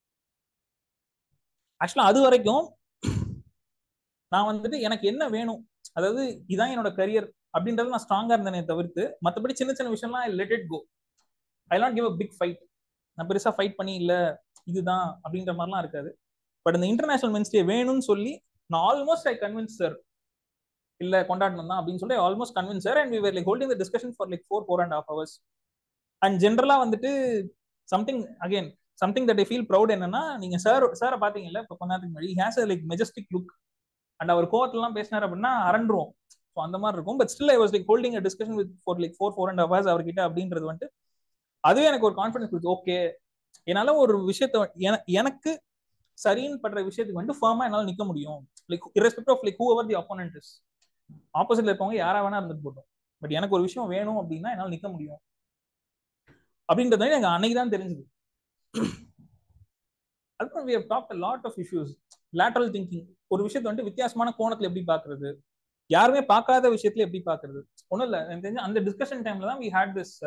ஆக்சுவலா அது வரைக்கும் நான் வந்துட்டு எனக்கு என்ன வேணும் அதாவது இதான் என்னோட கரியர் அப்படின்றது நான் ஸ்ட்ராங்கா இருந்தேனே தவிர்த்து மற்றபடி சின்ன சின்ன விஷயம்லாம் I let it go I not give a big fight நான் பெருசா ஃபைட் பண்ணி இல்ல இதுதான் அப்படின்ற மாதிரிலாம் இருக்காது பட் இந்த இன்டர்நேஷனல் மென்ஸ் டே வேணும்னு சொல்லி நான் ஆல்மோஸ்ட் ஐ கன்வின்ஸ் சார் இல்ல கொண்டாடணும் தான் அப்படின்னு சொல்லி almost convince sir and we were like holding the discussion for like four four and half hours and ஜென்ரலா வந்துட்டு something again something that I feel proud என்னன்னா நீங்க சார் சாரை பாத்தீங்கல்ல இப்போ கொஞ்ச நேரத்துக்கு முன்னாடி has like majestic look and அவர் கோவத்திலாம் பேசினார் அப்படின்னா அரண்டுரும் ஸோ அந்த மாதிரி இருக்கும் but still I was like holding a discussion with four like four four and hours அவர்கிட்ட அப்படின்றது வந்துட்டு அதுவே எனக்கு ஒரு கான்ஃபிடன்ஸ் கொடுத்து ஓகே என்னால ஒரு விஷயத்த எனக்கு சரின்னு படுற விஷயத்துக்கு வந்துட்டு ஃபர்மா என்னால நிக்க முடியும் like respect of like whoever the opponent is ஆப்போசிட்ல இருக்கவங்க யாரா வேணா இருந்துட்டு போட்டோம் பட் எனக்கு ஒரு விஷயம் வேணும் அப்படின்னா என்னால நிக்க முடியும் அப்படின்றது எனக்கு அன்னைக்கு தான் தெரிஞ்சது அதுக்கப்புறம் we have talked lot of issues lateral thinking ஒரு விஷயத்தை வந்துட்டு வித்தியாசமான கோணத்துல எப்படி பாக்குறது யாருமே பார்க்காத விஷயத்துல எப்படி பாக்குறது ஒன்றும் இல்லை எனக்கு தெரிஞ்சு அந்த டிஸ்கஷன் டைம்ல தான் வி ஹேட் திஸ்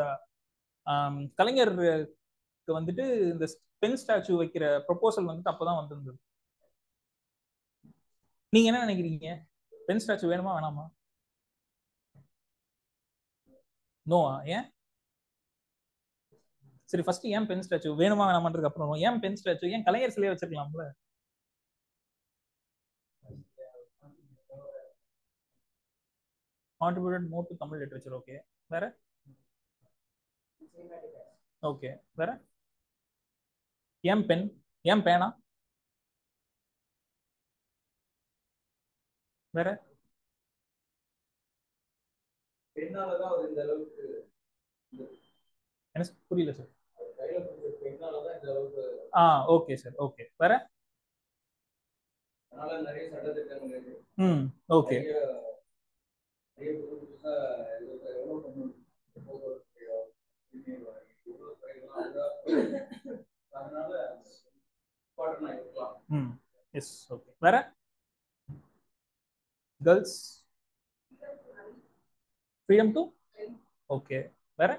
கலைஞருக்கு வந்துட்டு இந்த பென் ஸ்டாச்சு வைக்கிற ப்ரொபோசல் வந்துட்டு அப்பதான் வந்திருந்தது நீங்க என்ன நினைக்கிறீங்க பென் ஸ்டாச்சு வேணுமா வேணாமா நோவா ஏன் சரி ஃபர்ஸ்ட் ஏன் பென் ஸ்டாச்சு வேணுமா வேணாமன்றதுக்கு அப்புறம் ஏன் பென் ஸ்டாச்சு ஏன் கலைஞர் சிலையை வச்சிருக்கலாம்ல contributed more to Tamil literature okay வேற ஓகே வேற ஏன் பென் ஏன் பேனா வேற பெண்ணாலதான் அவர் இந்த அளவுக்கு என்ன புரியல சார் கையில பிடிச்ச பெண்ணாலதான் இந்த அளவுக்கு ஆ ஓகே சார் ஓகே வேற அதனால நிறைய சட்டத்திட்டங்கள் இருக்கு. ம் ஓகே நிறைய நிறைய புது புதுசா எவ்வளவு எவ்வளவு பண்ணணும் போக்குவரத்து இனிமேல் இவ்வளவு துறைகள்லாம் இதா அதனால இம்பார்ட்டன்டா இருக்கலாம் ம் எஸ் ஓகே வேற கேர்ள்ஸ் ஃப்ரீடம் டு ஓகே வேற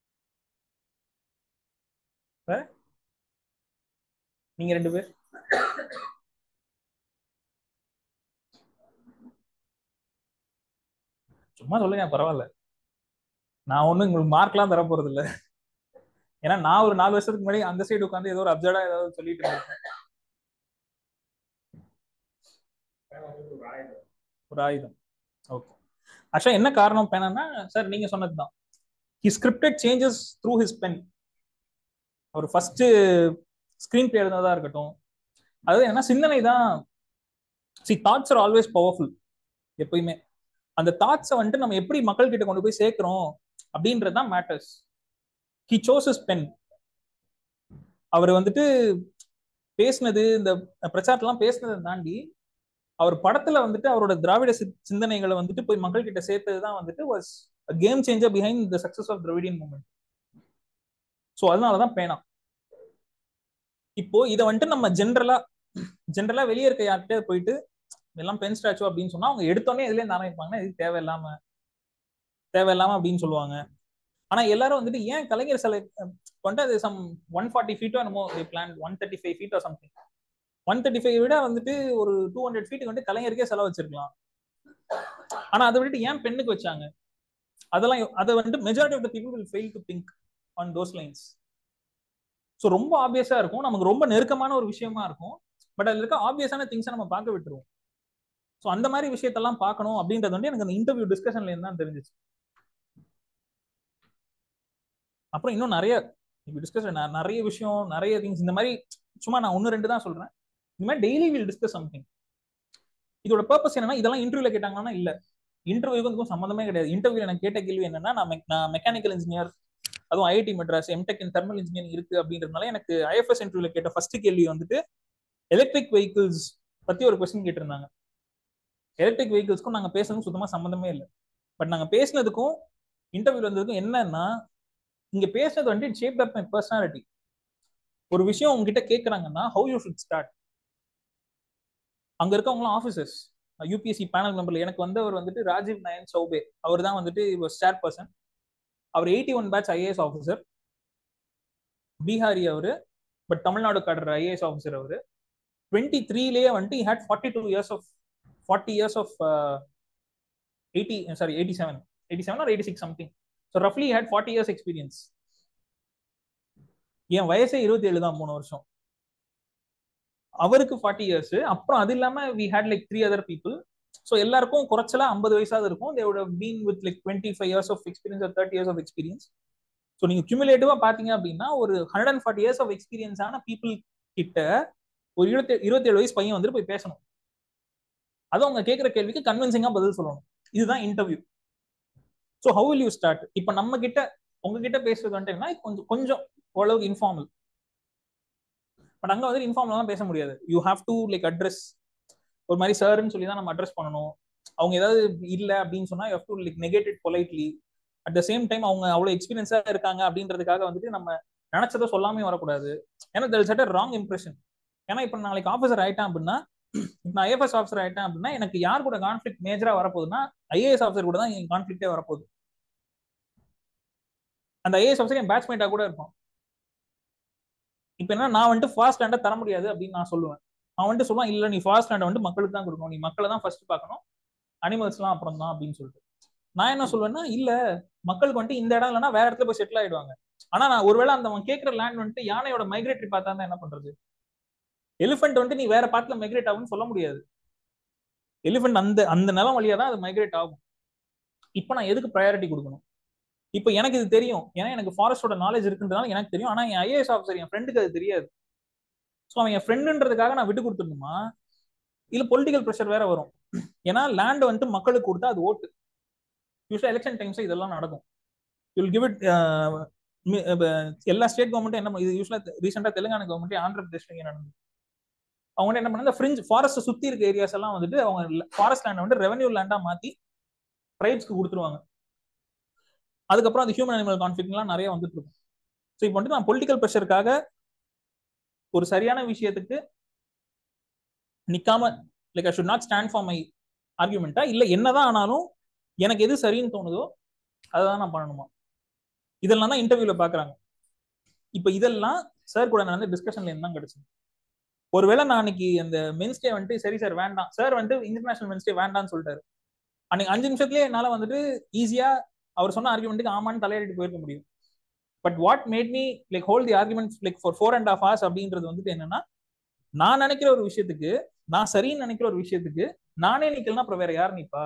வேற நீங்க ரெண்டு பேர் சும்மா சொல்லுங்க பரவாயில்ல நான் ஒண்ணும் உங்களுக்கு மார்க்லாம் தர போறது இல்ல ஏன்னா நான் ஒரு நாலு வருஷத்துக்கு முன்னாடி அந்த சைடு உட்காந்து ஏதோ ஒரு அப்சர்டா ஏதாவது சொல்லிட்டு இருந்தேன் ஒரு ஆயுதம் ஓகே ஆக்சுவலா என்ன காரணம் பேனா சார் நீங்க சொன்னதுதான் he scripted changes through his pen அவர் ஃபர்ஸ்ட் ஸ்கிரீன் பிளே எழுதுனதா இருக்கட்டும் அது என்ன சிந்தனை தான் see thoughts are always powerful எப்பயுமே அந்த தாட்ஸை வந்துட்டு நம்ம எப்படி மக்கள் கிட்ட கொண்டு போய் சேர்க்கிறோம் அப்படின்றது தான் matters he shows is pen அவர் வந்துட்டு பேசினது இந்த பிரச்சாரத்தெல்லாம் பேசினதை தாண்டி அவர் படத்துல வந்துட்டு அவரோட திராவிட சிந்தனைகளை வந்துட்டு போய் மக்கள் கிட்ட சேர்த்தது தான் வந்துட்டு was game changer behind the success of Dravidian movement so அதனாலதான் பேனா இப்போ இதை வந்துட்டு நம்ம ஜென்ரலா ஜென்ரலா வெளியே இருக்க யார்கிட்ட போயிட்டு எல்லாம் பென் ஸ்டாச்சு அப்படின்னு சொன்னா அவங்க எடுத்தோடனே இதுல இருந்து ஆரம்பிப்பாங்கன்னா இது தேவையில்லாம தேவையில்லாம அப்படின்னு சொல்லுவாங்க ஆனா எல்லாரும் வந்துட்டு ஏன் கலைஞர் சிலை கொண்டு அது சம் ஒன் ஃபார்ட்டி ஃபீட்டோ என்னமோ பிளான் ஒன் தேர்ட்டி ஃபைவ் ஃபீட்டோ சம்திங் ஒன் தேர்ட்டி ஃபைவ் விட வந்துட்டு ஒரு டூ ஹண்ட்ரட் ஃபீட்டுக்கு வந்துட்டு கலைஞருக்கே செலவு வச்சிருக்கலாம் ஆனா அதை விட்டு ஏன் பெண்ணுக்கு வச்சாங்க அதெல்லாம் அதை வந்துட்டு majority of the people will fail to think on those lines so ரொம்ப ஆப்வியஸா இருக்கும் நமக்கு ரொம்ப நெருக்கமான ஒரு விஷயமா இருக்கும் பட் அதுல இருக்க ஆப்வியஸான திங்ஸை நம்ம பார்க்க விட்டுருவோம் ஸோ அந்த மாதிரி விஷயத்தெல்லாம் பார்க்கணும் அப்படின்றது வந்து எனக்கு அந்த இன்டர்வியூ டிஸ்கஷன்ல இருந்து தான் தெரிஞ்சிச்சு அப்புறம் இன்னும் நிறைய டிஸ்கஸ் நிறைய விஷயம் நிறைய திங்ஸ் இந்த மாதிரி சும்மா நான் ஒன்று ரெண்டு தான் சொல்றேன் இந்த மாதிரி டெய்லி வில் டிஸ்கஸ் சம்திங் இதோட பர்பஸ் என்னன்னா இதெல்லாம் இன்டர்வியூல கேட்டாங்கன்னா இல்ல இன்டர்வியூக்கு இதுக்கும் சம்மந்தமே கிடையாது இன்டர்வியூல எனக்கு கேட்ட கேள்வி என்னன்னா நான் மெக்- நான் மெக்கானிக்கல் இன்ஜினியர் அதுவும் IIT Madras M Tech in thermal engineering இருக்கு அப்படின்றதுனால எனக்கு ஐஎஃப்எஸ் இன்டர்வியூல கேட்ட ஃபர்ஸ்ட் கேள்வி வந்துட்டு எலக்ட்ரிக் வெஹிக்கிள்ஸ் பத்தி ஒரு கொஸ்டின் கேட்டிருந்தாங்க எலக்ட்ரிக் வெஹிக்கிள்ஸ்க்கும் நாங்க பேசுறதுக்கும் சுத்தமா சம்மந்தமே இல்லை பட் நாங்க பேசினதுக்கும் இன்டர்வியூல வந்ததுக்கும் என்னன்னா இங்க பேசுனது வந்துட்டு ஷேப் அப் மை பர்சனாலிட்டி ஒரு விஷயம் உங்ககிட்ட கேட்கறாங்கன்னா ஹவு யூ ஷுட் ஸ்டார்ட் அங்க இருக்கவங்களாம் ஆஃபீஸர்ஸ் யூபிஎஸ்சி பேனல் மெம்பர்ல எனக்கு வந்தவர் வந்துட்டு ராஜீவ் நயன் சௌபே அவர் தான் வந்துட்டு ஸ்டார் பர்சன் அவர் eighty one batch IAS officer Bihari அவரு பட் தமிழ்நாடு காடுற ஐஏஎஸ் ஆஃபீஸர் அவரு டுவெண்ட்டி த்ரீலேயே வந்துட்டு had forty two years of forty years of eighty sorry eighty seven eighty seven or eighty six something so ரஃப்லி ஹேட் ஃபார்ட்டி இயர்ஸ் எக்ஸ்பீரியன்ஸ் என் வயசே இருபத்தி ஏழு தான் மூணு வருஷம் அவருக்கு ஃபார்ட்டி இயர்ஸ் அப்புறம் அது இல்லாம we had like three other people so எல்லாருக்கும் குறைச்சலா ஐம்பது வயசாவது இருக்கும் they would been with like twenty five years of experience or thirty years of experience so நீங்க கியூமுலேட்டிவா பாத்தீங்க அப்படின்னா ஒரு hundred and forty years of எக்ஸ்பீரியன்ஸான பீப்புள் கிட்ட ஒரு இருபத்தி இருபத்தேழு வயசு பையன் வந்துட்டு போய் பேசணும் அது அவங்க கேட்குற கேள்விக்கு கன்வின்சிங்கா பதில் சொல்லணும் இதுதான் interview so how will you start இப்போ நம்ம கிட்ட உங்ககிட்ட பேசுறது வந்துட்டீங்கன்னா கொஞ்சம் கொஞ்சம் ஓரளவுக்கு இன்ஃபார்மல் பட் அங்க வந்து இன்ஃபார்ம்லாம் பேச முடியாது you have to like address ஒரு மாதிரி சார்னு சொல்லி தான் நம்ம அட்ரஸ் பண்ணணும் அவங்க ஏதாவது இல்ல அப்படின்னு சொன்னா you to like negated politely at the same time அவங்க அவ்வளவு எக்ஸ்பீரியன்ஸா இருக்காங்க அப்படின்றதுக்காக வந்துட்டு நம்ம நினைச்சதை சொல்லாமே வரக்கூடாது ஏன்னா தெர் சட் ராங் இம்ப்ரெஷன் ஏன்னா இப்போ நாளைக்கு ஆஃபீஸர் ஆயிட்டேன் அப்படின்னா இப்போ நான் ஐஎஃப்எஸ் ஆஃபீஸர் ஆயிட்டேன் அப்படின்னா எனக்கு யார் கூட கான்ஃபிளிக் மேஜரா வரப்போகுதுன்னா ஐஏஎஸ் ஆஃபீஸர் கூட தான் என் கான்ஃபிளிக்டே வரப்போகுது அந்த ஐஏஎஸ் ஆஃபீஸர் என் பேட்ச்மேட்டா கூட இருக்கும் இப்போ என்ன நான் வந்துட்டு ஃபாஸ்ட் ஸ்டாண்டை தர முடியாது அப்படின்னு நான் சொல்லுவேன் அவன் வந்துட்டு சொல்லுவான் இல்லை நீ ஃபாஸ்ட் ஸ்டாண்டை வந்து மக்களுக்கு தான் கொடுக்கணும் நீ மக்களை தான் ஃபர்ஸ்ட் பார்க்கணும் அனிமல்ஸ்லாம் அப்புறம் தான் அப்படின்னு சொல்லிட்டு நான் என்ன சொல்லுவேன்னா இல்ல மக்களுக்கு வந்துட்டு இந்த இடம் இல்லைன்னா வேற இடத்துல போய் செட்டில் ஆயிடுவாங்க ஆனா நான் ஒருவேளை அந்த அவன் கேட்கிற லேண்ட் வந்துட்டு யானையோட மைக்ரேட்டரி பார்த்தா தான் என்ன பண்றது எலிஃபென்ட் வந்துட்டு நீ வேற பாத்துல மைக்ரேட் ஆகும்னு சொல்ல முடியாது எலிஃபென்ட் அந்த அந்த நிலம் வழியா தான் அது மைக்ரேட் ஆகும் இப்போ நான் எதுக்கு ப்ரையாரிட்டி கொடுக்கணும் இப்போ எனக்கு இது தெரியும் ஏன்னா எனக்கு ஃபாரஸ்டோட நாலேஜ் இருக்குன்றதால எனக்கு தெரியும் ஆனா என் ஐஏஎஸ் ஆஃபீஸர் என் ஃப்ரெண்டுக்கு அது தெரியாது ஸோ அவன் என் ஃப்ரெண்டுன்றதுக்காக நான் விட்டு கொடுத்துடணுமா இல்ல பொலிட்டிக்கல் ப்ரெஷர் வேற வரும் ஏன்னா லேண்ட் வந்துட்டு மக்களுக்கு கொடுத்தா அது ஓட்டு யூஸ்வலா எலெக்ஷன் டைம்ஸ் இதெல்லாம் நடக்கும் யூல் கிவ் இட் எல்லா ஸ்டேட் கவர்மெண்ட்டும் என்ன இது யூஸ்வலா ரீசெண்டா தெலுங்கானா கவர்மெண்ட் ஆந்திர பிரதேஷ்ல நடந்தது அவங்க வந்து என்ன பண்ணாங்க ஃப்ரிஞ்ச் ஃபாரஸ்ட் சுத்தி இருக்க ஏரியாஸ் எல்லாம் வந்துட்டு அவங்க ஃபாரஸ்ட் லேண்டை வந்து ரெவன்யூ லேண்டா மாத்தி ட்ரைப்ஸ்க்கு கொடுத்துருவாங்க அதுக்கப்புறம் அந்த ஹியூமன் அனிமல் கான்ஃபிளிக்லாம் நிறைய வந்துட்டு இருக்கும் ஸோ இப்போ வந்துட்டு நான் பொலிட்டிக்கல் ப்ரெஷருக்காக ஒரு சரியான விஷயத்துக்கு நிக்காம like I should not stand for my ஆர்குமெண்ட்டா இல்ல என்னதான் ஆனாலும் எனக்கு எது சரின்னு தோணுதோ அதை நான் பண்ணணுமா இதெல்லாம் தான் இன்டர்வியூல பாக்குறாங்க இப்போ இதெல்லாம் சார் கூட நடந்த டிஸ்கஷன்ல இருந்து தான் கிடைச்சது ஒருவேளை நான் அன்னைக்கு அந்த மென்ஸ்டே வந்துட்டு சரி சார் வேண்டாம் சார் வந்துட்டு இன்டர்நேஷனல் மென்ஸ்டே வேண்டாம்னு சொல்லிட்டாரு அன்னைக்கு அஞ்சு நிமிஷத்துலயே என்னால வந்துட்டு ஈஸியா அவர் சொன்ன ஆர்குமெண்ட்டுக்கு ஆமான்னு தலையாடிட்டு போயிருக்க முடியும் but what made me like whole the argument like for four and half hours அப்படின்றது வந்துட்டு என்னன்னா நான் நினைக்கிற ஒரு விஷயத்துக்கு நான் சரின்னு நினைக்கிற ஒரு விஷயத்துக்கு நானே நிக்கலன்னா அப்புறம் வேற யார் நிப்பா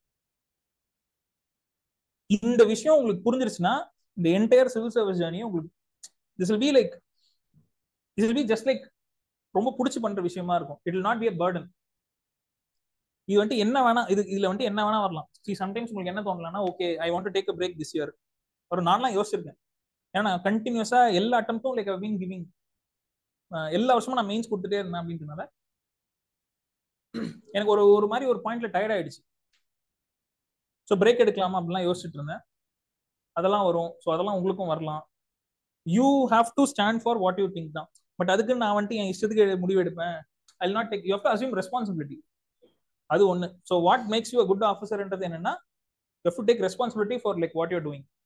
இந்த விஷயம் உங்களுக்கு புரிஞ்சிருச்சுன்னா இந்த என்டையர் சிவில் சர்வீஸ் ஜேர்னியும் உங்களுக்கு this will be like this will be just like ரொம்ப பிடிச்சி பண்ற விஷயமா இருக்கும் it will not be a burden இது வந்துட்டு என்ன வேணா இது இதுல வந்துட்டு என்ன வேணா வரலாம் சி சம்டைம்ஸ் உங்களுக்கு என்ன தோணலன்னா okay I want to take a break this year ஒரு நான்லாம் யோசிச்சிருக்கேன் ஏன்னா கண்டினியூஸா எல்லா அட்டம்ப்டும் லைக் பீங் கிவிங் எல்லா வருஷமும் நான் மெயின்ஸ் கொடுத்துட்டே இருந்தேன் அப்படின்றனால எனக்கு ஒரு ஒரு மாதிரி ஒரு பாயிண்ட்ல டயர்ட் ஆயிடுச்சு ஸோ பிரேக் எடுக்கலாமா அப்படிலாம் யோசிச்சுட்டு இருந்தேன் அதெல்லாம் வரும் ஸோ அதெல்லாம் உங்களுக்கும் வரலாம் you have to stand for what you think தான் பட் அதுக்கு நான் வந்துட்டு என் இஷ்டத்துக்கு முடிவு எடுப்பேன் I not take you have to assume responsibility அது ஒன்று so what makes you a good ஆஃபீஸர்ன்றது என்னன்னா you to take responsibility for like what you're doing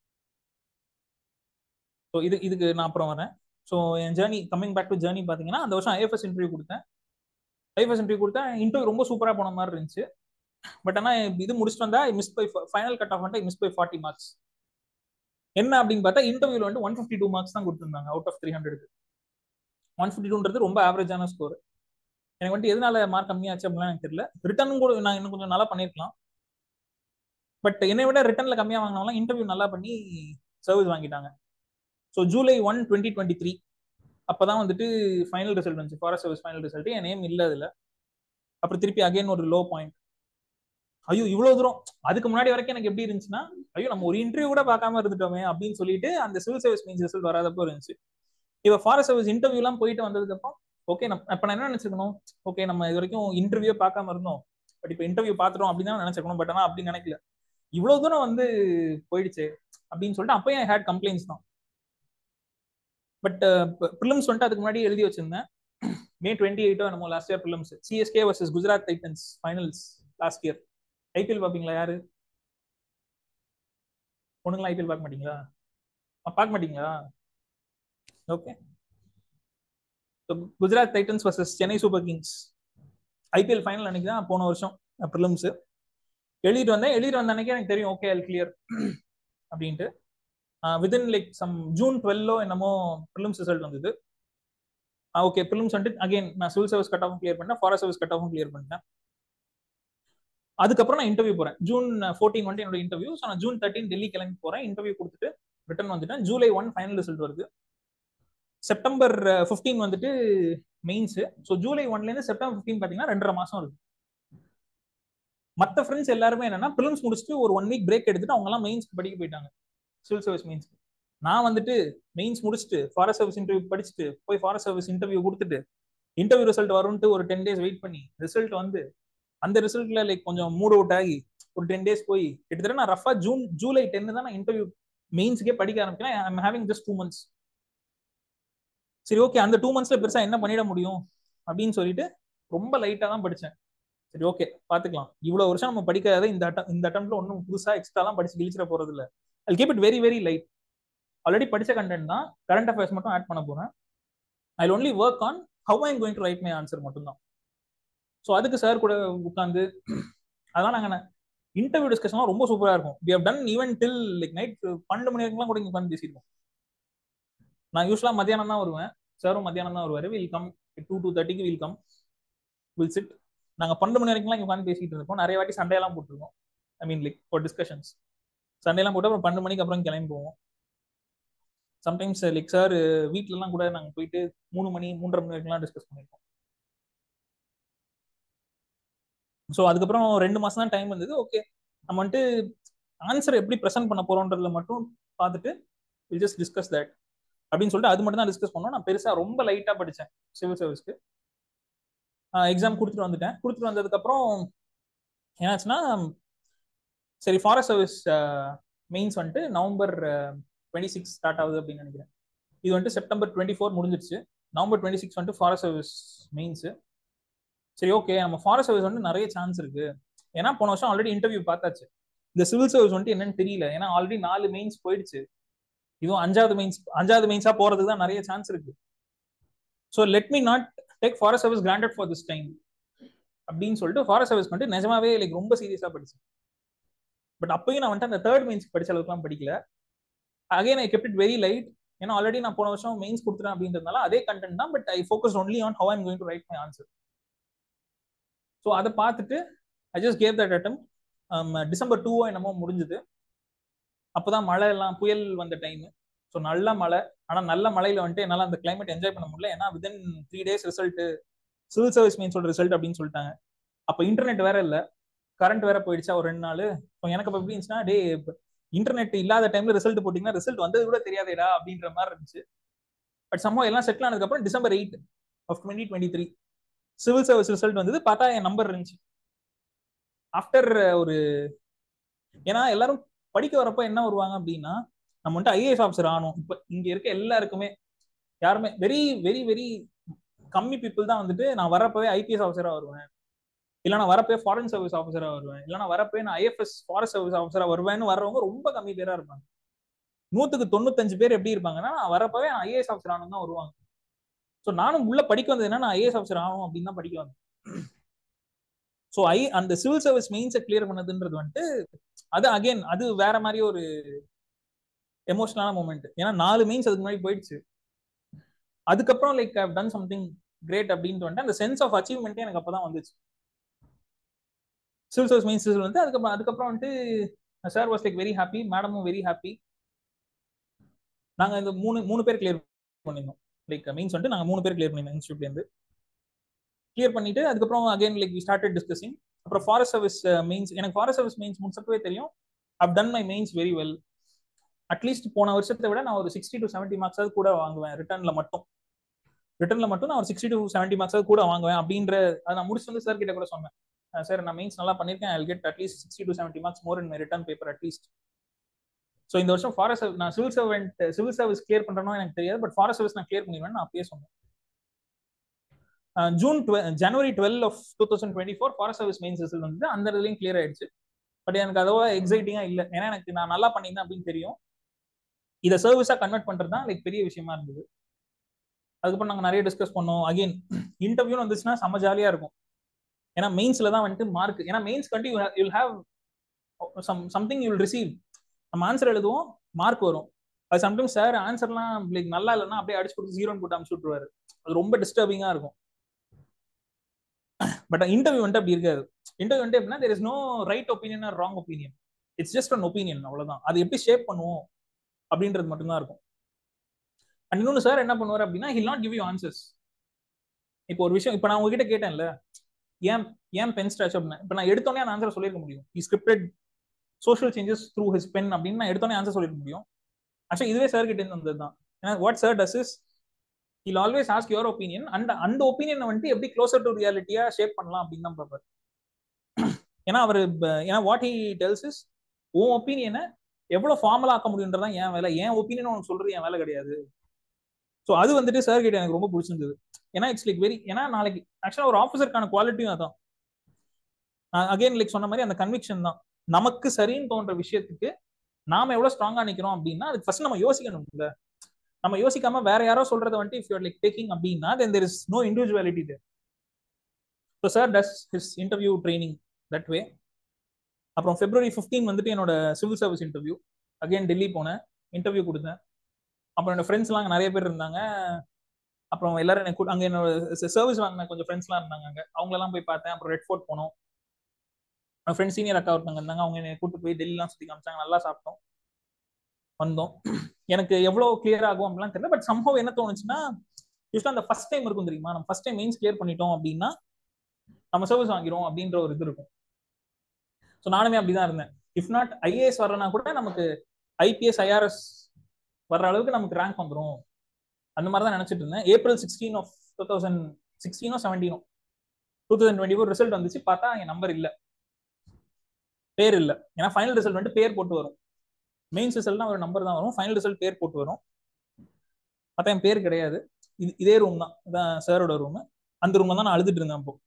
so இது இதுக்கு நான் அப்புறம் வரேன் ஸோ என் journey coming back to journey பார்த்தீங்கன்னா அந்த வருஷம் ஐஎஃப்எஸ் இன்டர்வியூ கொடுத்தேன் ஐஎஃப்எஸ் இன்டர்வியூ கொடுத்தேன் இன்டர்வியூ ரொம்ப சூப்பராக போன மாதிரி இருந்துச்சு பட் ஆனால் இது முடிச்சுட்டு வந்தா miss by final cut off வந்துட்டு மிஸ் பை ஃபார்ட்டி மார்க்ஸ் என்ன அப்படின்னு பார்த்தா இன்டர்வியூல வந்து ஒன் ஃபிஃப்டி டூ மார்க்ஸ் தான் கொடுத்துருந்தாங்க அவுட் ஆஃப் த்ரீ ஹண்ட்ரடுக்கு ஒன் ஃபிஃப்டி டூன்றது ரொம்ப ஆவரேஜான ஸ்கோர் எனக்கு வந்துட்டு எதனால மார்க் கம்மியாச்சு அப்படிலாம் எனக்கு தெரியல ரிட்டர்னும் கூட நான் இன்னும் கொஞ்சம் நல்லா பண்ணியிருக்கலாம் பட் என்னை விட ரிட்டர்ன்ல கம்மியாக வாங்கினவங்களாம் இன்டர்வியூ நல்லா பண்ணி சர்வீஸ் வாங்கிட்டாங்க so July one twenty twenty three அப்பதான் வந்துட்டு ஃபைனல் ரிசல்ட் வந்துச்சு ஃபாரஸ்ட் சர்வீஸ் ஃபைனல் ரிசல்ட் என் நேம் இல்லை அதுல அப்புறம் திருப்பி அகைன் ஒரு லோ பாயிண்ட் ஐயோ இவ்வளவு தூரம் அதுக்கு முன்னாடி வரைக்கும் எனக்கு எப்படி இருந்துச்சுன்னா ஐயோ நம்ம ஒரு இன்டர்வியூ கூட பார்க்காம இருந்துட்டோமே அப்படின்னு சொல்லிட்டு அந்த சிவில் சர்வீஸ் மீன்ஸ் ரிசல்ட் வராதப்போ இருந்துச்சு இப்போ ஃபாரஸ்ட் சர்வீஸ் இன்டர்வியூலாம் போயிட்டு வந்ததுக்கு அப்புறம் ஓகே நம்ம இப்போ நான் என்ன நினைச்சிருக்கணும் ஓகே நம்ம இது வரைக்கும் இன்டர்வியூ பார்க்காம இருந்தோம் பட் இப்போ இன்டர்வியூ பார்த்துட்டோம் அப்படின்னு தான் நினைச்சிருக்கணும் பட் ஆனால் அப்படி நினைக்கல இவ்வளவு தூரம் வந்து போயிடுச்சு அப்படின்னு சொல்லிட்டு அப்பயும் ஹேட் கம்ப்ளைண்ட்ஸ் தான் பட் ப்ரிலிம்ஸ் வந்துட்டு அதுக்கு முன்னாடி எழுதி வச்சிருந்தேன் மே டுவெண்ட்டி எயிட்டோ நம்ம last year prelims CSK versus Gujarat Titans finals last year IPL பார்ப்பீங்களா யாரு பொண்ணுங்களா ஐபிஎல் பார்க்க மாட்டீங்களா பார்க்க மாட்டீங்களா okay Gujarat Titans versus Chennai Super Kings IPL final அன்னைக்கு தான் போன வருஷம் ப்ரிலிம்ஸ் எழுதிட்டு வந்தேன் எழுதிட்டு வந்த அன்னைக்கு எனக்கு தெரியும் ஓகே அல் கிளியர் அப்படின்ட்டு வித்தின் லைக் சம் ஜூன் டுவெல்லோ என்னமோ ப்ரிலிம்ஸ் ரிசல்ட் வந்தது ஓகே ப்ரிலிம்ஸ் வந்துட்டு அகைன் நான் சிவில் சர்வீஸ் கட் ஆஃபும் கிளியர் பண்ணேன் ஃபாரஸ்ட் சர்வீஸ் கட் ஆஃபும் கிளியர் பண்ணிட்டேன் அதுக்கப்புறம் நான் இன்டர்வியூ போறேன் ஜூன் ஃபோர்டீன் வந்துட்டு என்னோட இன்டர்வியூ ஸோ நான் ஜூன் தேர்ட்டின் டெல்லி கிளம்பி போறேன் இன்டர்வியூ கொடுத்துட்டு ரிட்டர்ன் வந்துட்டேன் ஜூலை ஒன் ஃபைனல் ரிசல்ட் வருது செப்டம்பர் ஃபிஃப்டீன் வந்துட்டு மெயின்ஸ் ஸோ ஜூலை ஒன்லேருந்து செப்டம்பர் ஃபிஃப்டீன் பார்த்தீங்கன்னா ரெண்டரை மாசம் இருக்கு மற்ற ஃப்ரெண்ட்ஸ் எல்லாருமே என்னன்னா பிலிம்ஸ் முடிச்சுட்டு ஒரு ஒன் வீக் பிரேக் எடுத்துட்டு அவங்க எல்லாம் மெயின்ஸ் படிக்க போயிட்டாங்க சிவில் சர்வீஸ் மெயின்ஸ் நான் வந்துட்டு மெயின்ஸ் முடிச்சுட்டு ஃபாரஸ்ட் சர்வீஸ் இன்டர்வியூ படிச்சுட்டு போய் ஃபாரஸ்ட் சர்வீஸ் இன்டர்வியூ கொடுத்துட்டு இன்டர்வியூ ரிசல்ட் வரும்ட்டு ஒரு டென் டேஸ் வெயிட் பண்ணி ரிசல்ட் வந்து அந்த ரிசல்ட்ல லைக் கொஞ்சம் மூட் அவுட் ஆகி ஒரு டென் டேஸ் போய் கிட்டத்தட்ட நான் ரஃபா ஜூன் ஜூலை டென்னு தான் நான் இன்டர்வியூ மெயின்ஸ்க்கே படிக்க ஆரம்பிக்கிறேன் I'm having just two months சரி ஓகே அந்த டூ மந்த்ஸ்ல பெருசா என்ன பண்ணிட முடியும் அப்படின்னு சொல்லிட்டு ரொம்ப லைட்டா தான் படிச்சேன் சரி ஓகே பாத்துக்கலாம் இவ்வளவு வருஷம் நம்ம படிக்காத இந்த அட்டம் இந்த அட்டம்ல ஒன்றும் புதுசா எக்ஸ்ட்ராலாம் படிச்சு கிழிச்சிட போறது இல்ல I keep it very very light already படிச்ச கண்டென்ட் தான் கரண்ட் அஃபேர்ஸ் மட்டும் ஆட் பண்ண போறேன் I only work on how I'm going to write my answer மட்டும்தான் ஸோ அதுக்கு சார் கூட உட்காந்து அதெல்லாம் நாங்கள் இன்டர்வியூ டிஸ்கஷன்லாம் ரொம்ப சூப்பராக இருக்கும் we have done even till like night பன்னெண்டு மணி வரைக்கும்லாம் கூட இங்கே உட்காந்து பேசியிருக்கோம் நான் யூஸ்வலாக மத்தியானம் தான் வருவேன் சாரும் மத்தியானம் தான் வருவார் வில் கம் டூ டூ தேர்ட்டிக்கு வில் கம் வில் சிட் நாங்கள் பன்னெண்டு மணி வரைக்கும்லாம் இங்கே உட்காந்து பேசிட்டு இருப்போம் நிறைய வாட்டி சண்டையெல்லாம் போட்டிருக்கோம் I mean like for discussions சண்டையெல்லாம் போட்டு அப்புறம் பன்னெண்டு மணிக்கு அப்புறம் கிளம்பி போவோம் சம்டைம்ஸ் லைக் சார் வீட்டிலலாம் கூட நாங்கள் போயிட்டு மூணு மணி மூன்றரை மணி வரைக்கும்லாம் டிஸ்கஸ் பண்ணியிருக்கோம் ஸோ அதுக்கப்புறம் ரெண்டு மாசம் தான் டைம் இருந்தது ஓகே நம்ம வந்துட்டு ஆன்சர் எப்படி ப்ரெசென்ட் பண்ண போறோன்றதுல மட்டும் பார்த்துட்டு வில் ஜஸ்ட் டிஸ்கஸ் தட் அப்படின்னு சொல்லிட்டு அது மட்டும் தான் டிஸ்கஸ் பண்ணோம் நான் பெருசா ரொம்ப லைட்டா படித்தேன் சிவில் சர்வீஸ்க்கு எக்ஸாம் கொடுத்துட்டு வந்துட்டேன் கொடுத்துட்டு வந்ததுக்கப்புறம் என்னாச்சுன்னா சரி ஃபாரஸ்ட் சர்வீஸ் மெயின்ஸ் வந்துட்டு நவம்பர் டுவெண்ட்டி சிக்ஸ் ஸ்டார்ட் ஆகுது அப்படின்னு நினைக்கிறேன் இது வந்துட்டு செப்டம்பர் டுவெண்ட்டி ஃபோர் முடிஞ்சிருச்சு நவம்பர் டுவெண்ட்டி சிக்ஸ் வந்துட்டு ஃபாரஸ்ட் சர்வீஸ் மெயின்ஸு சரி ஓகே நம்ம ஃபாரஸ்ட் சர்வீஸ் வந்து நிறைய சான்ஸ் இருக்கு ஏன்னா போன வருஷம் ஆல்ரெடி இன்டர்வியூ பார்த்தாச்சு இந்த சிவில் சர்வீஸ் வந்துட்டு என்னன்னு தெரியல ஏன்னா ஆல்ரெடி நாலு மெயின்ஸ் போயிடுச்சு இதுவும் அஞ்சாவது மெயின்ஸ் அஞ்சாவது மெயின்ஸா போறதுக்கு தான் நிறைய சான்ஸ் இருக்கு so let me not take forest service granted for this time அப்படின்னு சொல்லிட்டு ஃபாரஸ்ட் சர்வீஸ் வந்துட்டு நிஜமாவே லைக் ரொம்ப சீரியஸா படிச்சேன் பட் அப்பயும் நான் வந்துட்டு அந்த தேர்ட் மெயின்ஸ் படிச்ச அளவுக்குலாம் படிக்கல again I kept it very light ஏன்னா ஆல்ரெடி நான் போன வருஷம் மெயின்ஸ் கொடுத்துட்டேன் அப்படின்றதுனால அதே கண்டென்ட் தான் but I focus only on how I'm going to write my answer so அதை பார்த்துட்டு I just gave that attempt December டூவோ என்னமோ முடிஞ்சுது அப்போதான் மழை எல்லாம் புயல் வந்த டைம் ஸோ நல்ல மழை ஆனால் நல்ல மழையில வந்துட்டு என்னால் அந்த கிளைமேட் என்ஜாய் பண்ண முடியல ஏன்னா within three days result civil service மீன்ஸோட ரிசல்ட் அப்படின்னு சொல்லிட்டாங்க அப்போ இன்டர்நெட் வேற இல்லை கரண்ட் வேற போயிடுச்சா ஒரு ரெண்டு நாள் ஸோ எனக்கு அப்போ எப்படி இருந்துச்சுன்னா டே இன்டர்நெட் இல்லாத டைம்ல ரிசல்ட் போட்டிங்கன்னா ரிசல்ட் வந்தது கூட தெரியாதேடா அப்படின்ற மாதிரி இருந்துச்சு பட் சம்பவம் எல்லாம் செட்டில் ஆனதுக்கப்புறம் December eight of twenty twenty three civil service result வந்தது பார்த்தா என் நம்பர் இருந்துச்சு ஆஃப்டர் ஒரு ஏன்னா எல்லாரும் படிக்க வரப்போ என்ன வருவாங்க அப்படின்னா நம்ம வந்துட்டு ஐஏஎஸ் ஆஃபீஸர் ஆகணும் இப்போ இங்க இருக்க எல்லாருக்குமே யாருமே வெரி வெரி வெரி கம்மி பீப்புள் தான் வந்துட்டு நான் வரப்பவே ஐபிஎஸ் ஆஃபீஸரா வருவேன் இல்ல நான் வரப்பே ஃபாரின் சர்வீஸ் ஆஃபீஸரா வருவேன் இல்ல நான் வரப்பே நான் ஐஎஃப்எஸ் ஃபாரஸ்ட் சர்வீஸ் ஆஃபீஸரா வருவேன்னு வர்றவங்க ரொம்ப கம்மி பேரா இருப்பாங்க நூத்துக்கு தொண்ணூத்தஞ்சு பேர் எப்படி இருப்பாங்கன்னா நான் வரப்பவே நான் ஐஏஎஸ் ஆஃபீஸர் ஆகணும் தான் வருவாங்க ஸோ நானும் உள்ள படிக்க வந்தது என்ன நான் ஐஏஎஸ் ஆஃபீஸர் ஆகணும் அப்படின்னு தான் படிக்க வந்தேன் ஸோ ஐ அந்த சிவில் சர்வீஸ் மெயின்ஸை கிளியர் பண்ணதுன்றது வந்துட்டு அது அகைன் அது வேற மாதிரி ஒரு எமோஷனலான மூமெண்ட் ஏன்னா நாலு மெயின்ஸ் அதுக்கு முன்னாடி போயிடுச்சு அதுக்கப்புறம் like I've done something great அப்படின்ட்டு வந்துட்டு அந்த சென்ஸ் ஆஃப் அச்சீவ்மெண்ட்டே எனக்கு அப்பதான் வந்துச்சு சிவில் சர்வீஸ் மெயின் சிவில் வந்து அதுக்கப்புறம் அதுக்கப்புறம் வந்துட்டு sir was like very happy மேடமும் வெரி ஹாப்பி நாங்க இந்த மூணு மூணு பேர் கிளியர் பண்ணியிருந்தோம் லைக் மீன்ஸ் வந்துட்டு நாங்க மூணு பேர் கிளியர் பண்ணியிருந்தோம் இன்ஸ்டியூட்லேருந்து கிளியர் பண்ணிட்டு அதுக்கப்புறம் again like we started discussing அப்புறம் ஃபாரஸ்ட் சர்வீஸ் மெயின்ஸ் எனக்கு ஃபாரஸ்ட் சர்வீஸ் மெயின்ஸ் முடிச்சப்பவே தெரியும் have done my mains very well at least போன வருஷத்தை விட நான் ஒரு சிக்ஸ்டி டு செவன்ட்டி மார்க்ஸாவது கூட வாங்குவேன் ரிட்டர்ன்ல மட்டும் ரிட்டர்ன்ல மட்டும் நான் ஒரு சிக்ஸ்டி டு செவன்ட்டி மார்க்ஸாவது கூட வாங்குவேன் அப்படின்ற அதை நான் முடிச்சு வந்து சார் கிட்ட கூட சொன்னேன் சார் நான் மெயின்ஸ் நல்லா பண்ணியிருக்கேன் I get at least sixty to seventy marks more in my return paper at least so இந்த வருஷம் ஃபாரஸ்ட் நான் civil servant civil service clear பண்றேனோ எனக்கு தெரியாது பட் ஃபாரஸ்ட் சர்வீஸ் நான் கிளியர் பண்ணிடுவேன் நான் அப்பயே சொன்னேன் June January twelve of two thousand twenty four forest service mains result வந்து அந்த இதுலையும் கிளியர் ஆயிடுச்சு பட் எனக்கு அதோட எக்ஸைட்டிங்கா இல்லை ஏன்னா எனக்கு நான் நல்லா பண்ணியிருந்தேன் அப்படின்னு தெரியும் இதை சர்வீஸா கன்வெர்ட் பண்றது தான் லைக் பெரிய விஷயமா இருந்தது அதுக்கப்புறம் நாங்கள் நிறைய டிஸ்கஸ் பண்ணோம் அகைன் இன்டர்வியூன்னு வந்துச்சுன்னா செம்ம ஜாலியா இருக்கும் ஏன்னா மெயின்ஸ்ல தான் வந்துட்டு மார்க் ஏன்னா மெயின்ஸ் கண்டி you'll have some something you'll receive நம்ம ஆன்சர் எழுதுவோம் மார்க் வரும் அது சம்டைம்ஸ் சார் ஆன்சர்லாம் லைக் நல்லா இல்லைன்னா அப்படியே அடிச்சு கொடுத்து ஜீரோன்னு போட்டு அமுச்சு விட்டுருவாரு அது ரொம்ப டிஸ்டர்பிங்கா இருக்கும் பட் இன்டர்வியூ வந்துட்டு அப்படி இருக்காது இன்டர்வியூ வந்துட்டு எப்படின்னா there is no right opinion or wrong opinion it's just an opinion அவ்வளவுதான் அது எப்படி ஷேப் பண்ணுவோம் அப்படின்றது மட்டும்தான் இருக்கும் அண்ட் இன்னொன்று சார் என்ன பண்ணுவார் அப்படின்னா he'll not give you answers இப்போ ஒரு விஷயம் இப்போ நான் உங்ககிட்ட கேட்டேன்ல ஏன் ஏன் பென் ஸ்டாச் அப்படின்னா இப்போ நான் எடுத்தோடனே அந்த ஆன்சர் சொல்லிருக்க முடியும் he scripted social changes through his pen அப்படின்னு நான் எடுத்தோடனே ஆன்சர் சொல்லிருக்க முடியும் ஆக்சுவலி இதுவே சார் கிட்ட இருந்து வந்தது தான் ஏன்னா what sir does is he'll always ask your opinion and அந்த ஒப்பீனியனை வந்துட்டு எப்படி க்ளோசர் டு ரியாலிட்டியா ஷேப் பண்ணலாம் அப்படின்னு தான் பார்ப்பார் ஏன்னா அவர் ஏன்னா வாட் ஹி டெல்ஸ் இஸ் உன் ஒப்பீனியனை எவ்வளவு ஃபார்மலா ஆக்க முடியுன்றதான் என் வேலை என் ஒப்பீனியன் உனக்கு சொல்றது என் வேலை கிடையாது ஸோ அது வந்துட்டு சார் கிட்ட எனக்கு ரொம்ப பிடிச்சிருந்தது ஏன்னா இட்ஸ் லைக் வெரி ஏன்னா நாளைக்கு ஆக்சுவலா ஒரு ஆஃபீஸருக்கான குவாலிட்டியும் அதான் அகைன் லைக் சொன்ன மாதிரி அந்த கன்விக்ஷன் தான் நமக்கு சரின்னு தோன்ற விஷயத்துக்கு நாம எவ்வளவு ஸ்ட்ராங்கா நிக்கிறோம் அப்படின்னா அதுக்கு ஃபர்ஸ்ட் நம்ம யோசிக்கணும் இல்ல நம்ம யோசிக்காம வேற யாரோ சொல்றத வந்துட்டு இஃப் யூர் லைக் டேக்கிங் அப்படின்னா then there is no individuality there so sir does his interview training that way அப்புறம் பிப்ரவரி ஃபிஃப்டீன் வந்துட்டு என்னோட civil service interview again Delhi போனேன் இன்டர்வியூ கொடுத்தேன் அப்புறம் என்னோட ஃப்ரெண்ட்ஸ்லாம் அங்கே நிறைய பேர் இருந்தாங்க அப்புறம் எல்லாரும் எனக்கு அங்கே என்னோட சர்வீஸ் வாங்கின கொஞ்சம் ஃப்ரெண்ட்ஸ்லாம் இருந்தாங்க அங்கே அவங்களெல்லாம் போய் பார்த்தேன் அப்புறம் ரெட் ஃபோர்ட் போனோம் ஃப்ரெண்ட் சீனியர் அக்கா ஒருத்தவங்க இருந்தாங்க அவங்க என்னை கூட்டு போய் டெல்லிலாம் சுற்றி காமிச்சாங்க நல்லா சாப்பிட்டோம் வந்தோம் எனக்கு எவ்வளோ கிளியர் ஆகும் அப்படிலாம் தெரியல பட் சம்பவம் என்ன தோணுச்சுன்னா யூஸ்வலாக அந்த ஃபர்ஸ்ட் டைம் இருக்கும் தெரியுமா நம்ம ஃபர்ஸ்ட் டைம் மெயின்ஸ் கிளியர் பண்ணிட்டோம் அப்படின்னா நம்ம சர்வீஸ் வாங்கிரும் அப்படின்ற ஒரு இது இருக்கும் ஸோ நானுமே அப்படிதான் இருந்தேன் இஃப் நாட் ஐஏஎஸ் வரலனா கூட நமக்கு ஐபிஎஸ் ஐஆர்எஸ் வர்ற அளவுக்கு நமக்கு ரேங்க் வந்துடும் அந்த மாதிரி தான் நினைச்சிட்டு இருந்தேன் April sixteen of two thousand சிக்ஸ்டீனோ செவன்டீனோ two thousand twenty four result வந்துச்சு பார்த்தா என் நம்பர் இல்லை பேர் இல்லை ஏன்னா ஃபைனல் ரிசல்ட் வந்துட்டு பேர் போட்டு வரும் மெயின்ஸ் ரிசல்ட்னா ஒரு நம்பர் தான் வரும் ஃபைனல் ரிசல்ட் பேர் போட்டு வரும் பார்த்தா என் பேர் கிடையாது இது இதே ரூம் தான் இதான் சாரோட ரூம் அந்த ரூம்ல தான் நான் அழுதுட்டு இருந்தேன் அப்போ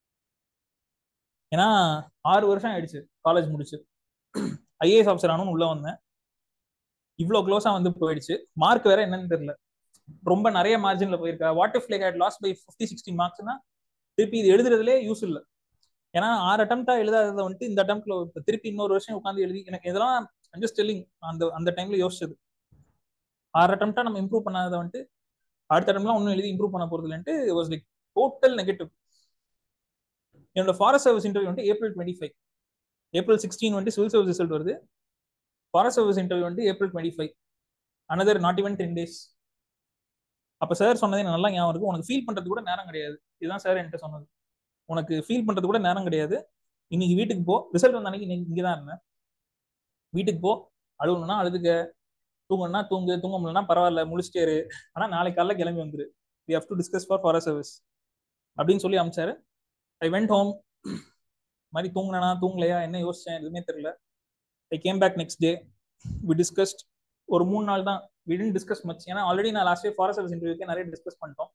ஏன்னா ஆறு வருஷம் ஆயிடுச்சு காலேஜ் முடிச்சு ஐஏஎஸ் ஆஃபீஸர் ஆனும் உள்ள வந்தேன் இவ்வளோ க்ளோஸா வந்து போயிடுச்சு மார்க் வேற என்னன்னு தெரியல ரொம்ப நிறைய மார்ஜின்ல போயிருக்கா what if like had lost by fifty sixty மார்க்ஸ்னா திருப்பி இது எழுதுறதுலே யூஸ் இல்லை ஏன்னா ஆறு அட்டம்ப்டா எழுதாததை வந்துட்டு இந்த அட்டம்ப்ட்ல திருப்பி இன்னொரு வருஷம் உட்காந்து எழுதி எனக்கு இதெல்லாம் ஜஸ்ட் டெல்லிங் அந்த அந்த டைம்ல யோசிச்சது ஆறு அட்டம்ப்டா நம்ம இம்ப்ரூவ் பண்ணாததை வந்துட்டு அடுத்த அட்டம்லாம் ஒன்றும் எழுதி இம்ப்ரூவ் பண்ண போறது இல்லைன்ட்டு வாஸ் லைக் டோட்டல் நெகட்டிவ் என்னோட ஃபாரஸ்ட் சர்வீஸ் இன்டர்வியூ வந்து April twenty five April sixteen வந்து சிவில் சர்வீஸ் ரிசல்ட் வருது ஃபாரஸ்ட் சர்வீஸ் இன்டர்வியூ வந்து April twenty five another not even ten days அப்ப சார் சொன்னதே நல்லா ஞாபகம் இருக்கு உனக்கு ஃபீல் பண்றது கூட நேரம் கிடையாது இதுதான் சார் என்கிட்ட சொன்னது உனக்கு ஃபீல் பண்றது கூட நேரம் கிடையாது இன்னைக்கு வீட்டுக்கு போ ரிசல்ட் வந்த அன்னைக்கு இன்னைக்கு இங்கே தான் இருந்தேன் வீட்டுக்கு போ அழுகணும்னா அழுதுக்க தூங்கணும்னா தூங்கு தூங்க முடியலன்னா பரவாயில்ல முடிச்சிட்டே இரு ஆனா நாளைக்கு காலைல கிளம்பி வந்துரு we have to discuss for forest service அப்படின்னு சொல்லி அமிச்சாரு ஐ வெண்ட் ஹோம் மாதிரி தூங்கினா தூங்கலையா என்ன யோசிச்சேன் எதுவுமே தெரியல I came back next day we discussed ஒரு மூணு நாள் தான் வி டென்ட் டிஸ்கஸ் மச் ஏன்னா ஆல்ரெடி நான் லாஸ்ட் டே ஃபாரஸ்ட் சர்வீஸ் இன்டர்வியூக்கே நிறைய டிஸ்கஸ் பண்ணிட்டோம்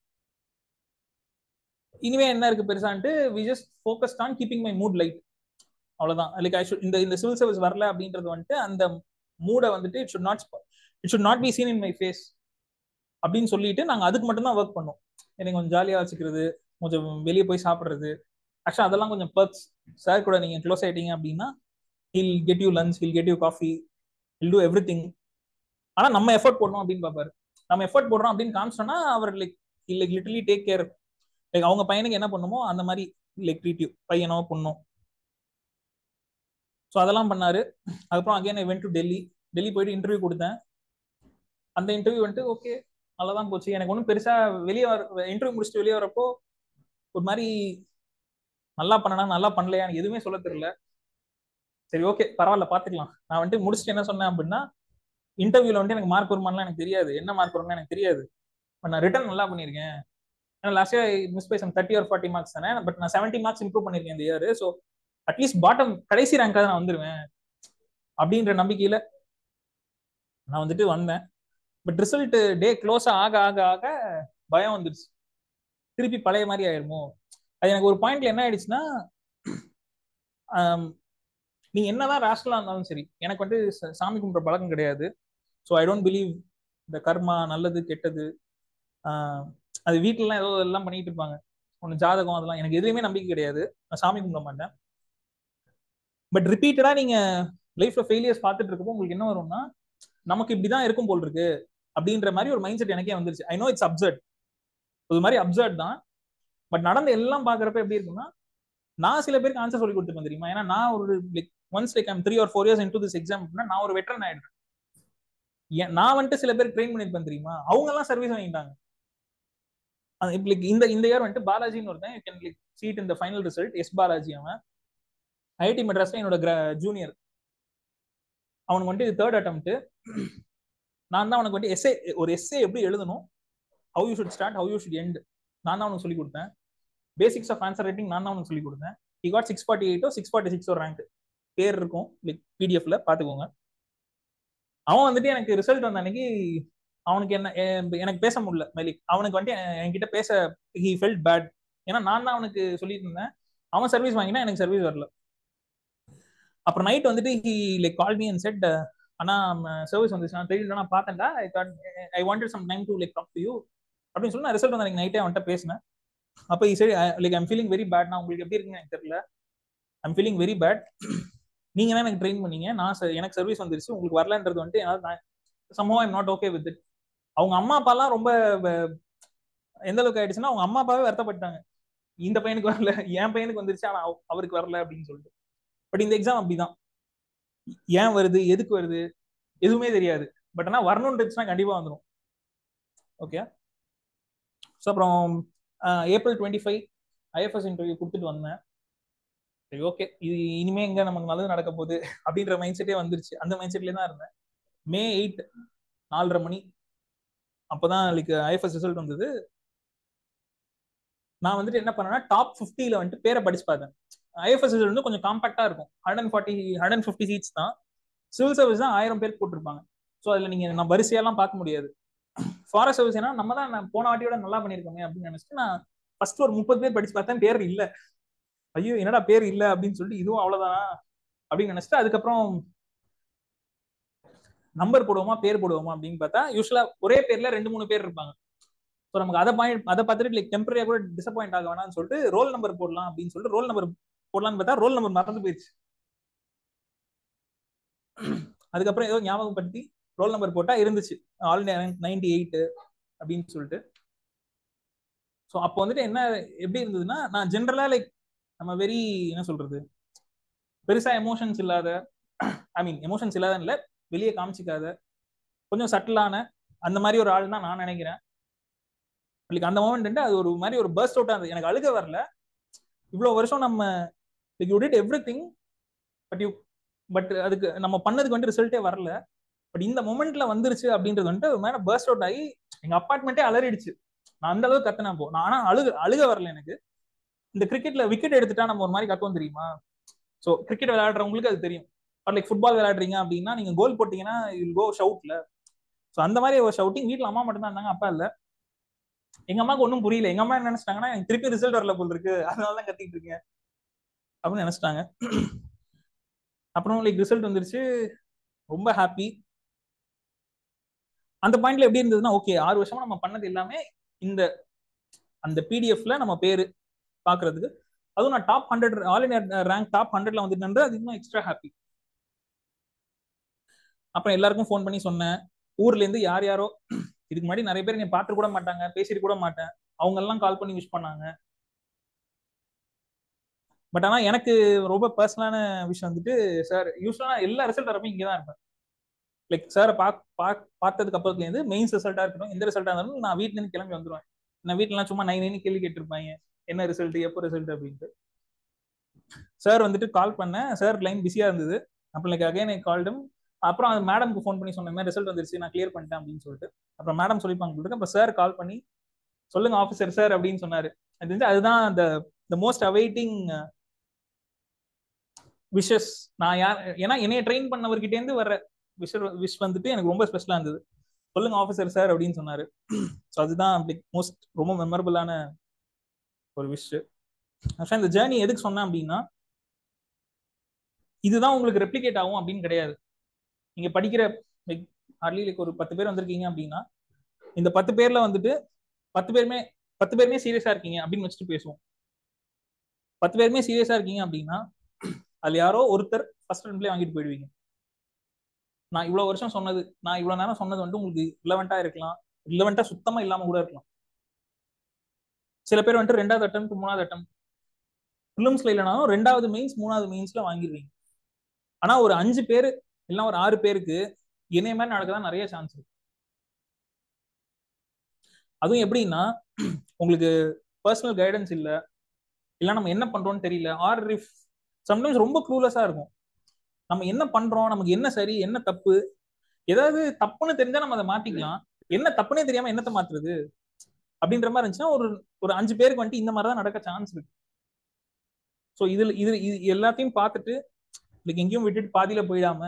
இனிமே என்ன இருக்கு பெருசான்ட்டு we just focused on keeping my mood light அவ்வளவுதான் லைக் ஐ ஷுட் இந்த இந்த சிவில் சர்வீஸ் வரல அப்படின்றது வந்துட்டு அந்த மூடை வந்துட்டு it should not it should not be seen in my face அப்படின்னு சொல்லிட்டு நாங்கள் அதுக்கு மட்டும்தான் ஒர்க் பண்ணோம் எனக்கு கொஞ்சம் ஜாலியாக வச்சுக்கிறது கொஞ்சம் வெளியே போய் சாப்பிட்றது ஆக்சுவலாக அதெல்லாம் கொஞ்சம் பர்க்ஸ் சார் கூட நீங்கள் க்ளோஸ் ஆகிட்டீங்க அப்படின்னா he'll get you lunch he'll get you coffee he'll do everything ஆனால் நம்ம எஃபர்ட் போடணும் அப்படின்னு பார்ப்பாரு நம்ம எஃபர்ட் போடுறோம் அப்படின்னு காமிச்சோம்னா அவர் like like literally take care like அவங்க பையனுக்கு என்ன பண்ணுமோ அந்த மாதிரி லைக் ட்ரீட் யூ பையனோ பொண்ணோ ஸோ அதெல்லாம் பண்ணாரு அதுக்கப்புறம் again I went to Delhi Delhi போயிட்டு இன்டர்வியூ கொடுத்தேன் அந்த இன்டர்வியூ வந்துட்டு ஓகே நல்லா தான் போச்சு எனக்கு ஒன்றும் பெருசா வெளியே வர இன்டர்வியூ முடிச்சுட்டு வெளியே வரப்போ ஒரு மாதிரி நல்லா பண்ணனா நல்லா பண்ணலையா எனக்கு எதுவுமே சொல்ல தெரியல சரி ஓகே பரவாயில்ல பாத்துக்கலாம் நான் வந்துட்டு முடிச்சுட்டு என்ன சொன்னேன் அப்படின்னா இன்டர்வியூல வந்துட்டு எனக்கு மார்க் வருமானலாம் எனக்கு தெரியாது என்ன மார்க் வரும்னு எனக்கு தெரியாது பட் நான் ரிட்டர்ன் நல்லா பண்ணியிருக்கேன் ஏன்னா last year miss by some thirty or forty marks தானே பட் நான் செவன்ட்டி மார்க்ஸ் இம்ப்ரூவ் பண்ணியிருக்கேன் இந்த இயர் ஸோ அட்லீஸ்ட் பாட்டம் கடைசி ரேங்காக நான் வந்துருவேன் அப்படின்ற நம்பிக்கையில நான் வந்துட்டு வந்தேன் பட் ரிசல்ட் டே க்ளோஸ் ஆக ஆக ஆக பயம் வந்துருச்சு திருப்பி பழைய மாதிரி ஆயிருமோ அது எனக்கு ஒரு பாயிண்ட்ல என்ன ஆயிடுச்சுன்னா நீங்க என்னதான் ரேஷனலா இருந்தாலும் சரி எனக்கு வந்து சாமி கும்பிட்ற பழக்கம் கிடையாது ஸோ ஐ டோன்ட் பிலீவ் இந்த கர்மா நல்லது கெட்டது அது வீட்டிலலாம் ஏதோ எல்லாம் பண்ணிட்டு இருப்பாங்க ஒன்று ஜாதகம் அதெல்லாம் எனக்கு எதுவுமே நம்பிக்கை கிடையாது நான் சாமி கும்பிட மாட்டேன் பட் ரிப்பீட்டடா நீங்க லைஃப்ல ஃபெயிலியர்ஸ் பார்த்துட்டு இருக்கப்போ உங்களுக்கு என்ன வரும்னா நமக்கு இப்படிதான் இருக்கும் போல் இருக்கு அப்படின்ற மாதிரி ஒரு மைண்ட் செட் எனக்கே வந்துருச்சு ஐ நோ இட்ஸ் அப்சர்ட் இது மாதிரி அப்சர்ட் தான் பட் நடந்த எல்லாம் பாக்குறப்ப எப்படி இருக்குன்னா நான் சில பேருக்கு ஆன்சர் சொல்லி கொடுத்துருப்பேன் தெரியுமா ஏன்னா நான் ஒரு like once like I'm three or four years into this exam அப்படின்னா நான் ஒரு வெட்டரன் ஆயிடுறேன் நான் வந்துட்டு சில பேர் ட்ரெயின் பண்ணிருப்பேன் தெரியுமா அவங்க எல்லாம் சர்வீஸ் வாங்கிட்டாங்க இந்த இந்த இயர் வந்துட்டு பாலாஜின்னு ஒருத்தன் யூ கேன் லைக் சீட் இந்த ஃபைனல் ரிசல்ட் எஸ் பாலாஜி அவன் ஐஐடி மெட்ராஸ்ல என்னோட ஜூனியர் அவனுக்கு வந்துட்டு இது தேர்ட் அட்டம் நான் தான் அவனுக்கு வந்துட்டு எஸ்ஏ ஒரு எஸ்ஏ எப்படி எழுதணும் how you should start how you should end நான் தான் அவனுக்கு சொல்லி கொடுத்தேன் பேசிக்ஸ் ஆஃப் ஆன்சர் ரைட்டிங் நான் தான் அவனுக்கு சொல்லி கொடுத்தேன் ஹி காட் சிக்ஸ் ஃபார்ட்டி எயிட்டோ சிக்ஸ் ஃபார்ட்டி சிக்ஸ் ஒரு ரேங்க் பேர் இருக்கும் லைக் பிடிஎஃப்ல பாத்துக்கோங்க அவன் வந்துட்டு எனக்கு ரிசல்ட் வந்த அன்னைக்கு அவனுக்கு என்ன எனக்கு பேச முடியல லைக் அவனுக்கு வந்துட்டு என்கிட்ட பேச ஹி ஃபெல்ட் பேட் ஏன்னா நான் தான் அவனுக்கு சொல்லிட்டு இருந்தேன் அவன் சர்வீஸ் வாங்கினா எனக்கு சர்வீஸ் வரல அப்புறம் நைட் வந்துட்டு he like call me and said ஆனா சர்வீஸ் வந்துச்சு நான் தெரியல நான் பார்த்தேன்டா I thought I wanted some time to like talk to you அப்படின்னு சொல்லி நான் ரிசல்ட் வந்து நைட்டே அவன்கிட்ட பேசினேன் அப்போ சரி like I'm feeling very bad நான் உங்களுக்கு எப்படி இருக்குன்னு எனக்கு தெரியல ஐம் ஃபீலிங் வெரி பேட் நீங்க தான் எனக்கு ட்ரெயின் பண்ணீங்க நான் எனக்கு சர்வீஸ் வந்துருச்சு உங்களுக்கு வரலன்றது வந்துட்டு என்னால் சம்பவம் I'm not okay with it அவங்க அம்மா அப்பாலாம் ரொம்ப எந்த அளவுக்கு ஆயிடுச்சுன்னா அவங்க அம்மா அப்பாவே வருத்தப்பட்டாங்க இந்த பையனுக்கு வரல என் பையனுக்கு வந்துருச்சு ஆனா அவருக்கு வரல அப்படின்னு சொல்லிட்டு பட் இந்த எக்ஸாம் அப்படிதான் ஏன் வருது எதுக்கு வருது எதுவுமே தெரியாது பட் ஆனா வரணும்ன்றதுனா கண்டிப்பா வந்துடும் ஓகே ஸோ அப்புறம் April twenty five IFS interview கொடுத்துட்டு வந்தேன் சரி ஓகே இது இனிமே எங்க நமக்கு நல்லது நடக்க போகுது அப்படின்ற மைண்ட் செட்டே வந்துருச்சு அந்த மைண்ட் செட்லேயே தான் இருந்தேன் மே எயிட் நாலரை மணி அப்போதான் லைக் ஐஎஃப்எஸ் ரிசல்ட் வந்தது நான் வந்துட்டு என்ன பண்ணேன்னா டாப் ஃபிஃப்டியில் வந்துட்டு பேரை படிச்சு பார்த்தேன் ஐஎஃப்எஸ் ரிசல்ட் வந்து கொஞ்சம் காம்பாக்டா இருக்கும் hundred and forty hundred and fifty seats தான் சிவில் சர்வீஸ் தான் ஆயிரம் பேர் போட்டிருப்பாங்க ஸோ அதில் நீங்கள் நம்ம வரிசையெல்லாம் பார்க்க முடியாது ஃபாரஸ்ட் சர்வீஸ் ஏன்னா நம்ம தான் நான் போன வாட்டியோட நல்லா பண்ணியிருக்கோமே அப்படின்னு நினைச்சிட்டு நான் ஃபர்ஸ்ட் ஒரு முப்பது பேர் படிச்சு பார்த்தேன் பேர் இல்லை ஐயோ என்னடா பேர் இல்லை அப்படின்னு சொல்லிட்டு இதுவும் அவ்வளோதானா அப்படின்னு நினைச்சிட்டு அதுக்கப்புறம் நம்பர் போடுவோமா பேர் போடுவோமா அப்படின்னு பார்த்தா யூஸ்வலா ஒரே பேர்ல ரெண்டு மூணு பேர் இருப்பாங்க ஸோ நமக்கு அதை பாயிண்ட் அதை பார்த்துட்டு லைக் டெம்பரரியா கூட டிசப்பாயிண்ட் ஆக வேணாம்னு சொல்லிட்டு ரோல் நம்பர் போடலாம் அப்படின்னு சொல்லிட்டு ரோல் நம்பர் போடலாம்னு பார்த்தா ரோல் நம்பர் மறந்து போயிடுச்சு அதுக்கப்புறம் ஏதோ ஞாபகப்படுத்தி ரோல் நம்பர் போட்டா இருந்துச்சு ஆல் நைன்டி எயிட் அப்படின்னு சொல்லிட்டு ஸோ அப்போ வந்துட்டு என்ன எப்படி இருந்ததுன்னா நான் ஜென்ரலா லைக் நம்ம வெரி என்ன சொல்றது பெருசா எமோஷன்ஸ் இல்லாத ஐ மீன் எமோஷன்ஸ் இல்லாத இல்லை வெளியே காமிச்சிக்காத கொஞ்சம் சட்டிலான அந்த மாதிரி ஒரு ஆள் தான் நான் நினைக்கிறேன் லைக் அந்த மூமெண்ட் அது ஒரு மாதிரி ஒரு பர்ஸ்ட் அவுட் ஆகுது எனக்கு அழுக வரல இவ்வளோ வருஷம் நம்ம like you did everything but you but அதுக்கு நம்ம பண்ணதுக்கு வந்துட்டு ரிசல்ட்டே வரல பட் இந்த மொமெண்ட்ல வந்துருச்சு அப்படின்றது வந்துட்டு ஒரு மாதிரி பர்ஸ்ட் அவுட் ஆகி எங்க அப்பார்ட்மெண்ட்டே அலறிடுச்சு நான் அந்த அளவுக்கு கத்தினேன் போ நான் ஆனா அழுக அழுக வரல எனக்கு இந்த கிரிக்கெட்ல விக்கெட் எடுத்துட்டா நம்ம ஒரு மாதிரி கத்துவோம் தெரியுமா ஸோ கிரிக்கெட் விளையாடுறவங்களுக்கு அது தெரியும் பட் லைக் ஃபுட்பால் விளையாடுறீங்க அப்படின்னா நீங்க கோல் போட்டீங்கன்னா யூல் கோ ஷவுட்ல ஸோ அந்த மாதிரி ஒரு ஷவுட்டிங் வீட்டில் அம்மா மட்டும் தான் இருந்தாங்க அப்பா இல்லை எங்க அம்மாவுக்கு ஒன்றும் புரியல எங்க அம்மா என்ன நினைச்சிட்டாங்கன்னா எனக்கு திருப்பி ரிசல்ட் வரல போல் இருக்கு அதனால தான் கத்திட்டு இருக்கேன் அப்படின்னு நினைச்சிட்டாங்க அப்புறம் லைக் ரிசல்ட் வந்துருச்சு ரொம்ப ஹாப்பி அந்த பாயிண்ட்ல எப்படி இருந்ததுன்னா ஓகே ஆறு வருஷமா நம்ம பண்ணது எல்லாமே இந்த அந்த பிடிஎஃப்ல நம்ம பேரு பாக்குறதுக்கு அதுவும் நான் top hundred all India rank top ஹண்ட்ரட்ல வந்துட்டு அது இன்னும் எக்ஸ்ட்ரா ஹாப்பி அப்புறம் எல்லாருக்கும் ஃபோன் பண்ணி சொன்னேன் ஊர்ல இருந்து யார் யாரோ இதுக்கு முன்னாடி நிறைய பேர் நீ பார்த்து கூட மாட்டாங்க பேசிட்டு கூட மாட்டேன் அவங்க எல்லாம் கால் பண்ணி விஷ் பண்ணாங்க பட் ஆனா எனக்கு ரொம்ப பர்சனலான விஷயம் வந்துட்டு சார் யூஸ்வலா எல்லா ரிசல்ட் வரப்போ இங்கே தான் இருப்பேன் லைக் சாரை பா பார்த்ததுக்கு அப்புறத்துலேருந்து மெயின்ஸ் ரிசல்ட்டா இருக்கட்டும் எந்த ரிசல்ட்டா இருந்தாலும் நான் வீட்ல இருந்து கிளம்பி வந்துருவேன் நான் வீட்டுலாம் சும்மா நைன் நைன் கேள்வி கேட்டிருப்பாங்க என்ன ரிசல்ட் எப்போ ரிசல்ட் அப்படின்ட்டு சார் வந்துட்டு கால் பண்ணேன் சார் லைன் பிஸியா இருந்தது அப்புறம் லைக் அகைன் ஐ கால்டும் அப்புறம் அந்த மேடம்க்கு ஃபோன் பண்ணி சொன்ன மாதிரி ரிசல்ட் வந்துருச்சு நான் கிளியர் பண்ணிட்டேன் அப்படின்னு சொல்லிட்டு அப்புறம் மேடம் சொல்லிப்பாங்க சொல்லிட்டு அப்புறம் சார் கால் பண்ணி சொல்லுங்க ஆஃபீஸர் சார் அப்படின்னு சொன்னாரு அது வந்து அதுதான் அந்த த மோஸ்ட் அவைட்டிங் விஷஸ் நான் யார் ஏன்னா என்னைய ட்ரெயின் பண்ணவர்கிட்டேருந்து வர்ற விஷ் விஷ் வந்துட்டு எனக்கு ரொம்ப ஸ்பெஷலா இருந்தது சொல்லுங்க ஆஃபீஸர் சார் அப்படின்னு சொன்னாரு ஸோ அதுதான் மோஸ்ட் ரொம்ப மெமரபிளான ஒரு விஷ் ஆக்சுவலாக இந்த ஜேர்னி எதுக்கு சொன்னேன் அப்படின்னா இதுதான் உங்களுக்கு ரெப்ளிகேட் ஆகும் அப்படின்னு கிடையாது நீங்க படிக்கிற லைக் ஹார்ட்லி லைக் ஒரு பத்து பேர் வந்திருக்கீங்க அப்படின்னா இந்த பத்து பேர்ல வந்துட்டு பத்து பேருமே பத்து பேருமே சீரியஸா இருக்கீங்க அப்படின்னு வச்சுட்டு பேசுவோம் பத்து பேருமே சீரியஸா இருக்கீங்க அப்படின்னா அதுல யாரோ ஒருத்தர் ஃபர்ஸ்ட் ரெண்டுலேயே வாங்கிட்டு போயிடுவீங்க நான் இவ்வளவு வருஷம் சொன்னது நான் இவ்வளவு நேரம் சொன்னது வந்து உங்களுக்கு ரிலவெண்டா இருக்கலாம் ரிலவெண்டா சுத்தமா இல்லாம கூட இருக்கலாம் சில பேர் வந்துட்டு ரெண்டாவது அட்டம் மூணாவது அட்டம் ப்ரிலிம்ஸ்ல இல்லைனாலும் ரெண்டாவது மெயின்ஸ் மூணாவது மெயின்ஸ்ல வாங்கிடுவீங்க ஆனா ஒரு அஞ்சு பேர் இல்லைன்னா ஒரு ஆறு பேருக்கு இணைய மாதிரி நடக்கதான் நிறைய சான்ஸ் இருக்கு அதுவும் எப்படின்னா உங்களுக்கு பர்சனல் கைடன்ஸ் இல்ல இல்ல நம்ம என்ன பண்றோம்னு தெரியல ஆர் இஃப் சம்டைம்ஸ் ரொம்ப க்ளூலெஸ்ஸா இருக்கும் நம்ம என்ன பண்றோம் நமக்கு என்ன சரி என்ன தப்பு ஏதாவது தப்புன்னு தெரிஞ்சா நம்ம அதை மாத்திக்கலாம் என்ன தப்புனே தெரியாம என்னத்தை மாத்துறது அப்படின்ற மாதிரி இருந்துச்சுன்னா ஒரு ஒரு அஞ்சு பேருக்கு வந்துட்டு இந்த மாதிரி தான் நடக்க சான்ஸ் இருக்கு ஸோ இதுல இது இது எல்லாத்தையும் பார்த்துட்டு லைக் எங்கேயும் விட்டுட்டு பாதியில போயிடாம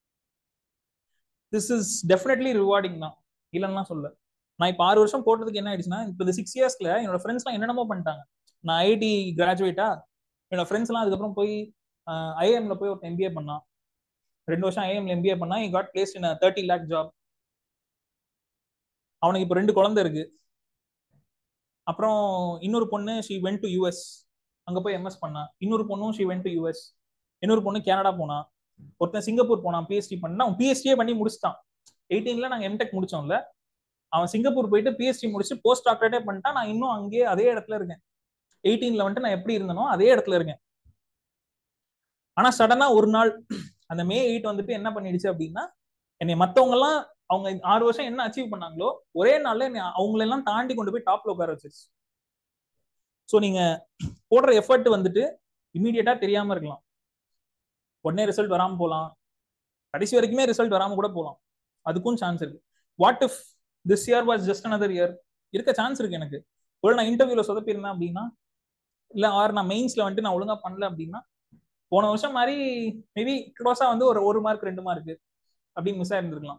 திஸ் இஸ் டெஃபினெட்லி ரிவார்டிங் தான் இல்லைன்னா சொல்ல நான் இப்போ ஆறு வருஷம் போட்டதுக்கு என்ன ஆயிடுச்சுன்னா இப்போ இந்த சிக்ஸ் இயர்ஸ்ல என்னோட ஃப்ரெண்ட்ஸ்லாம் என்னென்னமோ பண்ணிட்டாங்க நான் ஐடி கிராஜுவேட்டா என்னோட ஃப்ரெண்ட்ஸ்லாம் அதுக்கப்புறம் போய் ஐஎம்ல போய் ஒரு எம்பிஏ பண்ணான் ரெண்டு வருஷம் ஐஎம்ல எம்பிஏ பண்ணா I got placed in thirty lakh job அவனுக்கு இப்போ ரெண்டு குழந்தை இருக்கு அப்புறம் இன்னொரு பொண்ணு ஷி வென் டு யூஎஸ் அங்க போய் எம்எஸ் பண்ணா இன்னொரு பொண்ணும் ஷி வென் டு யூஎஸ் இன்னொரு பொண்ணு கனடா போனா ஒருத்தன் சிங்கப்பூர் போனான் பிஎஸ்டி பண்ணா அவன் பிஎஸ்டியே பண்ணி முடிச்சிட்டான் எயிட்டீன்ல நாங்க எம்டெக் முடிச்சோம்ல அவன் சிங்கப்பூர் போயிட்டு பிஎஸ்டி முடிச்சு போஸ்ட் டாக்டரேட்டே பண்ணிட்டான் நான் இன்னும் அங்கேயே அதே இடத்துல இருக்கேன் எயிட்டீன்ல வந்துட்டு நான் எப்படி இருந்தனோ அதே இடத்துல இருக்கேன் ஆனா சடனா ஒரு நாள் அந்த மே எயிட் வந்துட்டு என்ன பண்ணிடுச்சு அப்படின்னா என்னை மத்தவங்க எல்லாம் அவங்க ஆறு வருஷம் என்ன அச்சீவ் பண்ணாங்களோ ஒரே நாள்ல என்னை அவங்களெல்லாம் தாண்டி கொண்டு போய் டாப்ல உட்கார வச்சிருச்சு ஸோ நீங்க போடுற எஃபர்ட் வந்துட்டு இமீடியட்டா தெரியாம இருக்கலாம் உடனே ரிசல்ட் வராம போகலாம் கடைசி வரைக்குமே ரிசல்ட் வராம கூட போகலாம் அதுக்கும் சான்ஸ் இருக்கு what if this year was just another year இருக்க சான்ஸ் இருக்கு எனக்கு ஒரு நான் இன்டர்வியூல சொதப்பிருந்தேன் அப்படின்னா இல்ல ஆர் நான் மெயின்ஸ்ல வந்துட்டு நான் ஒழுங்கா பண்ணல அப்படின்னா போன வருஷம் மாதிரி மேபி க்ளோஸா வந்து ஒரு ஒரு மார்க் ரெண்டு மார்க் அப்படின்னு மிஸ் ஆயிருந்திருக்கலாம்